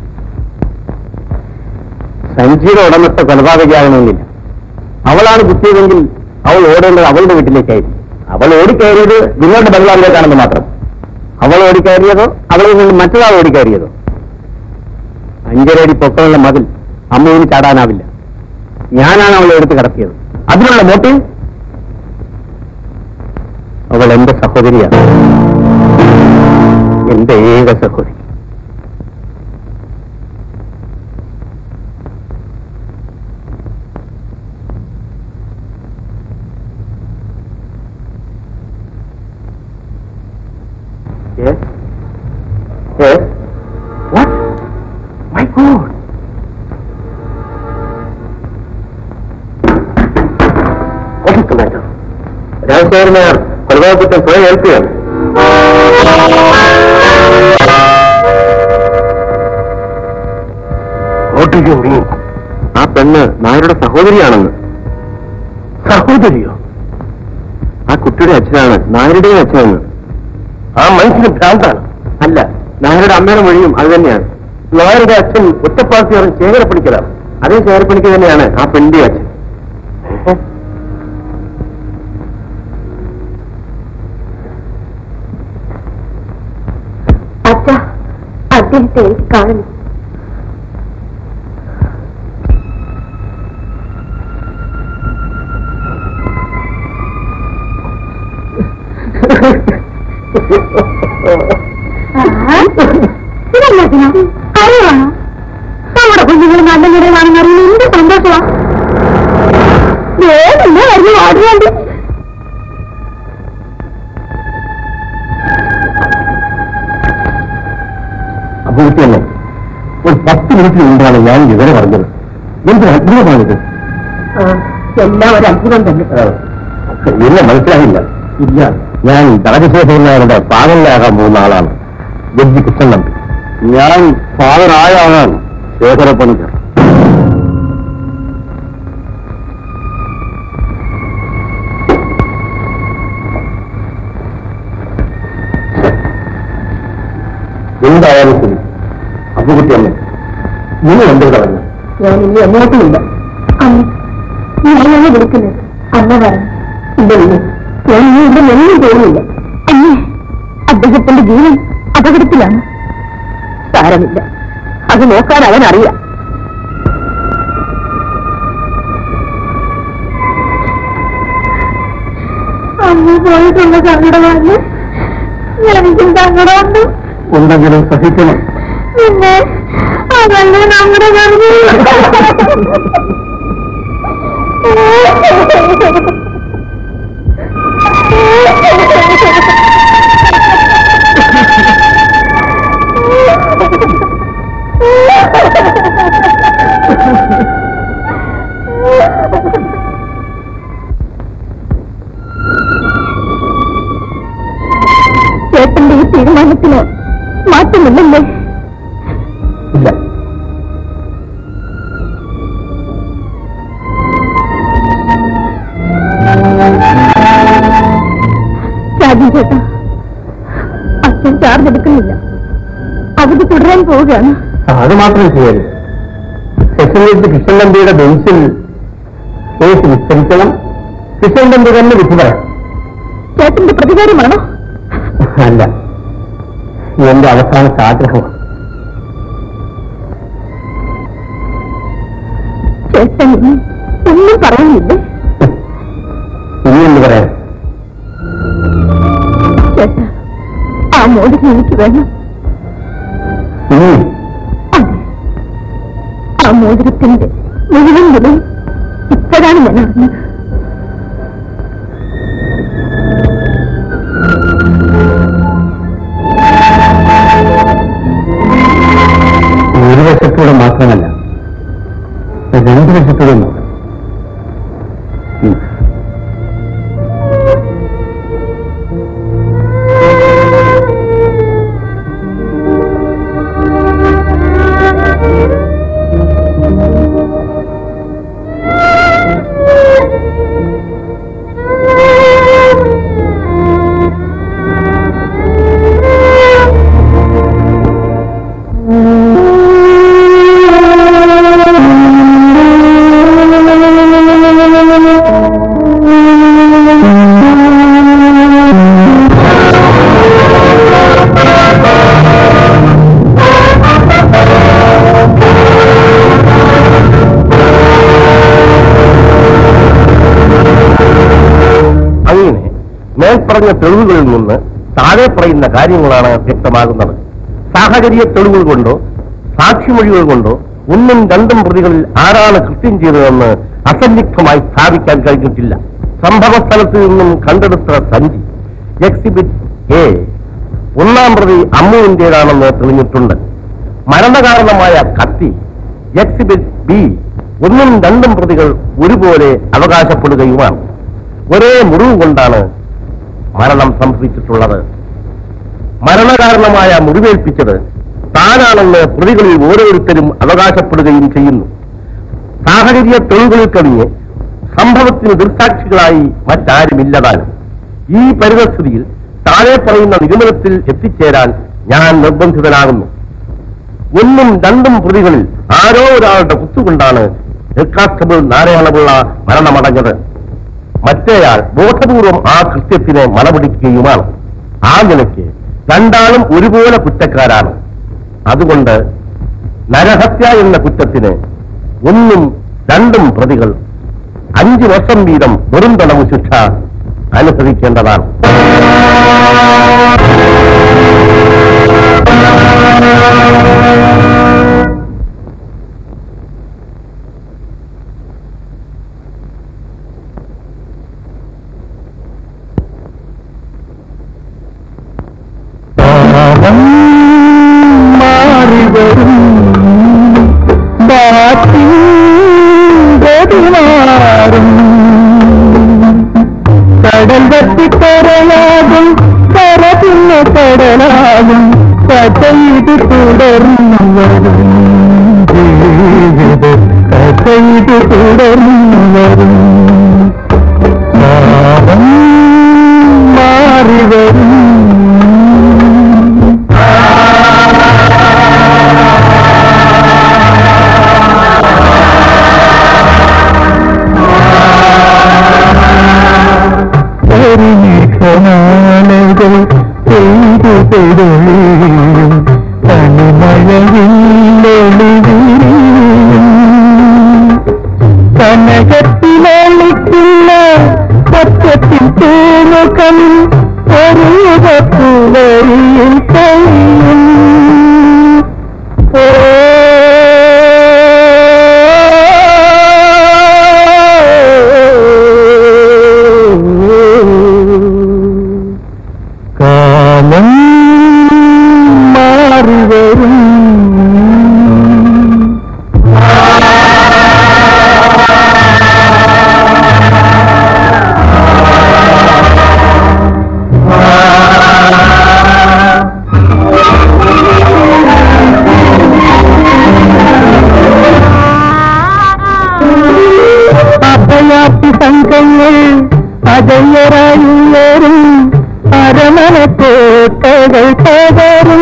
Speaker 4: സഞ്ചിയുടെ ഉടമസ്ഥ കൊലപാതകയാകണമെന്നില്ല അവളാണ് കുത്തിയതെങ്കിൽ അവൾ ഓടേണ്ടത് അവളുടെ വീട്ടിലേക്കായിരുന്നു അവൾ ഓടിക്കയറിയത് നിങ്ങളുടെ ബംഗ്ലാവിലേക്കാണെന്ന് മാത്രം അവൾ ഓടിക്കയറിയതോ അവളിൽ നിന്ന് മറ്റൊരാൾ ഓടിക്കയറിയതോ അഞ്ചരടി പൊക്കമുള്ള മതിൽ അമ്മയിന് ചാടാനാവില്ല ഞാനാണ് അവളെ എടുത്ത് കടത്തിയത് അതിനുള്ള മോട്ടീവ് അവൾ എന്റെ സഹോദരിയാണ് എന്റെ ഏക സഹോദരി Yes? Yes? What? My God! What is the matter? Rajasekharan കൊലപാതകത്തെ സ്വയം ഏൽക്കുകയാണ് ആ പെണ്ണ് നായരുടെ സഹോദരിയാണെന്ന് സഹോദരിയോ ആ കുട്ടിയുടെ അച്ഛനാണ് നായരുടെയും അച്ഛനെന്ന് ആ മനുഷ്യന് ഭ്രാന്താണ് അല്ല നായരുടെ അമ്മയുടെ മൊഴിയും അത് തന്നെയാണ് നായരുടെ അച്ഛൻ ഒറ്റപ്പാർട്ടിയാണ് ശേഖരപ്പണിക്കലാണ് അതേ ശേഖരപ്പണിക്ക് തന്നെയാണ് ആ പെണ്ണിന്റെ അച്ഛൻ
Speaker 1: അച്ഛ അദ്ദേഹത്തെ എനിക്ക് കാണണം അറിയാണോ നമ്മുടെ കുഞ്ഞുങ്ങൾ നല്ല നിലയിലാണെന്ന് അറിയുന്ന എന്ത് സന്തോഷമാ വേഗം വരുന്നു ഓടുന്നുണ്ട്
Speaker 4: അഭിവൃദ്ധിയല്ലേ ഒരു പത്ത് മിനിറ്റിന് മുമ്പാണ് ഞാൻ വിവരം അറിഞ്ഞത് എന്തൊരു അത്ഭുതമാണിത്
Speaker 1: എല്ലാം ഒരു അത്ഭുതം തന്നെ
Speaker 4: ഇല്ല മനസ്സിലായില്ല ഇല്ല ഞാൻ രാജശേഖരൻ നായരുടെ ഫാദറിലാകാൻ പോകുന്ന ആളാണ് ജഡ്ജി കൃഷ്ണൻ നമ്പി ഞാൻ ഫാദർ ആയ ആളാണ് ശേഖര പണിക്കർ എന്തായാലും ശരി അപ്പുകുട്ടി അമ്മ നിങ്ങൾ എന്ത് പറഞ്ഞു
Speaker 1: ഞാൻ ഇനി എങ്ങോട്ടുമില്ല അമ്മ ഞാനാണ് വിളിക്കുന്നത് അമ്മ പറഞ്ഞു ഇല്ല ഇല്ല ഞാൻ ഇനി ഇവിടെ ഒന്നും തോന്നില്ല അമ്മേ അദ്ദേഹത്തിന്റെ ജീവൻ അപകടത്തിലാണ് സാരമില്ല അത് നോക്കാൻ അവൻ അറിയാം അമ്മ പോയിട്ടുള്ള സങ്കടമാണ് എനിക്കും സങ്കടമുണ്ട്
Speaker 4: ഉണ്ടെങ്കിലും സഹിക്കണം
Speaker 1: പിന്നെ അതല്ലേ നമ്മുടെ ചേട്ടന്റെ ഈ തീരുമാനത്തിന് മാറ്റമില്ലല്ലേ
Speaker 4: ഇല്ല
Speaker 1: രാജൻ ചേട്ടാ അച്ഛൻ ചാർജ് എടുക്കുന്നില്ല അവധി തുടരാൻ പോവുകയാണ്
Speaker 4: അത് മാത്രം ശരി സെഷൻ ജഡ്ജി കൃഷ്ണൻ നമ്പിയുടെ ബെഞ്ചിൽ കേസ് വിസ്തരിക്കണം കൃഷ്ണന്റെ തന്നെ വിധി പറയാം
Speaker 1: ചേട്ടന്റെ പ്രതികാരമാണോ
Speaker 4: അല്ല എന്റെ അവസാനത്തെ ആഗ്രഹമാണ്
Speaker 1: ചേട്ടൻ ഇനി ഒന്നും പറയാനില്ലേ
Speaker 4: ഇനി എന്ത് പറയാൻ
Speaker 1: ചേട്ട ആ മോതിരം എനിക്ക് വേണം
Speaker 4: ഇനി
Speaker 1: അതെ ആ മോതിരത്തിന്റെ മുഴുവൻ വിലയും ഇപ്പോഴാണ് ഞാൻ അറിഞ്ഞത്
Speaker 4: ഒരു വശത്തൂടെ മാത്രമല്ല രണ്ട് വശത്തൂടെ നോക്കാം ഉം.
Speaker 6: അങ്ങനെ മേൽപ്പറഞ്ഞ തെളിവുകളിൽ നിന്ന് താഴെ പറയുന്ന കാര്യങ്ങളാണ് വ്യക്തമാകുന്നത് സാഹചര്യ തെളിവുകൾ കൊണ്ടോ സാക്ഷിമൊഴികൾ കൊണ്ടോ ഒന്നും രണ്ടും പ്രതികളിൽ ആരാണ് കൃത്യം ചെയ്തതെന്ന് അസന്നിഗ്ധമായി സ്ഥാപിക്കാൻ കഴിഞ്ഞിട്ടില്ല സംഭവ സ്ഥലത്ത് നിന്നും കണ്ടെടുത്ത സഞ്ചി എക്സിബിറ്റ് എ ഒന്നാം പ്രതി അമ്മുവിന്റേതാണെന്ന് തെളിഞ്ഞിട്ടുണ്ട് മരണകാരണമായ കത്തി എക്സിബിറ്റ് ബി ഒന്നും രണ്ടും പ്രതികൾ ഒരുപോലെ അവകാശപ്പെടുകയുമാണ് ഒരേ മുറിവ് കൊണ്ടാണ് മരണം സംഭവിച്ചിട്ടുള്ളത് മരണകാരണമായ മുറിവേൽപ്പിച്ചത് താനാണെന്ന് പ്രതികളിൽ ഓരോരുത്തരും അവകാശപ്പെടുകയും ചെയ്യുന്നു സാഹചര്യ തെളിവുകളിൽ കവിഞ്ഞ് സംഭവത്തിന് ദൃക്സാക്ഷികളായി മറ്റാരുമില്ലതാനും ഈ പരിതസ്ഥിതിയിൽ താഴെ പറയുന്ന നിഗമനത്തിൽ എത്തിച്ചേരാൻ ഞാൻ നിർബന്ധിതനാകുന്നു ഒന്നും രണ്ടും പ്രതികളിൽ ആരോ ഒരാളുടെ കുത്തുകൊണ്ടാണ് ഹെഡ് കോൺസ്റ്റബിൾ നാരായണപിള്ള മരണമടഞ്ഞത് മറ്റേയാൾ ബോധപൂർവം ആ കൃത്യത്തിനെ മലപിടിക്കുകയുമാണ് ആ നിലയ്ക്ക് രണ്ടാളും ഒരുപോലെ കുറ്റക്കാരാണ് അതുകൊണ്ട് നരഹത്യ എന്ന കുറ്റത്തിന് ഒന്നും രണ്ടും പ്രതികൾ അഞ്ചു വർഷം വീതം വെറും തടവ് ശിക്ഷ അനുഭവിക്കേണ്ടതാണ്
Speaker 5: പാപം മാറിവരും ബാക്കി ഗതിമാറും കടൽ വറ്റിക്കരയാകും കര പിന്നെ കടലാകും കഥ ഇത് തുടർന്നു വരും ജീവിത കഥ ഇത് തുടർന്നു വരും പാപം മാറിവരും പരിമേഘമാലകൾ പെയ്തു പെയ്തൊഴിയും തനിമഴവില്ലൊളിവിരിയും കനകത്തിലൊളിക്കുന്ന സത്യത്തിൽ തൂമുഖം ഒരു പൂവരിയിൽ കഴിയും കാലം മാറി വരും അഭയാർത്ഥി സംഘങ്ങൾ അജയ്യരായുയരും അരമന കോട്ടകൾ തകരും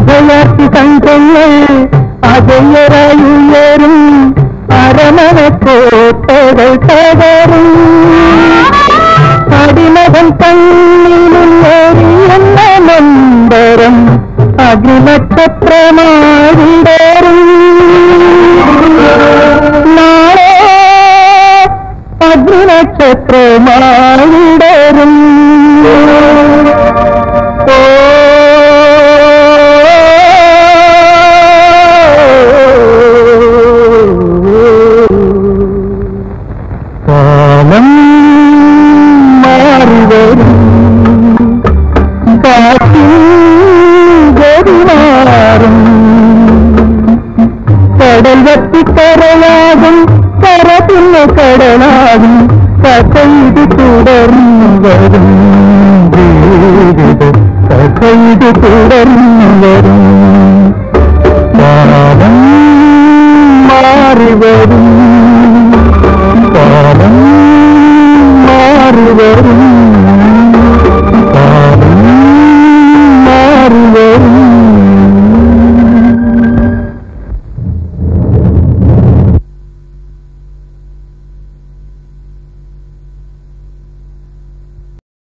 Speaker 5: അഭയാർത്ഥി സംഘങ്ങൾ അജയ്യരായുയരും അരമന ചിന്തകൾ തകരും അടിമകൻ കണ്ണിലുള്ളേറിയെന്ന നമ്പരം അഗ്നിനക്ഷത്രമാവിടരും നാളെ അഗ്നിനക്ഷത്രമാവിടരും ഓ കാലം മാറിവരും കാറ്റിൻ ഗതിമാറും കടൽ വത്തിക്കരയാകും കര പിന്നെ കടലാകും കഥ ഇത് തുടർന്നു വരും ജീവിത കഥ ഇത് തുടർന്നു വരും